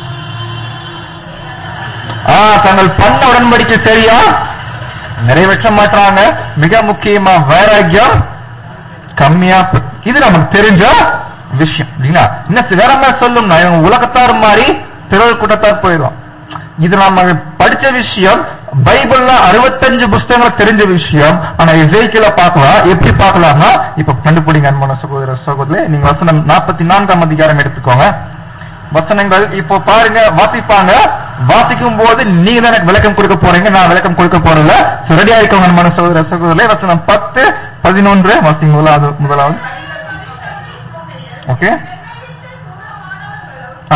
ஆ தங்கள் பண்ண உடன்படிக்கை சரியா நிறைவேற்ற மாட்டாங்க மிக முக்கியமா வைராக்கியம் கம்மியா ப- இது நமக்கு தெரிஞ்ச விஷயம் இல்லைங்களா இன்னும் வேற மாதிரி சொல்லும்னா இவங்க உலகத்தார் மாதிரி திரள் கூட்டத்தார் போயிடும் இது நம்ம படிச்ச விஷயம் பைபிள்ல அறுபத்தஞ்சு புஸ்தகங்கள் தெரிஞ்ச விஷயம் ஆனா இசைக்கில பார்க்கலாம் எப்படி பார்க்கலாம்னா இப்ப கண்டுபிடிங்க அன்பான சகோதர சகோதரி நீங்க வசனம் நாற்பத்தி நான்காம் அதிகாரம் எடுத்துக்கோங்க வசனங்கள் இப்போ பாருங்க வாசிப்பாங்க வாசிக்கும் போது நீங்க தான் எனக்கு விளக்கம் கொடுக்க போறீங்க நான் விளக்கம் கொடுக்க போறதில்ல ரெடியா இருக்கவங்க அன்பான சகோதர சகோதரி வசனம் பத்து பதினொன்று வாசிங்க முதலாவது முதலாவது ஓகே ஆ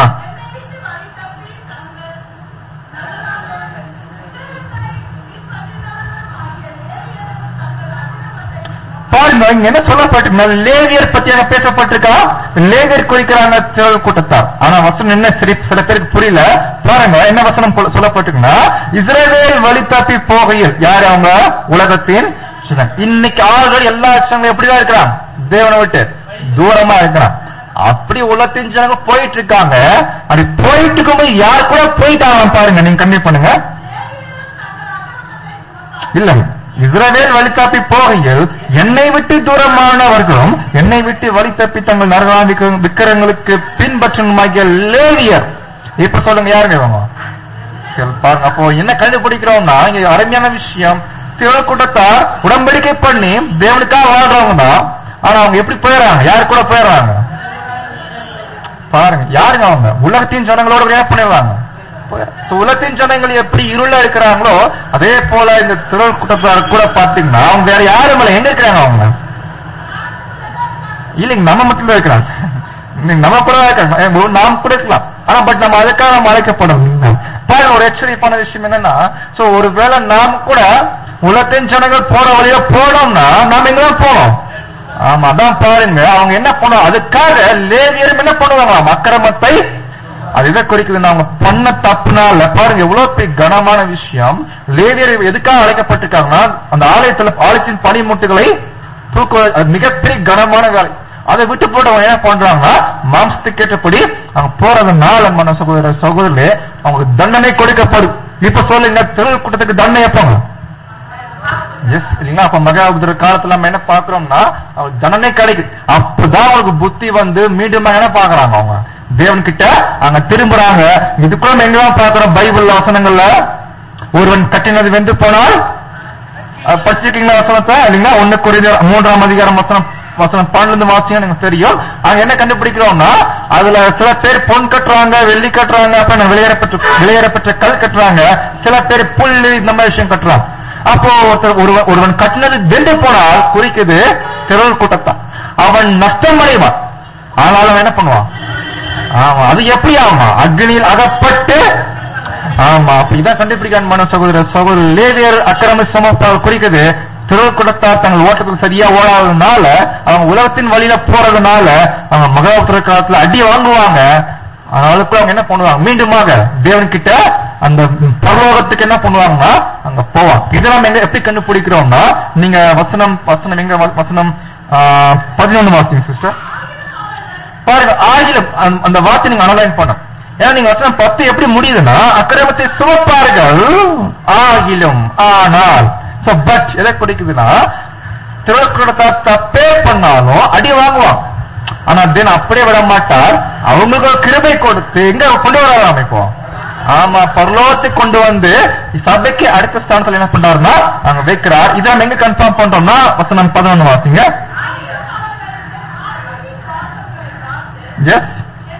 பாருங்க இங்க என்ன சொல்லப்பட்டிருக்கா லேவியர் பத்தி அங்க பேசப்பட்டிருக்கா லேவியர் குறிக்கிறாங்க திரள் கூட்டத்தார் ஆனா வசனம் என்ன சரி சில பேருக்கு புரியல பாருங்க என்ன வசனம் போல- சொல்லப்பட்டிருக்குன்னா இஸ்ரேவேல் வழி தப்பி போகையில் யார் அவங்க உலகத்தின் சிவன். இன்னைக்கு ஆள்கள் எல்லா விஷயங்களும் எப்படிதான் இருக்கிறான் தேவனை விட்டு தூரமா இருக்கிறான் அப்படி உலகத்தின் ஜனங்க போயிட்டு இருக்காங்க அப்படி போயிட்டு இருக்கும்போது யார் கூட போயிட்டாங்க பாருங்க நீங்க கம்மி பண்ணுங்க இல்லை இஸ்ரவேல் வழி தப்பி போகையில் என்னை விட்டு தூரமானவர்களும் என்னை விட்டு வழி தப்பி தங்கள் நரகாம் விக்கிரங்களுக்கு பின்பற்றணுமாகிய லேவியர் இப்ப சொல்லுங்க யாருங்க இவங்க சரி, பாருங்க அப்போ என்ன கண்டுபிடிக்கிறோம்னா இங்க அருமையான விஷயம் திரக்கூட்டத்தார் உடன்படிக்கை பண்ணி தேவனுக்காக வாழ்றவங்க தான் ஆனா அவங்க எப்படி போயிடறாங்க யார் கூட போயிடுறாங்க பாருங்க யாருங்க அவங்க உலகத்தின் ஜனங்களோட என்ன பண்ணிடுவாங்க So, உலகத்தின் ஜனங்கள் எப்படி இருள இருக்கிறாங்களோ அதே போல இந்த திரள் கூட்டத்தார் கூட பாத்தீங்கன்னா அவங்க வேற யாரும் இல்ல எங்க இருக்கிறாங்க அவங்க இல்லைங்க நம்ம மட்டும் தான் இருக்கிறாங்க நீங்க நம்ம கூட தான் இருக்காங்க ஏன் ஒரு நாம் கூட இருக்கலாம் ஆனா பட் நம்ம அதுக்காக நம்ம அழைக்கப்படும் பாருங்க ஒரு எச்சரிப்பான விஷயம் என்னன்னா சோ ஒருவேளை நாம் கூட உலகத்தின் ஜனங்கள் போற வழியா போனோம்னா நாம எங்க தான் போனோம் ஆமா அதான் பாருங்க அவங்க என்ன பண்ணுவாங்க அதுக்காக லேவியரும் என்ன பண்ணுவாங்க அக்கிரமத்தை அது எதை குறிக்குதுன்னா அவங்க பண்ண தப்புனால பாருங்க எவ்வளவு பெரிய கனமான விஷயம் லேவியர் எதுக்காக அழைக்கப்பட்டிருக்காங்கன்னா அந்த ஆலயத்துல ஆலயத்தின் பனிமுட்டுகளை தூக்குவது அது மிகப்பெரிய கனமான வேலை அதை விட்டு போட்டு அவங்க என்ன பண்றாங்கன்னா மாம்சத்துக்கு ஏற்றபடி அவங்க போறதுனால மன சகோதர சகோதரர்களே அவங்களுக்கு தண்டனை கொடுக்கப்படும் இப்ப சொல்லுங்க திரள் கூட்டத்துக்கு தண்டனை எப்பங்க எஸ் இல்லைங்களா அப்ப மகாபுத்திர காலத்துல நம்ம என்ன பாக்குறோம்னா அவங்களுக்கு தண்டனை கிடைக்குது அப்பதான் அவங்களுக்கு புத்தி வந்து மீண்டும் என்ன பாக்குறாங்க அவங்க தேவன் கிட்ட அங்க திரும்புறாங்க இதுக்குள்ள நம்ம எங்கெல்லாம் பாக்குறோம் பைபிள் வசனங்கள்ல ஒருவன் கட்டினது வென்று போனால் அஹ், படிச்சிருக்கீங்களா வசனத்தை இல்லைங்களா ஒண்ணு குறைந்த மூன்றாம் அதிகாரம் வசனம் வசனம் பன்னெண்டு வாசியம் எனக்கு தெரியும் அங்க என்ன கண்டுபிடிக்கிறோம்னா அதுல சில பேர் பொன் கட்டுறாங்க வெள்ளி கட்டுறாங்க அப்புறம் விளையாடப்பட்ட விளையாடப்பட்ட கல் கட்டுறாங்க சில பேர் புல்லு இந்த மாதிரி விஷயம் கட்டுறாங்க அப்போ ஒருத்தர் ஒருவன் ஒருவன் கட்டினது வென்று போனால் குறிக்குது திரள் கூட்டத்தான் அவன் நஷ்டம் அடைவான் ஆனாலும் அவன் என்ன பண்ணுவான் ஆமா அது எப்படி ஆமா அக்னியில் அகப்பட்டு ஆமா அப்ப இதான் கண்டுபிடிக்கான் மன சகோதரர் சகோதரர் லேவியர் அக்கிரம சமத்தால் குறிக்குது திருக்குடத்தார் தங்கள் ஓட்டத்துக்கு சரியா ஓடாததுனால அவங்க உலகத்தின் வழியில போறதுனால அவங்க மகாபுத்திர காலத்துல அடி வாங்குவாங்க அதுக்கு அவங்க என்ன பண்ணுவாங்க மீண்டுமாக தேவன் கிட்ட அந்த பரலோகத்துக்கு என்ன பண்ணுவாங்கன்னா அங்க போவாங்க இதை நம்ம எங்க எப்படி கண்டுபிடிக்கிறோம்னா நீங்க வசனம் வசனம் எங்க வ- வசனம் பதினொன்னு வாசிங்க சிஸ்டர் பாருங்க ஆகிலும் அந்த- அந்த வார்த்தை நீங்க அனலைன் பண்ணும் ஏன்னா நீங்க வசனம் பத்து எப்படி முடியுதுன்னா அக்கிரமத்தை சுமப்பார்கள் ஆகிலும் ஆனால் பட் எதை குறிக்குதுன்னா திருக்குறத்தை தப்பே பண்ணாலும் அடி வாங்குவாங்க ஆனா தென் அப்படியே விட மாட்டார் அவங்களுக்கு ஒரு கிருபை கொடுத்து எங்க கொண்டு வரலாம் இப்போ ஆமா பரலோகத்துக்கு கொண்டு வந்து சபைக்கு அடுத்த ஸ்தானத்துல என்ன பண்றாருன்னா அங்க வைக்கிறார் இதை நம்ம எங்க கன்ஃபார்ம் பண்றோம்னா வசனம் பதினொன்னு வாசிங்க எஸ்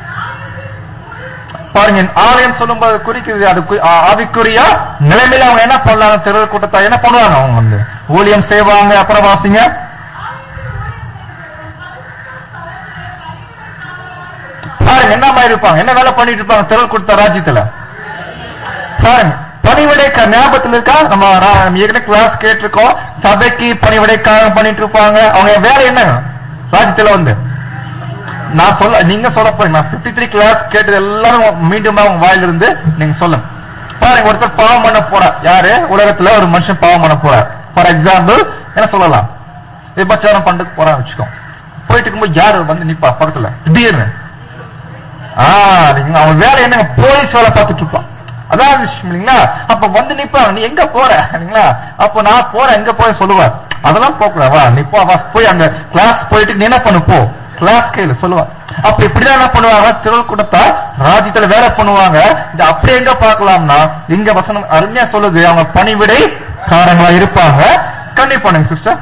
பாருங்க ஆலயம் சொல்லும்போது குறிக்குது அது கு- ஆ- ஆவிக்குரிய நிலைமையில அவங்க என்ன பண்ணலாம் தெரு கூட்டத்தை என்ன பண்ணுவாங்க அவங்க வந்து ஊழியம் செய்வாங்க அப்புறம் வாசிங்க பாருங்க பாருங்க என்ன மாதிரி இருப்பாங்க என்ன வேலை பண்ணிட்டு இருப்பாங்க திரள் கொடுத்த ராஜ்யத்துல பாருங்க பணிவிடைக்கா ஞாபகத்தில் இருக்கா நம்ம ரா- ஏற்கனவே கிளாஸ் கேட்டிருக்கோம் சபைக்கு பணிவிடைக்காக பண்ணிட்டு இருப்பாங்க அவங்க வேலை என்ன ராஜ்யத்துல வந்து நான் சொல்ல நீங்க சொல்ல போறீங்க நான் 53 த்ரீ கிளாஸ் கேட்டது எல்லாரும் மீண்டும் உங்க வாயிலிருந்து நீங்க சொல்லுங்க பாருங்க ஒருத்தர் பாவம் பண்ண போறார் யாரு உலகத்துல ஒரு மனுஷன் பாவம் பண்ண போறார் ஃபார் எக்ஸாம்பிள் என்ன சொல்லலாம் விபச்சாரம் பண்ணிட்டு போறான்னு வச்சுக்கோ போயிட்டு இருக்கும்போது யாரு வந்து நிப்பா பக்கத்துல திடீர்னு ஆ, நீங்க அவன் வேலை என்னங்க போலீஸ் வேலை பார்த்துட்டு இருப்பான் அதான் விஷயம் இல்லைங்களா அப்ப வந்து நிப்பான் நீ எங்க போற இல்லைங்களா அப்ப நான் போறேன் எங்க போய் சொல்லுவார் அதெல்லாம் போக கூடாது வா நீ போ வா போய் அங்க கிளாஸ் போயிட்டு நீ என்ன பண்ணு போ கிளாஸ் கையில சொல்லுவார் அப்ப இப்படிதான் என்ன பண்ணுவாங்க திருள் கொடுத்தா ராஜ்யத்துல வேலை பண்ணுவாங்க இது அப்படி எங்க பார்க்கலாம்னா இங்க வசனம் அருமையா சொல்லுது அவங்க பணிவிடை காரங்களா இருப்பாங்க கண்டிப்பா பண்ணுங்க சிஸ்டர்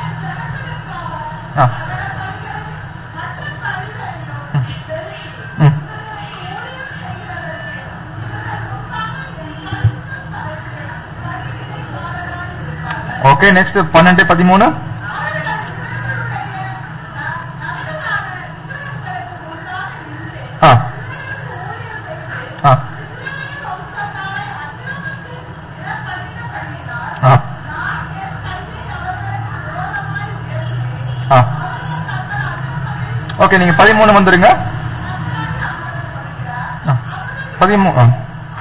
ம் ஓகே நெக்ஸ்ட் பன்னெண்டு பதிமூணு ஆ ஆ ஆ ஆ ஓகே நீங்க பதிமூணு வந்துருங்க ஆ, பதிமூணு ஆ.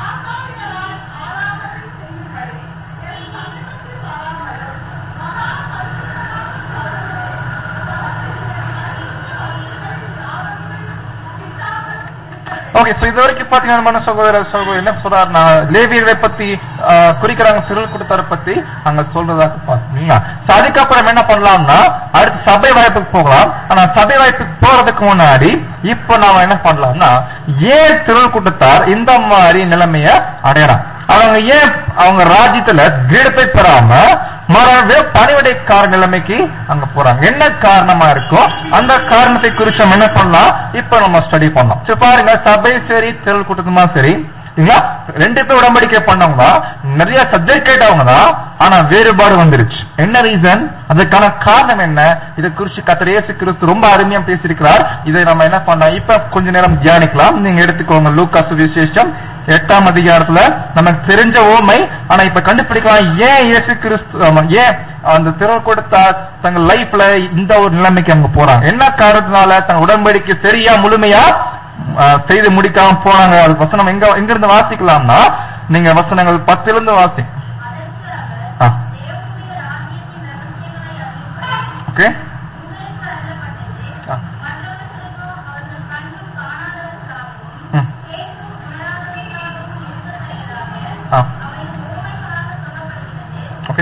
ஓகே சோ இது வரைக்கும் பாத்தீங்கன்னா நம்ம சகோதர சகோதரர் என்ன சொல்றாருன்னா லேவியர்களை பத்தி ஆ, குறிக்கிறாங்க சிறுல் கொடுத்தார பத்தி அங்க சொல்றதாக பாத்தீங்களா So, அதுக்கப்புறம் என்ன பண்ணலாம்னா அடுத்து சபை வாய்ப்புக்கு போகலாம் ஆனா சபை வாய்ப்புக்கு போறதுக்கு முன்னாடி இப்ப நாம என்ன பண்ணலாம்னா ஏன் சிறுல் கூட்டத்தார் இந்த மாதிரி நிலைமைய அடையறாங்க அவங்க ஏன் அவங்க ராஜ்யத்துல கிரீடத்தை பெறாம மறவே பணிவிடைக்கார நிலைமைக்கு அங்க போறாங்க என்ன காரணமா இருக்கும் அந்த காரணத்தை குறிச்சு நம்ம என்ன பண்ணலாம் இப்ப நம்ம ஸ்டடி பண்ணலாம் சரி பாருங்க சபை சரி திரள் கூட்டத்துமா சரி இல்லைங்களா ரெண்டு பேர் உடம்படிக்கை பண்ணவங்க தான் நிறைய சப்ஜெக்ட் கேட்டவங்க தான் ஆனா வேறுபாடு வந்துருச்சு என்ன ரீசன் அதுக்கான காரணம் என்ன இதை குறிச்சு கத்தர் இயேசு கிறிஸ்து ரொம்ப அருமையா பேசியிருக்கிறார் இதை நம்ம என்ன பண்ணலாம் இப்ப கொஞ்ச நேரம் தியானிக்கலாம் நீங்க எடுத்துக்கோங்க லூக்கா சுவிசேஷம் எட்டாம் அதிகாரத்துல நமக்கு தெரிஞ்ச ஓமை ஆனா இப்ப கண்டுபிடிக்கலாம் ஏன் இயேசு கிறிஸ்து ஆமா, ஏன் அந்த திறல் கொடுத்தா தங்க லைஃப்ல இந்த ஒரு நிலைமைக்கு அங்க போறாங்க என்ன காரணத்தினால தங்க உடன்படிக்கை சரியா முழுமையா ஆ, செய்து முடிக்காம போனாங்க அது வசனம் எங்க எங்க இருந்து வாசிக்கலாம்னா நீங்க வசனங்கள் பத்திலிருந்து வாசி ஓகே ஓகே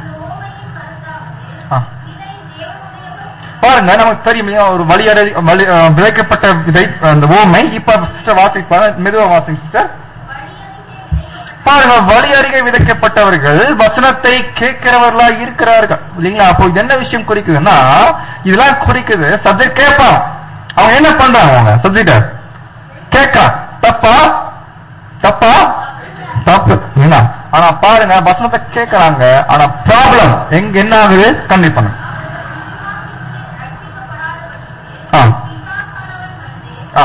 பாருங்க நமக்கு தெரியும் இல்லையா, ஒரு வழியறை வழி- அஹ், விதைக்கப்பட்ட விதை அந்த ஓமை இப்ப சிஸ்டர் வாசிப்பாங்க மெதுவா வாசிங்க சிஸ்டர் பாருங்க வழி அருகே விதைக்கப்பட்டவர்கள் வசனத்தை கேட்கிறவர்களா இருக்கிறார்கள் இல்லைங்களா அப்போ இது என்ன விஷயம் குறிக்குதுன்னா இதெல்லாம் குறிக்குது சப்ஜெக்ட் கேட்பான் அவங்க என்ன பண்றாங்க அவங்க சப்ஜெக்ட கேட்கா தப்பா தப்பா தப்பு இல்லைங்களா ஆனா பாருங்க வசனத்தை கேட்கறாங்க ஆனா ப்ராப்ளம் எங்க என்ன ஆகுது கண்டிப்பா ஆ ஆ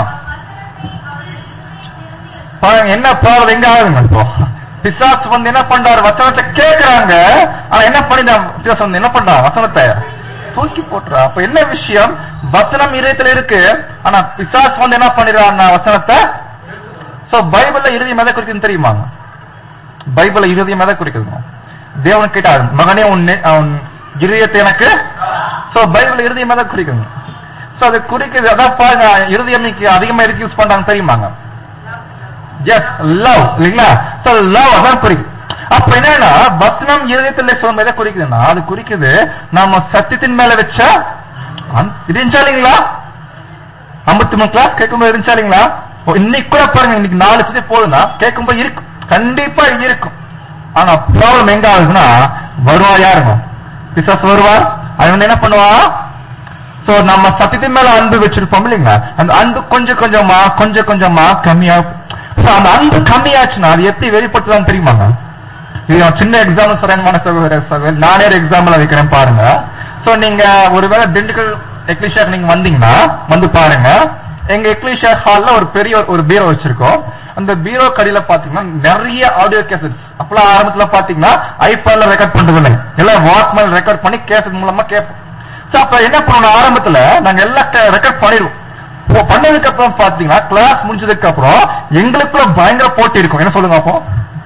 பாருங்க என்ன ப்ராப்ளம் எங்க ஆகுதுங்க இப்போ பிசாசு வந்து என்ன பண்றாரு வசனத்தை கேக்குறாங்க ஆனா என்ன பண்ணிட்டான் பிசாசு வந்து என்ன பண்றான் வசனத்தை தூக்கி போட்டுறா அப்ப என்ன விஷயம் வசனம் இதயத்துல இருக்கு ஆனா பிசாசு வந்து என்ன பண்ணிடுறான் வசனத்தை சோ பைபிள்ல இறுதியம் எதை குறிக்குதுன்னு தெரியுமாங்க பைபிள்ல இறுதியம் எதை குறிக்குது தேவன் கேட்டார் மகனே உன் நெ- உன் இருதயத்தை எனக்கு சோ பைபிள் இறுதியம் எதை குறிக்குது சோ அது குறிக்குது அதான் பாருங்க இறுதியம் இன்னைக்கு அதிகமா எதுக்கு யூஸ் பண்றாங்க தெரியுமாங்க எஸ் லவ் இல்லைங்களா சோ லவ் அதான் குறிக்குது அப்ப என்னன்னா வசனம் இருதயத்துல சொல்லும் எதை குறிக்குதுன்னா அது குறிக்குது நாம சத்தியத்தின் மேல வச்ச அன்- இது இருந்துச்சா இல்லைங்களா ஐம்பத்தி மூணு கிளாஸ் கேட்கும்போது இருந்துச்சா இல்லைங்களா ஓ, இன்னைக்கு கூட பாருங்க இன்னைக்கு நாலு சதி போகுதுன்னா கேட்கும்போது இருக்கும் கண்டிப்பா இருக்கும் ஆனா ப்ராப்ளம் எங்க ஆகுதுன்னா வருவா யாருங்க பிசாசு வருவா அவன் வந்து என்ன பண்ணுவா சோ நம்ம சத்தியத்தின் மேல அன்பு வச்சிருப்போம் இல்லைங்களா அந்த அன்பு கொஞ்சம் கொஞ்சமா கொஞ்சம் கொஞ்சமா கம்மியா So, அந்த அன்பு கம்மியாச்சுன்னா அது எப்படி வெளிப்படுத்துதான் தெரியுமாங்க இது நான் சின்ன எக்ஸாம்பிள் சொல்றேன் மன சகோதர சகோதரி நானே ஒரு எக்ஸாம்பிள் வைக்கிறேன் பாருங்க சோ நீங்க ஒருவேளை திண்டுக்கல் எக்லிஷாக்கு நீங்க வந்தீங்கன்னா வந்து பாருங்க எங்க எக்லிஷா ஹால்ல ஒரு பெரிய ஒரு- ஒரு பீரோ வச்சிருக்கோம் அந்த பீரோ கடையில பாத்தீங்கன்னா நிறைய ஆடியோ கேசட்ஸ் அப்பெல்லாம் ஆரம்பத்துல பாத்தீங்கன்னா ஐபேட்ல ரெக்கார்ட் பண்றது இல்லை எல்லாம் வாக்மேன் ரெக்கார்ட் பண்ணி கேசட் மூலமா கேட்போம் சோ அப்ப என்ன பண்ணணும் ஆரம்பத்துல நாங்க எல்லாம் ரெக்கார்ட் பண்ணிடுவோம் இப்போ பண்ணதுக்கு அப்புறம் பாத்தீங்கன்னா கிளாஸ் முடிஞ்சதுக்கு அப்புறம் எங்களுக்குள்ள பயங்கர போட்டி இருக்கும் என்ன சொல்லுங்க அப்போ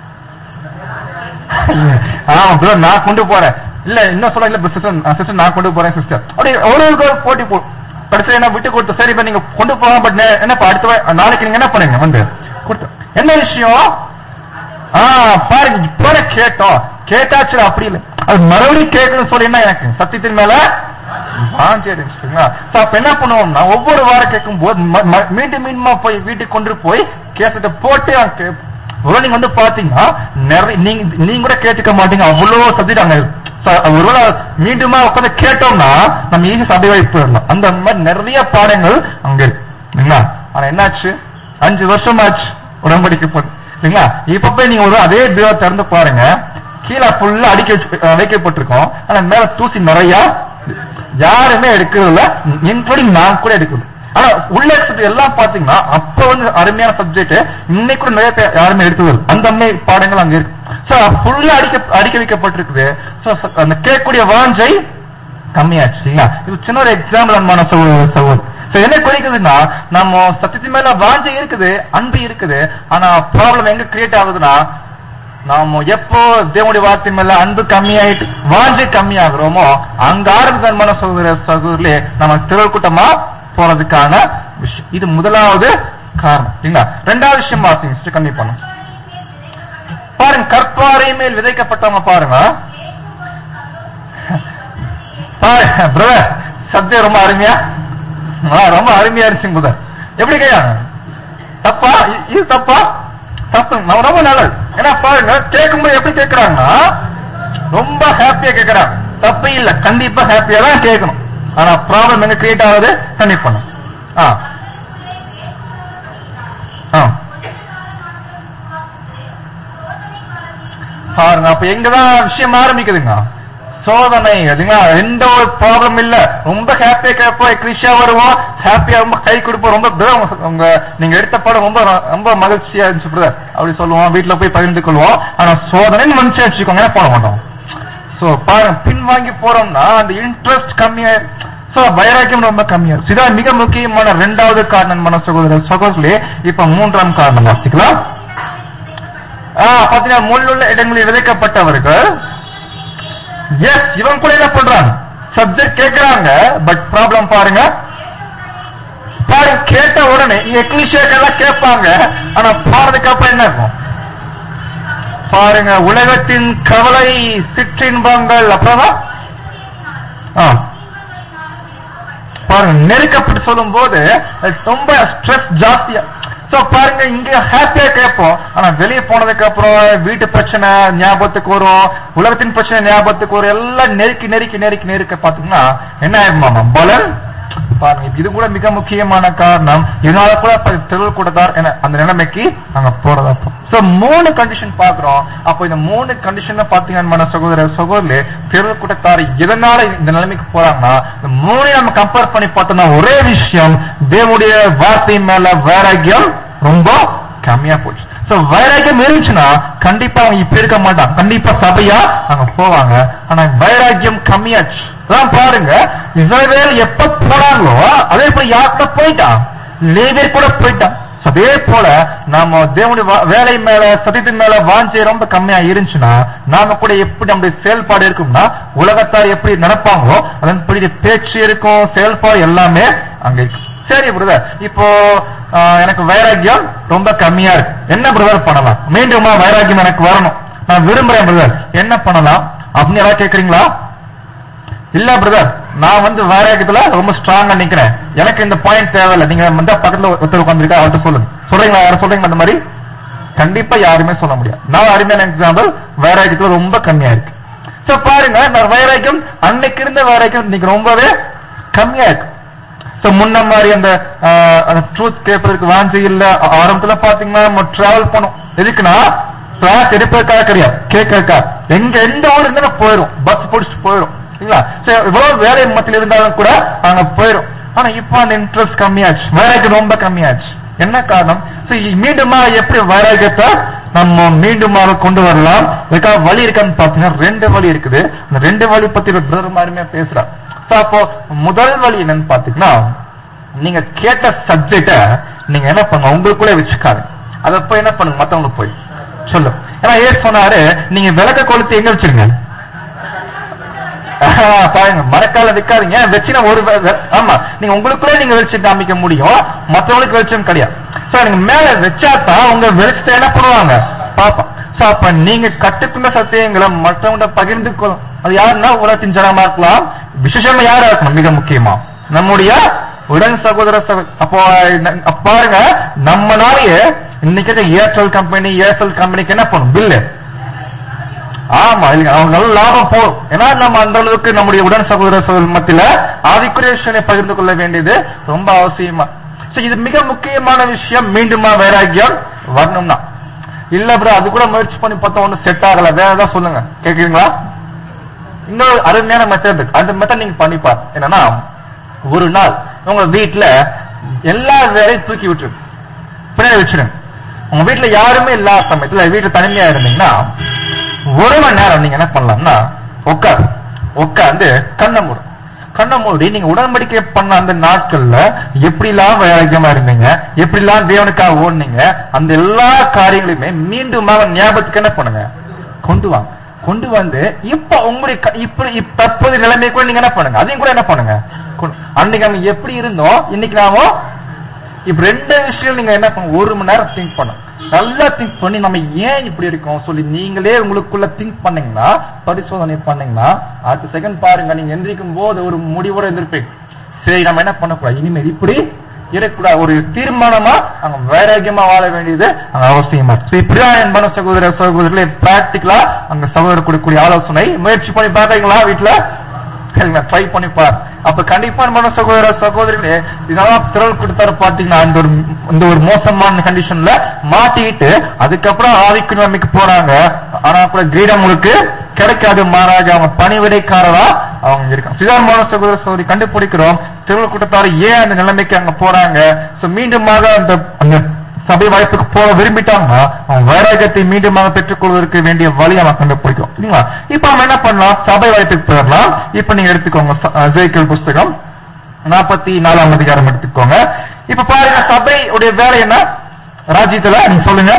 ஆமா bro, நான் கொண்டு போறேன் இல்ல இன்னும் சொல்ல இல்ல சிஸ்டர் சிஸ்டர் நான் கொண்டு போறேன் சிஸ்டர் அப்படி ஒரு ஒரு போட்டி போ கடைசியில் என்ன விட்டு கொடுத்து சரி இப்ப நீங்க கொண்டு போகலாம் பட் என்னப்பா அடுத்த வா- நாளைக்கு நீங்க என்ன பண்ணுங்க வந்து கொடுத்து என்ன விஷயம் ஆ பாருங்க இப்ப கேட்டோம் கேட்டாச்சு அப்படி இல்லை அது மறுபடியும் கேட்கணும்னு சொல்லி என்ன எனக்கு சத்தியத்தின் மேல வாந்தி இருந்துச்சுங்களா So, அப்ப என்ன பண்ணுவோம்னா ஒவ்வொரு வாரம் கேட்கும் போது ம- ம- மீண்டும் மீண்டுமா போய் வீட்டுக்கு கொண்டு போய் கேசட்டை போட்டு அங்க கேட்போம். ஒருவேளை நீங்க வந்து பாத்தீங்கன்னா நிறைய நீங்க நீங்க கூட கேட்டுக்க மாட்டீங்க அவ்வளவு சப்ஜெக்ட் அங்க இருக்கு. So, ஒருவேளை மீண்டுமா உட்காந்து கேட்டோம்னா நம்ம ஈஸி சர்வைவ் போயிடலாம் அந்த மாதிரி நிறைய பாடங்கள் அங்க இருக்கு இல்லைங்களா ஆனா என்னாச்சு அஞ்சு வருஷம் ஆச்சு உடம்படிக்கை போட்டு இல்லைங்களா இப்ப போய் நீங்க ஒரு அதே பீரோ திறந்து பாருங்க கீழே ஃபுல்லா அடிக்க வச்சு- அஹ் வைக்கப்பட்டிருக்கோம் ஆனா மேல தூசி நிறைய யாருமே எடுக்கிறது இல்ல இன்க்ளூடிங் நான் கூட எடுக்கல ஆனா உள்ள இருக்கிறது எல்லாம் பாத்தீங்கன்னா அப்ப வந்து அருமையான சப்ஜெக்ட் இன்னைக்கு கூட நிறைய பேர் யாருமே எடுத்தது இல்ல. அந்த மாதிரி பாடங்கள் அங்க இருக்கு சோ ஃபுல்லா அடிக்க அடிக்க வைக்கப்பட்டிருக்குது சோ அந்த கேட்கக்கூடிய வாஞ்சை கம்மியாச்சு இல்லைங்களா இது சின்ன ஒரு எக்ஸாம்பிள் அன்பான சகோதர சகோதரி So, என்ன குறிக்குதுன்னா நம்ம சத்தியத்து மேல வாஞ்சை இருக்குது அன்பு இருக்குது ஆனா ப்ராப்ளம் எங்க கிரியேட் ஆகுதுன்னா நாம எப்போ தேவனுடைய வார்த்தை மேல அன்பு கம்மியாயிட்டு வாஞ்சை கம்மியாகிறோமோ அங்க ஆரம்பித்த அன்பான சகோதர சகோதரிலே நம்ம திரள் கூட்டமா போனதுக்கான விஷயம் இது முதலாவது காரணம் இல்லைங்களா ரெண்டாவது விஷயம் பார்த்தீங்க கம்மி பண்ணும் பாருங்க கற்பாறை மேல் விதைக்கப்பட்டவங்க பாருங்க பாருங்க பிரதர் சத்தியம் ரொம்ப அருமையா ஆ, ரொம்ப அருமையா இருந்துச்சு புதர் எப்படி கையாங்க தப்பா இ- இது தப்பா தப்பு நம்ம ரொம்ப நல்லது ஏன்னா பாருங்க கேட்கும்போது எப்படி கேட்கறாங்கன்னா ரொம்ப ஹாப்பியா கேட்கறாங்க தப்பு இல்ல கண்டிப்பா ஹாப்பியா தான் கேட்கணும் ஆனா ப்ராப்ளம் எங்க கிரியேட் ஆகுது கண்டிப்பா ஆ ஆ பாருங்க அப்ப எங்கதான் விஷயம் ஆரம்பிக்குதுங்க சோதனை அதுங்களா எந்த ஒரு ப்ராப்ளம் இல்ல ரொம்ப ஹாப்பியா கேட்போம் கிருஷியா வருவோம் ஹாப்பியா ரொம்ப கை கொடுப்போம் ரொம்ப brother, உங்க- உங்க நீங்க எடுத்த படம் ரொம்ப ரொம்ப மகிழ்ச்சியா இருந்துச்சு பிரதர் அப்படி சொல்லுவோம் வீட்டுல போய் பகிர்ந்து கொள்வோம் ஆனா சோதனைன்னு மனுஷன் வச்சுக்கோங்க என்ன பண்ண மாட்டோம் சோ பாருங்க பின் வாங்கி போறோம்னா அந்த இன்ட்ரெஸ்ட் கம்மியா சோ வைராக்கியம் ரொம்ப கம்மியா இருக்கு இதான் மிக முக்கியமான ரெண்டாவது காரணம் மன சகோதர சகோதரி இப்ப மூன்றாம் காரணம் வாசிக்கலாம் ஆ, பாத்தீங்கன்னா முள்ளுள்ள இடங்களில் விதைக்கப்பட்டவர்கள் எஸ் இவன் கூட என்ன பண்றாங்க சப்ஜெக்ட் கேட்கறாங்க பட் ப்ராப்ளம் பாருங்க பாருங்க கேட்ட உடனே எக்லிஷியக்கெல்லாம் கேட்பாங்க ஆனா பாடுறதுக்கு அப்புறம் என்ன இருக்கும் பாருங்க உலகத்தின் கவலை சிற்றின்பங்கள் அப்புறம் ஆ பாருங்க நெருக்கப்பட்டு சொல்லும் போது ரொம்ப ஸ்ட்ரெஸ் ஜாஸ்தியா சோ பாருங்க இங்க ஹாப்பியா கேட்போம் ஆனா வெளியே போனதுக்கு அப்புறம் வீட்டு பிரச்சனை ஞாபகத்துக்கு வரும் உலகத்தின் பிரச்சனை ஞாபகத்துக்கு வரும் எல்லாம் நெருக்கி நெருக்கி நெருக்கி நெருக்க பாத்தீங்கன்னா என்ன ஆயிருமாமா பலன் பாருங்க இது கூட மிக முக்கியமான காரணம் இதனால கூட திரள் கூடதார் என அந்த நிலைமைக்கு நாங்க போறதா சோ மூணு கண்டிஷன் பாக்குறோம் அப்போ இந்த மூணு கண்டிஷன் பாத்தீங்கன்னா சகோதர சகோதரி திரள் கூட்டத்தார் எதனால இந்த நிலைமைக்கு போறாங்கன்னா இந்த மூணையும் நம்ம கம்பேர் பண்ணி பார்த்தோம்னா ஒரே விஷயம் தேவனுடைய வார்த்தை மேல வைராக்கியம் ரொம்ப கம்மியா போச்சு சோ வைராக்கியம் இருந்துச்சுன்னா கண்டிப்பா அவங்க இப்ப இருக்க மாட்டாங்க கண்டிப்பா சபையா அங்க போவாங்க ஆனா வைராக்கியம் கம்மியாச்சு அதான் பாருங்க இஸ்ரவேல் எப்ப போனாங்களோ அதே போல யார்கிட்ட போயிட்டான் லேவியர் கூட போயிட்டான் அதே போல நாம தேவனுடைய வா- வேலை மேல சத்தியத்தின் மேல வாஞ்சை ரொம்ப கம்மியா இருந்துச்சுன்னா நாம கூட எப்படி நம்முடைய செயல்பாடு இருக்கும்னா உலகத்தார் எப்படி நடப்பாங்களோ அதன்படி பேச்சு இருக்கும் செயல்பாடு எல்லாமே அங்க இருக்கு சரி பிரதர் இப்போ ஆ, எனக்கு வைராக்கியம் ரொம்ப கம்மியா இருக்கு என்ன பிரதர் பண்ணலாம் மீண்டுமா வைராக்கியம் எனக்கு வரணும் நான் விரும்புறேன் பிரதர் என்ன பண்ணலாம் அப்படின்னு யாராவது கேக்குறீங்களா இல்ல பிரதர் நான் வந்து வைராக்கியத்துல ரொம்ப ஸ்ட்ராங்கா நிக்கிறேன் எனக்கு இந்த பாயிண்ட் தேவையில்லை நீங்க வந்து பக்கத்துல ஒருத்தர் உட்காந்துருக்கா அவர்கிட்ட சொல்லுங்க சொல்றீங்களா யாரும் சொல்றீங்க அந்த மாதிரி கண்டிப்பா யாருமே சொல்ல முடியாது நான் அருமையான எக்ஸாம்பிள் வைராக்கியத்துல ரொம்ப கம்மியா இருக்கு சோ பாருங்க நான் வைராக்கியம் அன்னைக்கு இருந்த வைராக்கியம் இன்னைக்கு ரொம்பவே கம்மியா இருக்கு சோ முன்ன மாதிரி அந்த ஆஹ், அந்த ட்ரூத் கேட்பதற்கு வாஞ்சி இல்ல ஆ- ஆரம்பத்துல பாத்தீங்கன்னா நம்ம டிராவல் பண்ணோம் எதுக்குன்னா கிளாஸ் எடுப்பதற்காக கிடையாது கேட்கறதுக்கா எங்க எந்த ஊர் இருந்தாலும் போயிடும் பஸ் பிடிச்சிட்டு போயிடும் இல்லைங்களா சரி, இவ்வளவு வேலை மத்தியில் இருந்தாலும் கூட அங்க போயிடும் ஆனா இப்போ அந்த இன்ட்ரெஸ்ட் கம்மியாச்சு வைராக்கியம் ரொம்ப கம்மியாச்சு என்ன காரணம் So, இ- மீண்டுமா எப்படி வைராக்கியத்தை நம்ம மீண்டுமாக கொண்டு வரலாம் இதுக்காக வழி இருக்கான்னு பாத்தீங்கன்னா ரெண்டு வழி இருக்குது அந்த ரெண்டு வழி பத்தி பிரதர் மாதிரிமே பேசுறார் So, அப்போ முதல் வழி என்னன்னு பாத்தீங்கன்னா நீங்க கேட்ட சப்ஜெக்ட நீங்க என்ன பண்ணுங்க உங்களுக்குள்ளே வச்சுக்காது அதை போய் என்ன பண்ணுங்க மத்தவங்களுக்கு போய் சொல்லு ஏன்னா ஏன் சொன்னாரு நீங்க விளக்க கொளுத்து எங்க வச்சிருங்க ஆஹா, பாருங்க மரக்கால வைக்காதீங்க வச்சுனா ஒரு வெ- வெ- ஆமா நீங்க உங்களுக்குள்ளே நீங்க வெளிச்சம் காமிக்க முடியும் மத்தவங்களுக்கு வெளிச்சம் கிடையாது சோ நீங்க மேல வச்சாதான் உங்க வெளிச்சத்தை என்ன பண்ணுவாங்க பாப்பா சோ அப்ப நீங்க கட்டுக்குள்ள சத்தியங்களை மற்றவங்க பகிர்ந்து கொள்ளும் அது யாருன்னா உலகத்தின் ஜனமா இருக்கலாம் விசேஷமா யாரா இருக்கணும் மிக முக்கியமா நம்முடைய உடன் சகோதர சகோ- அப்போ ந- அப்ப பாருங்க நம்மனாலேயே இன்னைக்கு ஏர்டெல் கம்பெனி ஏர்டெல் கம்பெனிக்கு என்ன பண்ணும் பில்லு ஆமா இல்லைங்க அவங்க நல்ல லாபம் போகும் ஏன்னா நம்ம அந்த அளவுக்கு நம்முடைய உடன் சகோதர சகோதரர் மத்தியில ஆதிக்குரிய விஷயங்களை பகிர்ந்து கொள்ள வேண்டியது ரொம்ப அவசியமா So, இது மிக முக்கியமான விஷயம் மீண்டுமா வைராக்கியம் வரணும்னா இல்ல ப்ரோ அது கூட முயற்சி பண்ணி பார்த்தா ஒண்ணும் செட் ஆகல வேற ஏதாவது சொல்லுங்க கேக்குறீங்களா இன்னொரு அருமையான மெத்தட் இருக்கு அந்த மெத்தட் நீங்க பண்ணிப்பா என்னன்னா ஒரு நாள் உங்க வீட்டுல எல்லா வேலையும் தூக்கி விட்டுருங்க பின்னாடி வச்சிருங்க உங்க வீட்டுல யாருமே இல்லாத சமயத்துல வீட்டுல தனிமையா இருந்தீங்கன்னா ஒரு மணி நேரம் நீங்க என்ன பண்ணலாம்னா உட்கார் உட்கார்ந்து கண்ணை மூடும் கண்ணை மூடி நீங்க உடன்படிக்கை பண்ண அந்த நாட்கள்ல எப்படிலாம் வைராக்கியமா இருந்தீங்க எப்படிலாம் தேவனுக்காக ஓடுனீங்க அந்த எல்லா காரியங்களையுமே மீண்டும் ஞாபகத்துக்கு என்ன பண்ணுங்க கொண்டு வாங்க கொண்டு வந்து இப்ப உங்களுடைய க- இப்ப இப்ப தற்போதைய நிலைமை கூட நீங்க என்ன பண்ணுங்க அதையும் கூட என்ன பண்ணுங்க கொண்டு- அன்னைக்கு நம்ம எப்படி இருந்தோம் இன்னைக்கு நாம இப்ப ரெண்டு விஷயம் நீங்க என்ன பண்ணுங்க ஒரு மணி நேரம் திங்க் பண்ணும் நல்லா திங்க் பண்ணி நம்ம ஏன் இப்படி இருக்கோம் சொல்லி நீங்களே உங்களுக்குள்ள திங்க் பண்ணீங்கன்னா பரிசோதனை பண்ணீங்கன்னா அடுத்த செகண்ட் பாருங்க நீங்க எந்திரிக்கும் போது ஒரு முடிவோட எந்திருப்பீங்க சரி நம்ம என்ன பண்ணக்கூடாது இனிமேல் இப்படி இருக்கக்கூடாது ஒரு தீர்மானமா அங்க வைராக்கியமா வாழ வேண்டியது அங்க அவசியமா இருக்கு. So, இப்படிதான் என் மன சகோதர சகோதரர்களே பிராக்டிக்கலா அங்க சகோதரர் கொடுக்கக்கூடிய ஆலோசனை முயற்சி பண்ணி பாத்தீங்களா வீட்டுல சரிங்க ட்ரை பண்ணி பார் அப்ப கண்டிப்பா நம்ம சகோதர சகோதரிகளே இதெல்லாம் திரள் கொடுத்தாரு பாத்தீங்கன்னா இந்த ஒரு இந்த ஒரு மோசமான கண்டிஷன்ல மாட்டிக்கிட்டு அதுக்கப்புறம் ஆவிக்கு நம்பிக்கை போறாங்க ஆனா கூட கிரீடம் உங்களுக்கு கிடைக்காது மாறாக அவங்க பணிவிடைக்காரரா அவங்க இருக்காங்க சிதார்மான சகோதர சகோதரி கண்டுபிடிக்கிறோம் திரள் கூட்டத்தாரு ஏன் அந்த நிலைமைக்கு அங்க போறாங்க சோ மீண்டுமாக அந்த அந்த சபை வாய்ப்புக்கு போக விரும்பிட்டாங்கன்னா அவன் வைராகத்தை மீண்டுமாக பெற்றுக்கொள்வதற்கு வேண்டிய வழி அவன் கண்டுபிடிக்கும் சரிங்களா இப்ப நம்ம என்ன பண்ணலாம் சபை வாய்ப்புக்கு போயிடலாம் இப்ப நீங்க எடுத்துக்கோங்க ஜெய்கல் புஸ்தகம் நாற்பத்தி நாலாம் அதிகாரம் எடுத்துக்கோங்க இப்ப பாருங்க சபை உடைய வேலை என்ன ராஜ்யத்துல நீங்க சொல்லுங்க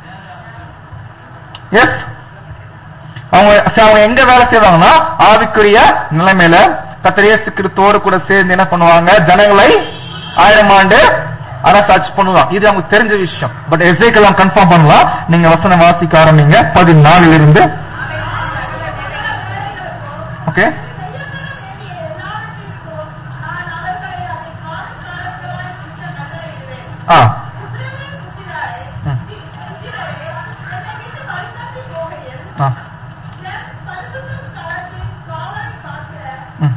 எஸ் அவங்க சரி, அவங்க எங்க வேலை செய்வாங்கன்னா ஆவிக்குரிய நிலைமையில கர்த்தர் இயேசு கிறிஸ்துவோடு கூட சேர்ந்து என்ன பண்ணுவாங்க ஜனங்களை ஆயிரம் ஆண்டு அரசாட்சி பண்ணுவாங்க இது அவங்களுக்கு தெரிஞ்ச விஷயம் பட் எஸ்ஐக்கெல்லாம் கன்ஃபார்ம் பண்ணலாம் நீங்க வசனம் வாசிக்க ஆரம்பிங்க பதினாலுல இருந்து ஓகே ஆ ம். ஆ ம்.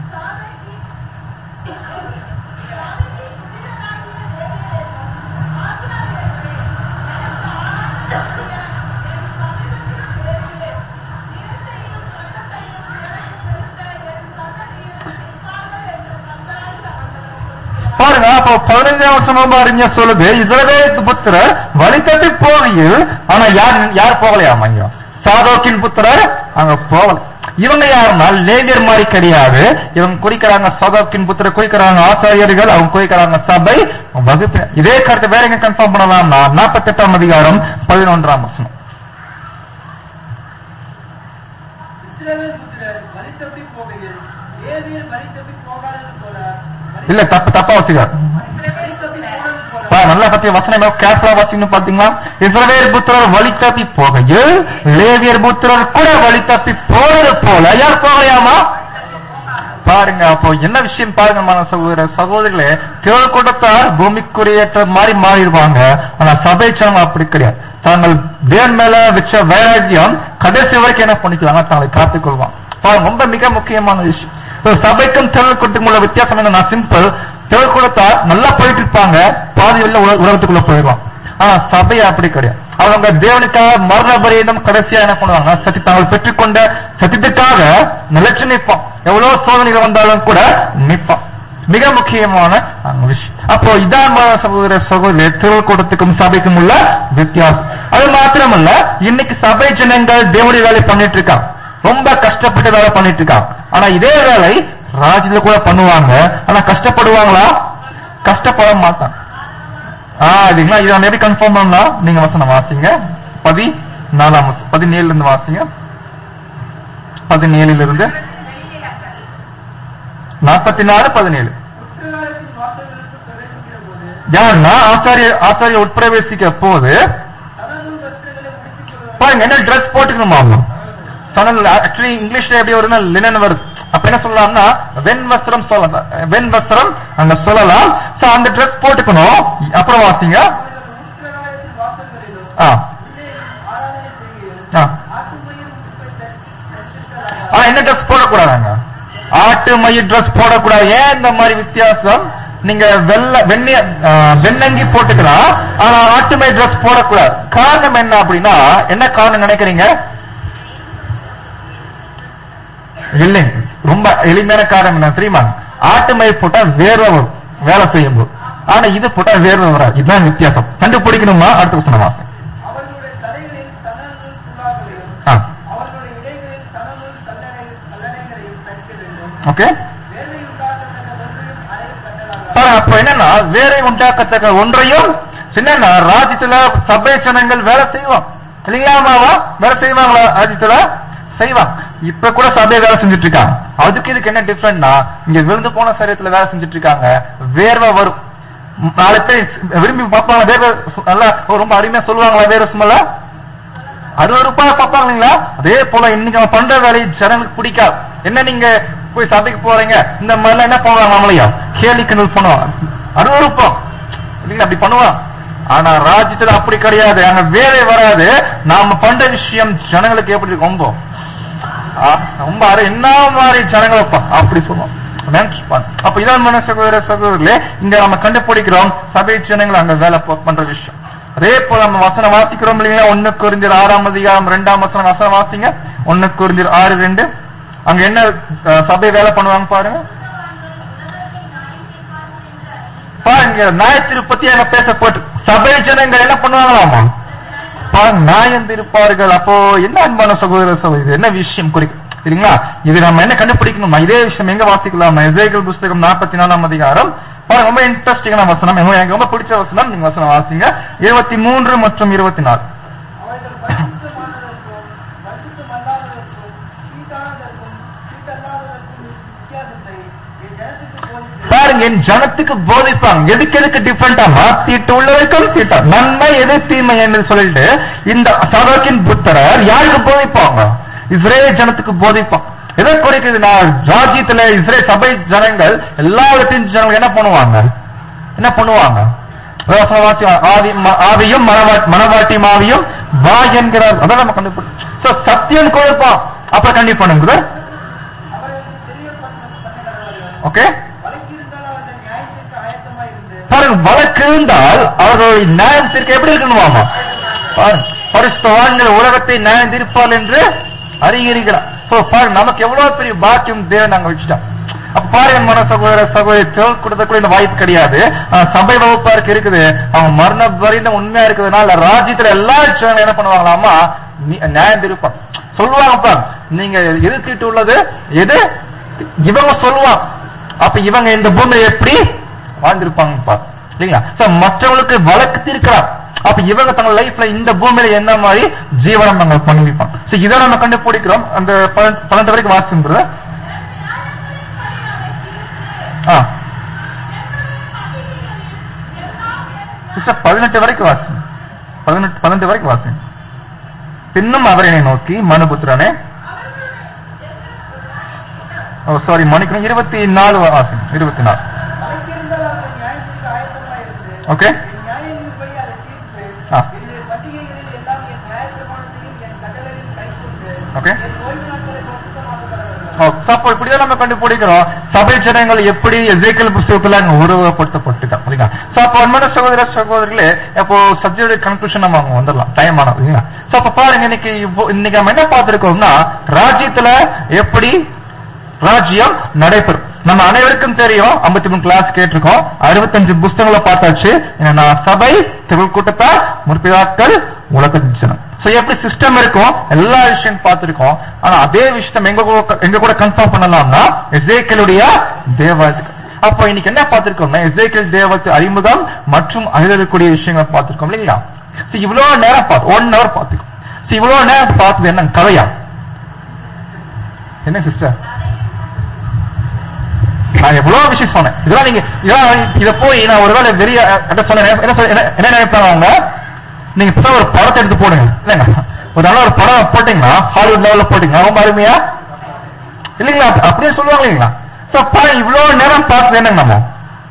பாருங்க அப்போ பதினைஞ்சாம் வருஷமா அறிஞர் சொல்லுது இஸ்ரவேல் புத்திரர் வழி தப்பி போகையில் ஆனா யார் யார் போகலையாம் ஐயா சாதோக்கின் புத்திரர் அங்க போகல இவங்க யாருன்னா லேவியர் மாதிரி கிடையாது இவங்க குறிக்கிறாங்க சதோக்கின் புத்திர குறிக்கிறாங்க ஆசாரியர்கள் அவங்க குறிக்கிறாங்க சபை வகுப்பு இதே கருத்து வேற எங்க கன்ஃபார்ம் பண்ணலாம்னா நாற்பத்தி எட்டாம் அதிகாரம் பதினொன்றாம் வசனம் இஸ்ரவேல் புத்திரர் வழி தப்பி போகையில் லேவியர் வழி தப்பி போகாதது போல வழி- இல்ல தப்பு தப்பா வச்சுக்கார் வழி தப்பி போனது போல பா, நல்லா பத்தி வசனம் கேர்ஃபுல்லா வாசிக்கணும் பாத்தீங்களா இஸ்ரவேல் புத்திரர் வழி தப்பி போகையில் லேவியர் புத்திரர் கூட வழி தப்பி போறது போல யார் போகலையாமா பாருங்க அப்போ என்ன விஷயம் பாருங்க மன சகோதர சகோதரிகளே திரள் கூட்டத்தார் பூமிக்குரியற்ற மாதிரி மாறிடுவாங்க ஆனா சபை சனம் அப்படி கிடையாது தாங்கள் தேவன் மேல வச்ச வைராக்கியம் கடைசி வரைக்கும் என்ன பண்ணிக்குவாங்க தங்களை காத்துக் கொள்வாங்க பாருங்க ரொம்ப மிக முக்கியமான விஷயம் So, சபைக்கும் திரள் கூட்டத்துக்கும் உள்ள வித்தியாசம் என்ன சிம்பிள் திரள் கூட்டத்தார் நல்லா போயிட்டு இருப்பாங்க பாதி வெளில உல- உலகத்துக்குள்ள போயிடுவாங்க ஆனா சபை அப்படி கிடையாது அவங்க தேவனுக்காக மரண பரியந்தம் கடைசியா என்ன பண்ணுவாங்க சத்தி தாங்கள் பெற்றுக்கொண்ட சத்தியத்துக்காக நிலைச்சு நிற்போம் எவ்வளவு சோதனைகள் வந்தாலும் கூட நிற்போம் மிக முக்கியமான அஹ், விஷயம் அப்போ இதான் மா- சகோதர சகோதரி திருக்கூட்டத்துக்கும் சபைக்கும் உள்ள வித்தியாசம் அது மாத்திரமல்ல இன்னைக்கு சபை ஜனங்கள் தேவனுடைய வேலை பண்ணிட்டு இருக்காங்க ரொம்ப கஷ்டப்பட்டு வேலை பண்ணிட்டு இருக்காங்க ஆனா இதே வேலை ராஜ்யத்துல கூட பண்ணுவாங்க ஆனா கஷ்டப்படுவாங்களா கஷ்டப்பட மாட்டாங்க ஆ இதுங்களா இதை எப்படி கன்ஃபார்ம் பண்ணா நீங்க வசனம் வாசிங்க பதி நாலாம் வசனம். பதினேழுல இருந்து வாசிங்க பதினேழுல இருந்து நாற்பத்தி நாலு பதினேழு உத்திரகாலத்தின் வாசல்களுக்கு பிரவேசிக்கிற போது யாருன்னா ஆச்சாரிய ஆச்சாரிய உட்பிரவேசிக்க போது தனது வஸ்திரங்களை முடித்துக் கொள்வார் பாருங்க என்ன ட்ரெஸ் போட்டுக்கணுமா அவங்க சணல் ஆக்சுவலி இங்கிலீஷ்ல எப்படி வருதுன்னா லினன் வருது அப்ப என்ன சொல்லலாம்னா வெண் வஸ்திரம் சொல்லலாம் வெண் வஸ்திரம் அங்க சொல்லலாம் சோ அந்த ட்ரெஸ் போட்டுக்கணும் அப்புறம் வாசிங்க உத்திரகாலத்தின் வாசல்களிலும் ஆ உள்ளே ஆராதனை செய்கையில் ஆ ஆட்டுமயிர் உடுப்பை தரிசித்தலாக ஆனா என்ன ட்ரெஸ் போடக்கூடாதாங்க ஆட்டு மயிர் ட்ரெஸ் போடக்கூடாது ஏன் இந்த மாதிரி வித்தியாசம் நீங்க வெள்ள வெண்ணெய் ஆ, வெண்ணங்கி போட்டுக்கலாம் ஆனா ஆட்டு மயிர் ட்ரெஸ் போடக்கூடாது காரணம் என்ன அப்படின்னா என்ன காரணம் நினைக்கிறீங்க இல்லைங்க ரொம்ப எளிமையான காரணம் என்ன தெரியுமா ஆட்டு மயிர் போட்டா வேர்வை வரும் வேலை செய்யும்போது ஆனா இது போட்டா வேர்வை வராது இதுதான் வித்தியாசம் கண்டுபிடிக்கணுமா அடுத்த வசனம் வாசி. அவர்களுடைய தலைகளில் தனநூல் புல்லாக்களையும் ஆ அவர்களுடைய இடைகளில் தனநூல் கல்லறை கல்லறைகளையும் தரிக்க வேண்டும் ஓகே வேலை உண்டாக்கத்தக்க ஒன்றையும் அறையில் கட்டலாக பாருங்க, அப்ப என்னன்னா வேலை உண்டாக்கத்தக்க ஒன்றையும் என்னன்னா ராஜ்யத்துல சபை ஜனங்கள் வேலை செய்வோம் இல்லையாமாவா வேலை செய்வாங்களா ராஜ்யத்துல செய்வாங்க இப்ப கூட சபை வேலை செஞ்சுட்டு இருக்காங்க அதுக்கு இதுக்கு என்ன டிஃபரெண்ட்னா இங்க விழுந்து போன சரீரத்துல வேலை செஞ்சுட்டு இருக்காங்க வேர்வை வரும் ம், நாலு பேர் விரும்பி பார்ப்பாங்க வேர்வை சு- நல்லா ரொம்ப அருமையா சொல்லுவாங்களா வேர்வை சுமல அறுபது ரூபாய் பார்ப்பாங்க இல்லைங்களா அதே போல இன்னைக்கு அவன் பண்ற வேலை ஜனங்களுக்கு பிடிக்காது என்ன நீங்க போய் சபைக்கு போறீங்க இந்த மாதிரிலாம் என்ன பண்ணுவாங்க நம்மளையா கேலி கிண்டல் பண்ணுவாங்க அறுபது ரூபாய் இல்லைங்களா அப்படி பண்ணுவான் ஆனா ராஜ்யத்துல அப்படி கிடையாது அங்க வேலை வராது நாம பண்ற விஷயம் ஜனங்களுக்கு எப்படி இருக்கும் ரொம்ப ஆ, ரொம்ப அரு என்ன மாதிரி ஜனங்களப்பா அப்படி சொல்லுவோம் நினைச்சு பாருங்க. அப்ப இதான் மன சகோதர சகோதரர்களே இங்க நம்ம கண்டுபிடிக்கிறோம் சபை ஜனங்கள் அங்க வேலை போ- பண்ற விஷயம் அதே போல நம்ம வசனம் வாசிக்கிறோம் இல்லைங்களா ஒண்ணு குறிஞ்சிர் ஆறாம் அதிகாரம் ரெண்டாம் வசனம் வசனம் வாசிங்க ஒண்ணு குறிஞ்சிர் ஆறு ரெண்டு அங்க என்ன அஹ், சபை வேலை பண்ணுவாங்க பாருங்க பாருங்க நாய திருப்பத்தி அங்க பேசப்பட்டு சபை ஜனங்கள் என்ன பண்ணுவாங்களாமா பாருங்க நாயம் இருப்பார்கள் அப்போ என்ன அன்பான சகோதர சகோதரி என்ன விஷயம் குறிக்கும் சரிங்களா இது நம்ம என்ன கண்டுபிடிக்கணுமா இதே விஷயம் எங்க வாசிக்கலாம் இசைகள் புஸ்தகம் நாற்பத்தி நாலாம் அதிகாரம் பாருங்க ரொம்ப இன்ட்ரெஸ்டிங்கான வசனம் எனக்கு எனக்கு ரொம்ப பிடிச்ச வசனம் நீங்க வசனம் வாசிங்க இருபத்தி மூன்று மற்றும் இருபத்தி நாலு அவர்கள் பரிசுத்தமானதற்கும் பரிசுத்தமல்லாததற்கும் சீட்டானதற்கும் சீட்டல்லாததற்கும் வித்தியாசத்தை என் ஜனத்துக்கு போதித்து பாருங்க என் ஜனத்துக்கு போதிப்பாங்க எதுக்கு எதுக்கு டிஃபரெண்டாமா தீட்டு உள்ளவருக்கும் தீட்டா நன்மை எது தீமை என்று சொல்லிட்டு இந்த சதோக்கின் புத்தரர் யாருக்கு போதிப்பாங்க இஸ்ரேல் ஜனத்துக்கு போதிப்பான் எதை குறிக்குது நான் ராஜ்யத்துல இஸ்ரேல் சபை ஜனங்கள் எல்லா இடத்தின் ஜனங்கள் என்ன பண்ணுவாங்க என்ன பண்ணுவாங்க யோசனை வாசி, ஆவி ம- ஆவியும் மனவா- மனவாட்டி மாவியும் வா என்கிறார் அதான் நம்ம கண்டுபிடி So, சத்தியம் கொடுப்பான் அப்ப கண்டிப்பா பண்ணுங்க அவர்களுக்கு தெரியப்பட்ட ஓகே வழக்கிருந்தால் அவர்கள் நியாயத்திற்கு ஆயத்தமாயிருந்து பாருங்க வழக்கு இருந்தால் அவர்களுடைய நியாயம் தீர்க்க எப்படி இருக்கணுமாமா பாருங்க பரிசுத்தவான்கள் உலகத்தை நியாயம் தீர்ப்பால் என்று அறிகிறீர்களா சோ பாருங்க நமக்கு எவ்வளவு பெரிய பாக்கியம் தேவன் நாங்க வச்சுட்டோம் அப்ப பாருங்க மன சகோதர சகோதரி தேவ் கொடுத்தக்கூடிய இந்த வாய்ப்பு கிடையாது ஆனா, சபை வகுப்பாருக்கு இருக்குது அவங்க மரண வரைந்த உண்மையா இருக்கிறதுனால ராஜ்யத்துல எல்லா விஷயங்களும் என்ன பண்ணுவாங்களாமா நி- நியாயம் தீர்ப்பாங்க சொல்லுவாங்க பாருங்க நீங்க எது தீட்டு உள்ளது எது இவங்க சொல்லுவாங்க அப்ப இவங்க இந்த பூமியில எப்படி வாழ்ந்திருப்பாங்க பாரு இல்லைங்களா சோ மற்றவங்களுக்கு வழக்கு தீர்க்கலாம் அப்ப இவங்க தங்க லைஃப்ல இந்த பூமியில என்ன மாதிரி ஜீவனம் நாங்க பண்ணிருப்பாங்க சோ இதை நம்ம கண்டுபிடிக்கிறோம் அந்த பன்னெண்டு பன்னெண்டு வரைக்கும் வாசிச்சுன்றது ஆ சிஸ்டர் பதினெட்டு வரைக்கும் வாசிங்க பதினெட்டு பன்னெண்டு வரைக்கும் வாசிங்க பின்னும் அவரனை நோக்கி மனுபுத்திரனே ஓ சாரி மணிக்கணும் இருபத்தி நாலு வாசிங்க இருபத்தி நாலு வழக்கிருந்தால் அவர்கள் நியாயத்திற்கு ஆயத்தமாயிருந்து ஓகே என் நியாயங்களின்படி அதை தீர்த்து ஆ. என்னுடைய பண்டிகைகளில் எல்லாம் என் நியாயப்பிரமாணத்தையும் என் கட்டளையும் கைக்கொண்டு ஓகே என் ஓய்வு நாட்களை பரிசுத்தமாக்குகிறார்கள் அப்போ இப்படிதான் நம்ம கண்டுபிடிக்கிறோம் சபை ஜனங்கள் எப்படி எசேக்கியல் புஸ்தகத்துல அங்க உருவப்படுத்தப்பட்டுட்டான் இல்லைங்களா சோ அப்போ அன்பான சகோதர சகோதரிகளே அப்போ சப்ஜெக்ட் கன்க்ளூஷன் நம்ம அங்க வந்துடலாம் டைம் ஆனது இல்லைங்களா சோ அப்ப பாருங்க இன்னைக்கு இவ்வ- இன்னைக்கு நம்ம என்ன பார்த்திருக்கோம்னா ராஜ்யத்துல எப்படி ராஜ்யம் நடைபெறும் நம்ம அனைவருக்கும் தெரியும் 53 மூணு கிளாஸ் கேட்டிருக்கோம் அறுபத்தஞ்சு புஸ்தகங்களை பார்த்தாச்சு என்னன்னா சபை திகழ் கூட்டத்தா முற்பிதாக்கள் உலகத்தின் ஜனம் சோ எப்படி சிஸ்டம் இருக்கும் எல்லா விஷயம் பார்த்திருக்கோம் ஆனா அதே விஷயம் எங்க கூட- எங்க கூட கன்ஃபார்ம் பண்ணலாம்னா எசேக்கலுடைய தேவாலயத்துக்கு அப்போ இன்னைக்கு என்ன பார்த்திருக்கோம்னா எசேக்கல் தேவத்து அறிமுகம் மற்றும் அழுதக்கூடிய விஷயங்களை பார்த்திருக்கோம் இல்லைங்களா So, இவ்வளவு நேரம் பார்த்து ஒன் ஹவர் பார்த்துக்கோம் So, இவ்வளவு நேரம் பார்த்தது என்ன கதையா என்ன சிஸ்டர் நான் எவ்வளவு விஷயம் சொன்னேன் இதெல்லாம் நீங்க இதெல்லாம் இத போய் நான் ஒருவேளை வெளிய என்ன சொன்னேன் என்ன சொன்ன- என்ன- என்ன நினைப்பாங்க அவங்க நீங்க இப்பதான் ஒரு படத்தை எடுத்து போடுங்க இல்லைங்க ஒரு நல்ல ஒரு படம் போட்டீங்கன்னா ஹாலிவுட் லெவல்ல போட்டீங்கன்னா ரொம்ப அருமையா இல்லைங்களா அப்படியே சொல்லுவாங்க இல்லைங்களா சோ பாருங்க இவ்வளவு நேரம் பார்த்தது என்னங்க நம்ம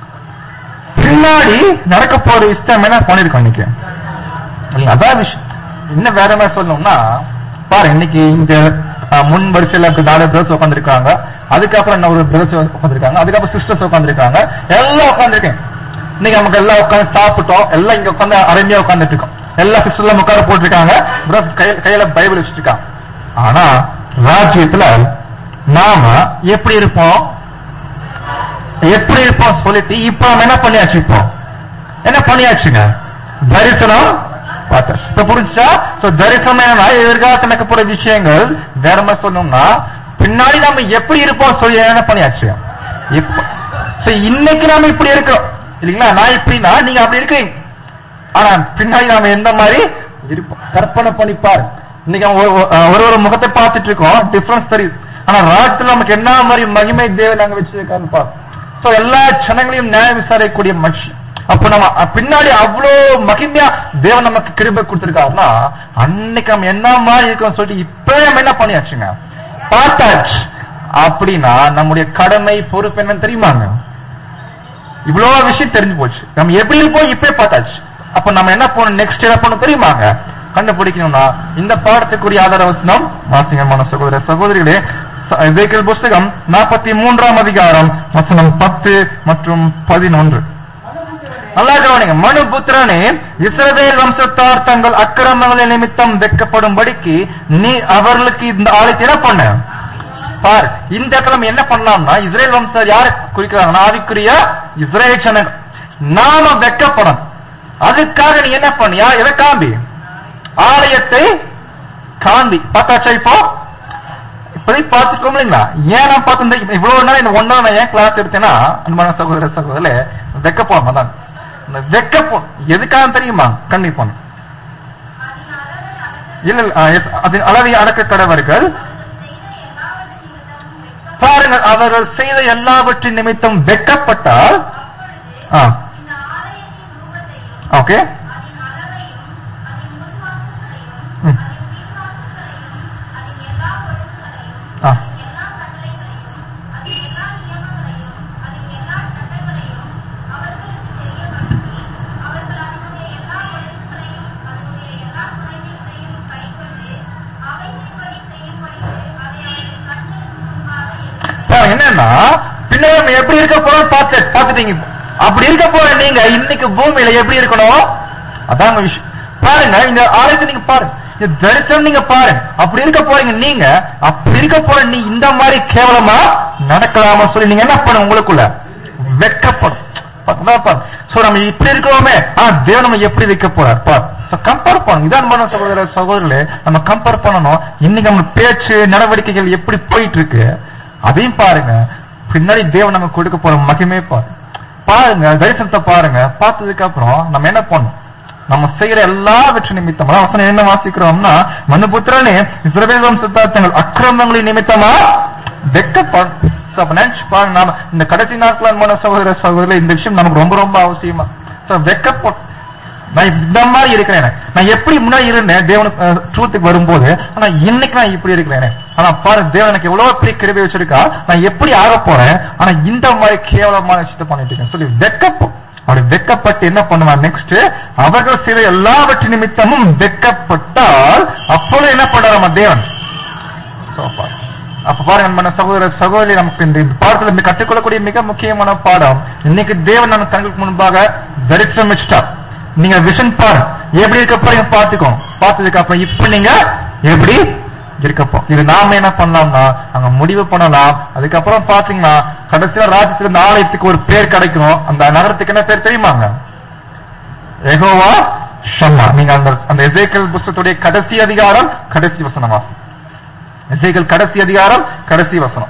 பின்னாடி நடக்க போற இஷ்டம் என்ன பண்ணிருக்கோம் இன்னைக்கு இல்லைங்க, அதான் விஷயம் இன்னும் வேற மாதிரி சொல்லணும்னா பாரு இன்னைக்கு இந்த அஹ், முன் வரிசையில இருக்க நாலு பிரதர்ஸ் உட்காந்துருக்காங்க அதுக்கப்புறம் இன்னும் ஒரு பிரதர்ஸ் உட்காந்துருக்காங்க அதுக்கப்புறம் சிஸ்டர்ஸ் உட்காந்துருக்காங்க எல்லாம் உட்காந்துருக்கேன் இன்னைக்கு நமக்கு எல்லாம் உட்காந்து சாப்பிட்டோம் எல்லாம் இங்க உட்காந்து அருமையா உட்காந்துட்டு இருக்கோம் எல்லா சிஸ்டர்லாம் உட்கார போட்டிருக்காங்க brothers கையில கையில பைபிள் வச்சிருக்காங்க ஆனா ராஜ்யத்துல நாம எப்படி இருப்போம் எப்படி இருப்போம் சொல்லிட்டு இப்ப நம்ம என்ன பண்ணியாச்சு இப்போ என்ன பண்ணியாச்சுங்க தரிசனம் பார்த்தாச்சு இப்ப புரிஞ்சா சோ தரிசனம் என்னன்னா எதிர்காலத்தில் நடக்க போற விஷயங்கள் வேற மாதிரி சொல்லணும்னா பின்னாடி நம்ம எப்படி இருப்போம் சொல்லி என்ன பண்ணியாச்சு இப்போ சோ இன்னைக்கு நாம இப்படி இருக்கிறோம் இல்லைங்களா நான் இப்படின்னா நீங்க அப்படி இருக்கீங்க ஆனா பின்னாடி நாம எந்த மாதிரி இருப்போம் கற்பனை பண்ணி பாரு இன்னைக்கு நம்ம ஒரு- ஒரு- ஒரு ஒரு முகத்தை பார்த்துட்டு இருக்கோம் டிஃபரன்ஸ் தெரியுது ஆனா ராஜ்யத்துல நமக்கு என்ன மாதிரி மகிமை தேவன் நாங்க வச்சிருக்கான்னு பாரு சோ எல்லா ஜனங்களையும் நியாயம் விசாரிக்கக்கூடிய மனுஷன் அப்ப நம்ம அ- பின்னாடி அவ்வளோ மகிமையா தேவன் நமக்கு கிருபை கொடுத்திருக்காருன்னா அன்னைக்கு நம்ம என்ன மாதிரி இருக்கோம் சொல்லிட்டு இப்பவே நம்ம என்ன பண்ணியாச்சுங்க பார்த்தாச்சு அப்படின்னா நம்முடைய கடமை பொறுப்பு என்னன்னு தெரியுமாங்க இவ்வளவு விஷயம் தெரிஞ்சு போச்சு நம்ம எப்படி இருப்போம் இப்பவே பார்த்தாச்சு அப்ப நம்ம என்ன பண்ணணும் நெக்ஸ்ட் என்ன பண்ணணும் தெரியுமாங்க கண்டுபிடிக்கணும்னா இந்த பாடத்துக்குரிய ஆதார வசனம் வாசிங்கமான சகோதர சகோதரிகளே ச- எசேக்கியேல் புஸ்தகம் நாற்பத்தி மூன்றாம் அதிகாரம் வசனம் பத்து மற்றும் பதினொன்று நல்லா கவனிங்க மனு புத்திரனே இஸ்ரவேல் வம்சத்தார் தங்கள் அக்கிரமங்களின் நிமித்தம் வெட்கப்படும்படிக்கு நீ அவர்களுக்கு இந்த ஆலயத்தை என்ன பண்ண பார் இந்த இடத்துல நம்ம என்ன பண்ணலாம்னா இஸ்ரேல் வம்சம் யாரு குறிக்கிறாங்கன்னா ஆவிக்குரிய இஸ்ரேல் ஜனங்கள் நாம வெட்கப்படணும் அதுக்காக நீ என்ன பண்ணியா எதை காண்பி ஆலயத்தை காண்பி பார்த்தாச்சா இப்போ இப்படி பார்த்துக்கோம் இல்லைங்களா ஏன் நான் பார்த்து இவ்வளவு நாள் இந்த ஒன்னா நான் ஏன் கிளாஸ் எடுத்தேன்னா அன்பான சகோதர சகோதரே வெக்கப்போம் அதான் இந்த வெக்கப்போம் எதுக்காக தெரியுமா கண்டிப்பா இல்ல இல்ல, ஆ, yes, அது அளவை அடக்க கடவர்கள் பாருங்கள் அவர்கள் செய்த எல்லாவற்றின் நிமித்தம் வெட்கப்பட்டால் ஆ ஓகே ம். ஆ பாருங்க, என்னன்னா பின்னாடி நம்ம எப்படி இருக்க போறோம் பார்த்து பார்த்துட்டீங்க அப்படி இருக்க போற நீங்க இன்னைக்கு பூமியில எப்படி இருக்கணும் அதான் விஷயம் பாருங்க இந்த ஆலயத்தை நீங்க பாருங்க இந்த தரிசனம் நீங்க பாருங்க அப்படி இருக்க போறீங்க நீங்க அப்படி இருக்க போற நீ இந்த மாதிரி கேவலமா நடக்கலாமா சொல்லி நீங்க என்ன பண்ணுங்க உங்களுக்குள்ள வெட்கப்படும் சோ நம்ம இப்படி இருக்கிறோமே ஆ தேவன் நம்ம எப்படி வைக்க போறார் பார் கம்பேர் பண்ணணும் இதான் பண்ண சகோதர சகோதரர்களே நம்ம கம்பேர் பண்ணணும் இன்னைக்கு நம்ம பேச்சு நடவடிக்கைகள் எப்படி போயிட்டு இருக்கு அதையும் பாருங்க பின்னாடி தேவன் நமக்கு கொடுக்க போற மகிமே பாருங்க பாருங்க தரிசனத்தை பாருங்க பார்த்ததுக்கு அப்புறம் நம்ம என்ன பண்ணணும் நம்ம செய்யற எல்லா வெற்றி நிமித்தம் அதான் வசனம் என்ன வாசிக்கிறோம்னா மனுபுத்திரனே இஸ்ரவேல் வம்சத்தா தங்கள் அக்கிரமங்களின் நிமித்தமா வெக்கப்படும் So, அப்ப நினைச்சு பாருங்க நாம இந்த கடைசி நாட்கள் அன்பான சகோதர சகோதரர் இந்த விஷயம் நமக்கு ரொம்ப ரொம்ப அவசியமா So, வெக்கப்படும் நான் இந்த மாதிரி இருக்கிறேன் நான் எப்படி முன்னாடி இருந்தேன் தேவனுக்கு ட்ரூத்துக்கு வரும்போது ஆனா இன்னைக்கு நான் இப்படி இருக்கிறேன் ஆனா பாரு தேவன் எனக்கு எவ்வளவு பெரிய கிருபை வச்சிருக்கா நான் எப்படி ஆக போறேன் ஆனா இந்த மாதிரி கேவலமான விஷயத்தை பண்ணிட்டு இருக்கேன் சொல்லி வெக்கப்போ அப்படி வெக்கப்பட்டு என்ன பண்ணுவான் நெக்ஸ்ட் அவர்கள் செய்த எல்லாவற்றின் நிமித்தமும் வெக்கப்பட்டால் அப்பொழுது என்ன பண்றாரு நம்ம தேவன் So, பாரு. அப்ப பாருங்க அன்பான சகோதர சகோதரி நமக்கு இந்த இந்த பாடத்துல மிக கற்றுக்கொள்ளக்கூடிய மிக முக்கியமான பாடம் இன்னைக்கு தேவன் நம்ம கண்களுக்கு முன்பாக தரிசனம் வச்சுட்டார் நீங்க விஷன் பாருங்க எப்படி இருக்க போறீங்க பாத்துக்கோ பார்த்ததுக்கு அப்புறம் இப்ப நீங்க எப்படி இருக்கப்போ இது நாம என்ன பண்ணலாம்னா அங்க முடிவு பண்ணலாம் அதுக்கப்புறம் பாத்தீங்கன்னா கடைசியா ராஜ்யத்துல இந்த ஆலயத்துக்கு ஒரு பேர் கிடைக்கும் அந்த நகரத்துக்கு என்ன பேர் தெரியுமாங்க எகோவா ஷம்மா நீங்க அந்த அந்த எசேக்கல் புஸ்தகத்துடைய கடைசி அதிகாரம் கடைசி வசனமா எசேக்கல் கடைசி அதிகாரம் கடைசி வசனம்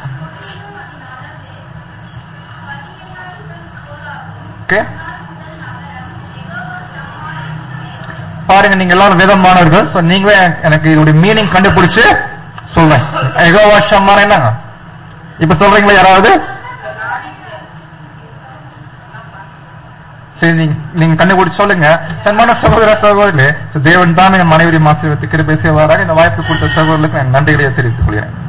ஓகே பாருங்க நீங்க எல்லாரும் வேதமானவர்கள் so நீங்களே எனக்கு இதோட மீனிங் கண்டுபிடிச்சு சொல்றேன் எகோவா ஷம்மானா என்னங்க இப்ப சொல்றீங்களா யாராவது சரி நீங்க நீங்க கண்டுபிடிச்சு சொல்லுங்க சன்மான சகோதர சகோதரர்களே so தேவன் தான் என் மனைவி மாசிவத்துக்கு கிருபை செய்வாராக இந்த வாய்ப்பு கொடுத்த சகோதரர்களுக்கு நான் நன்றிகளை தெரிவித்துக் கொள்கிறேன்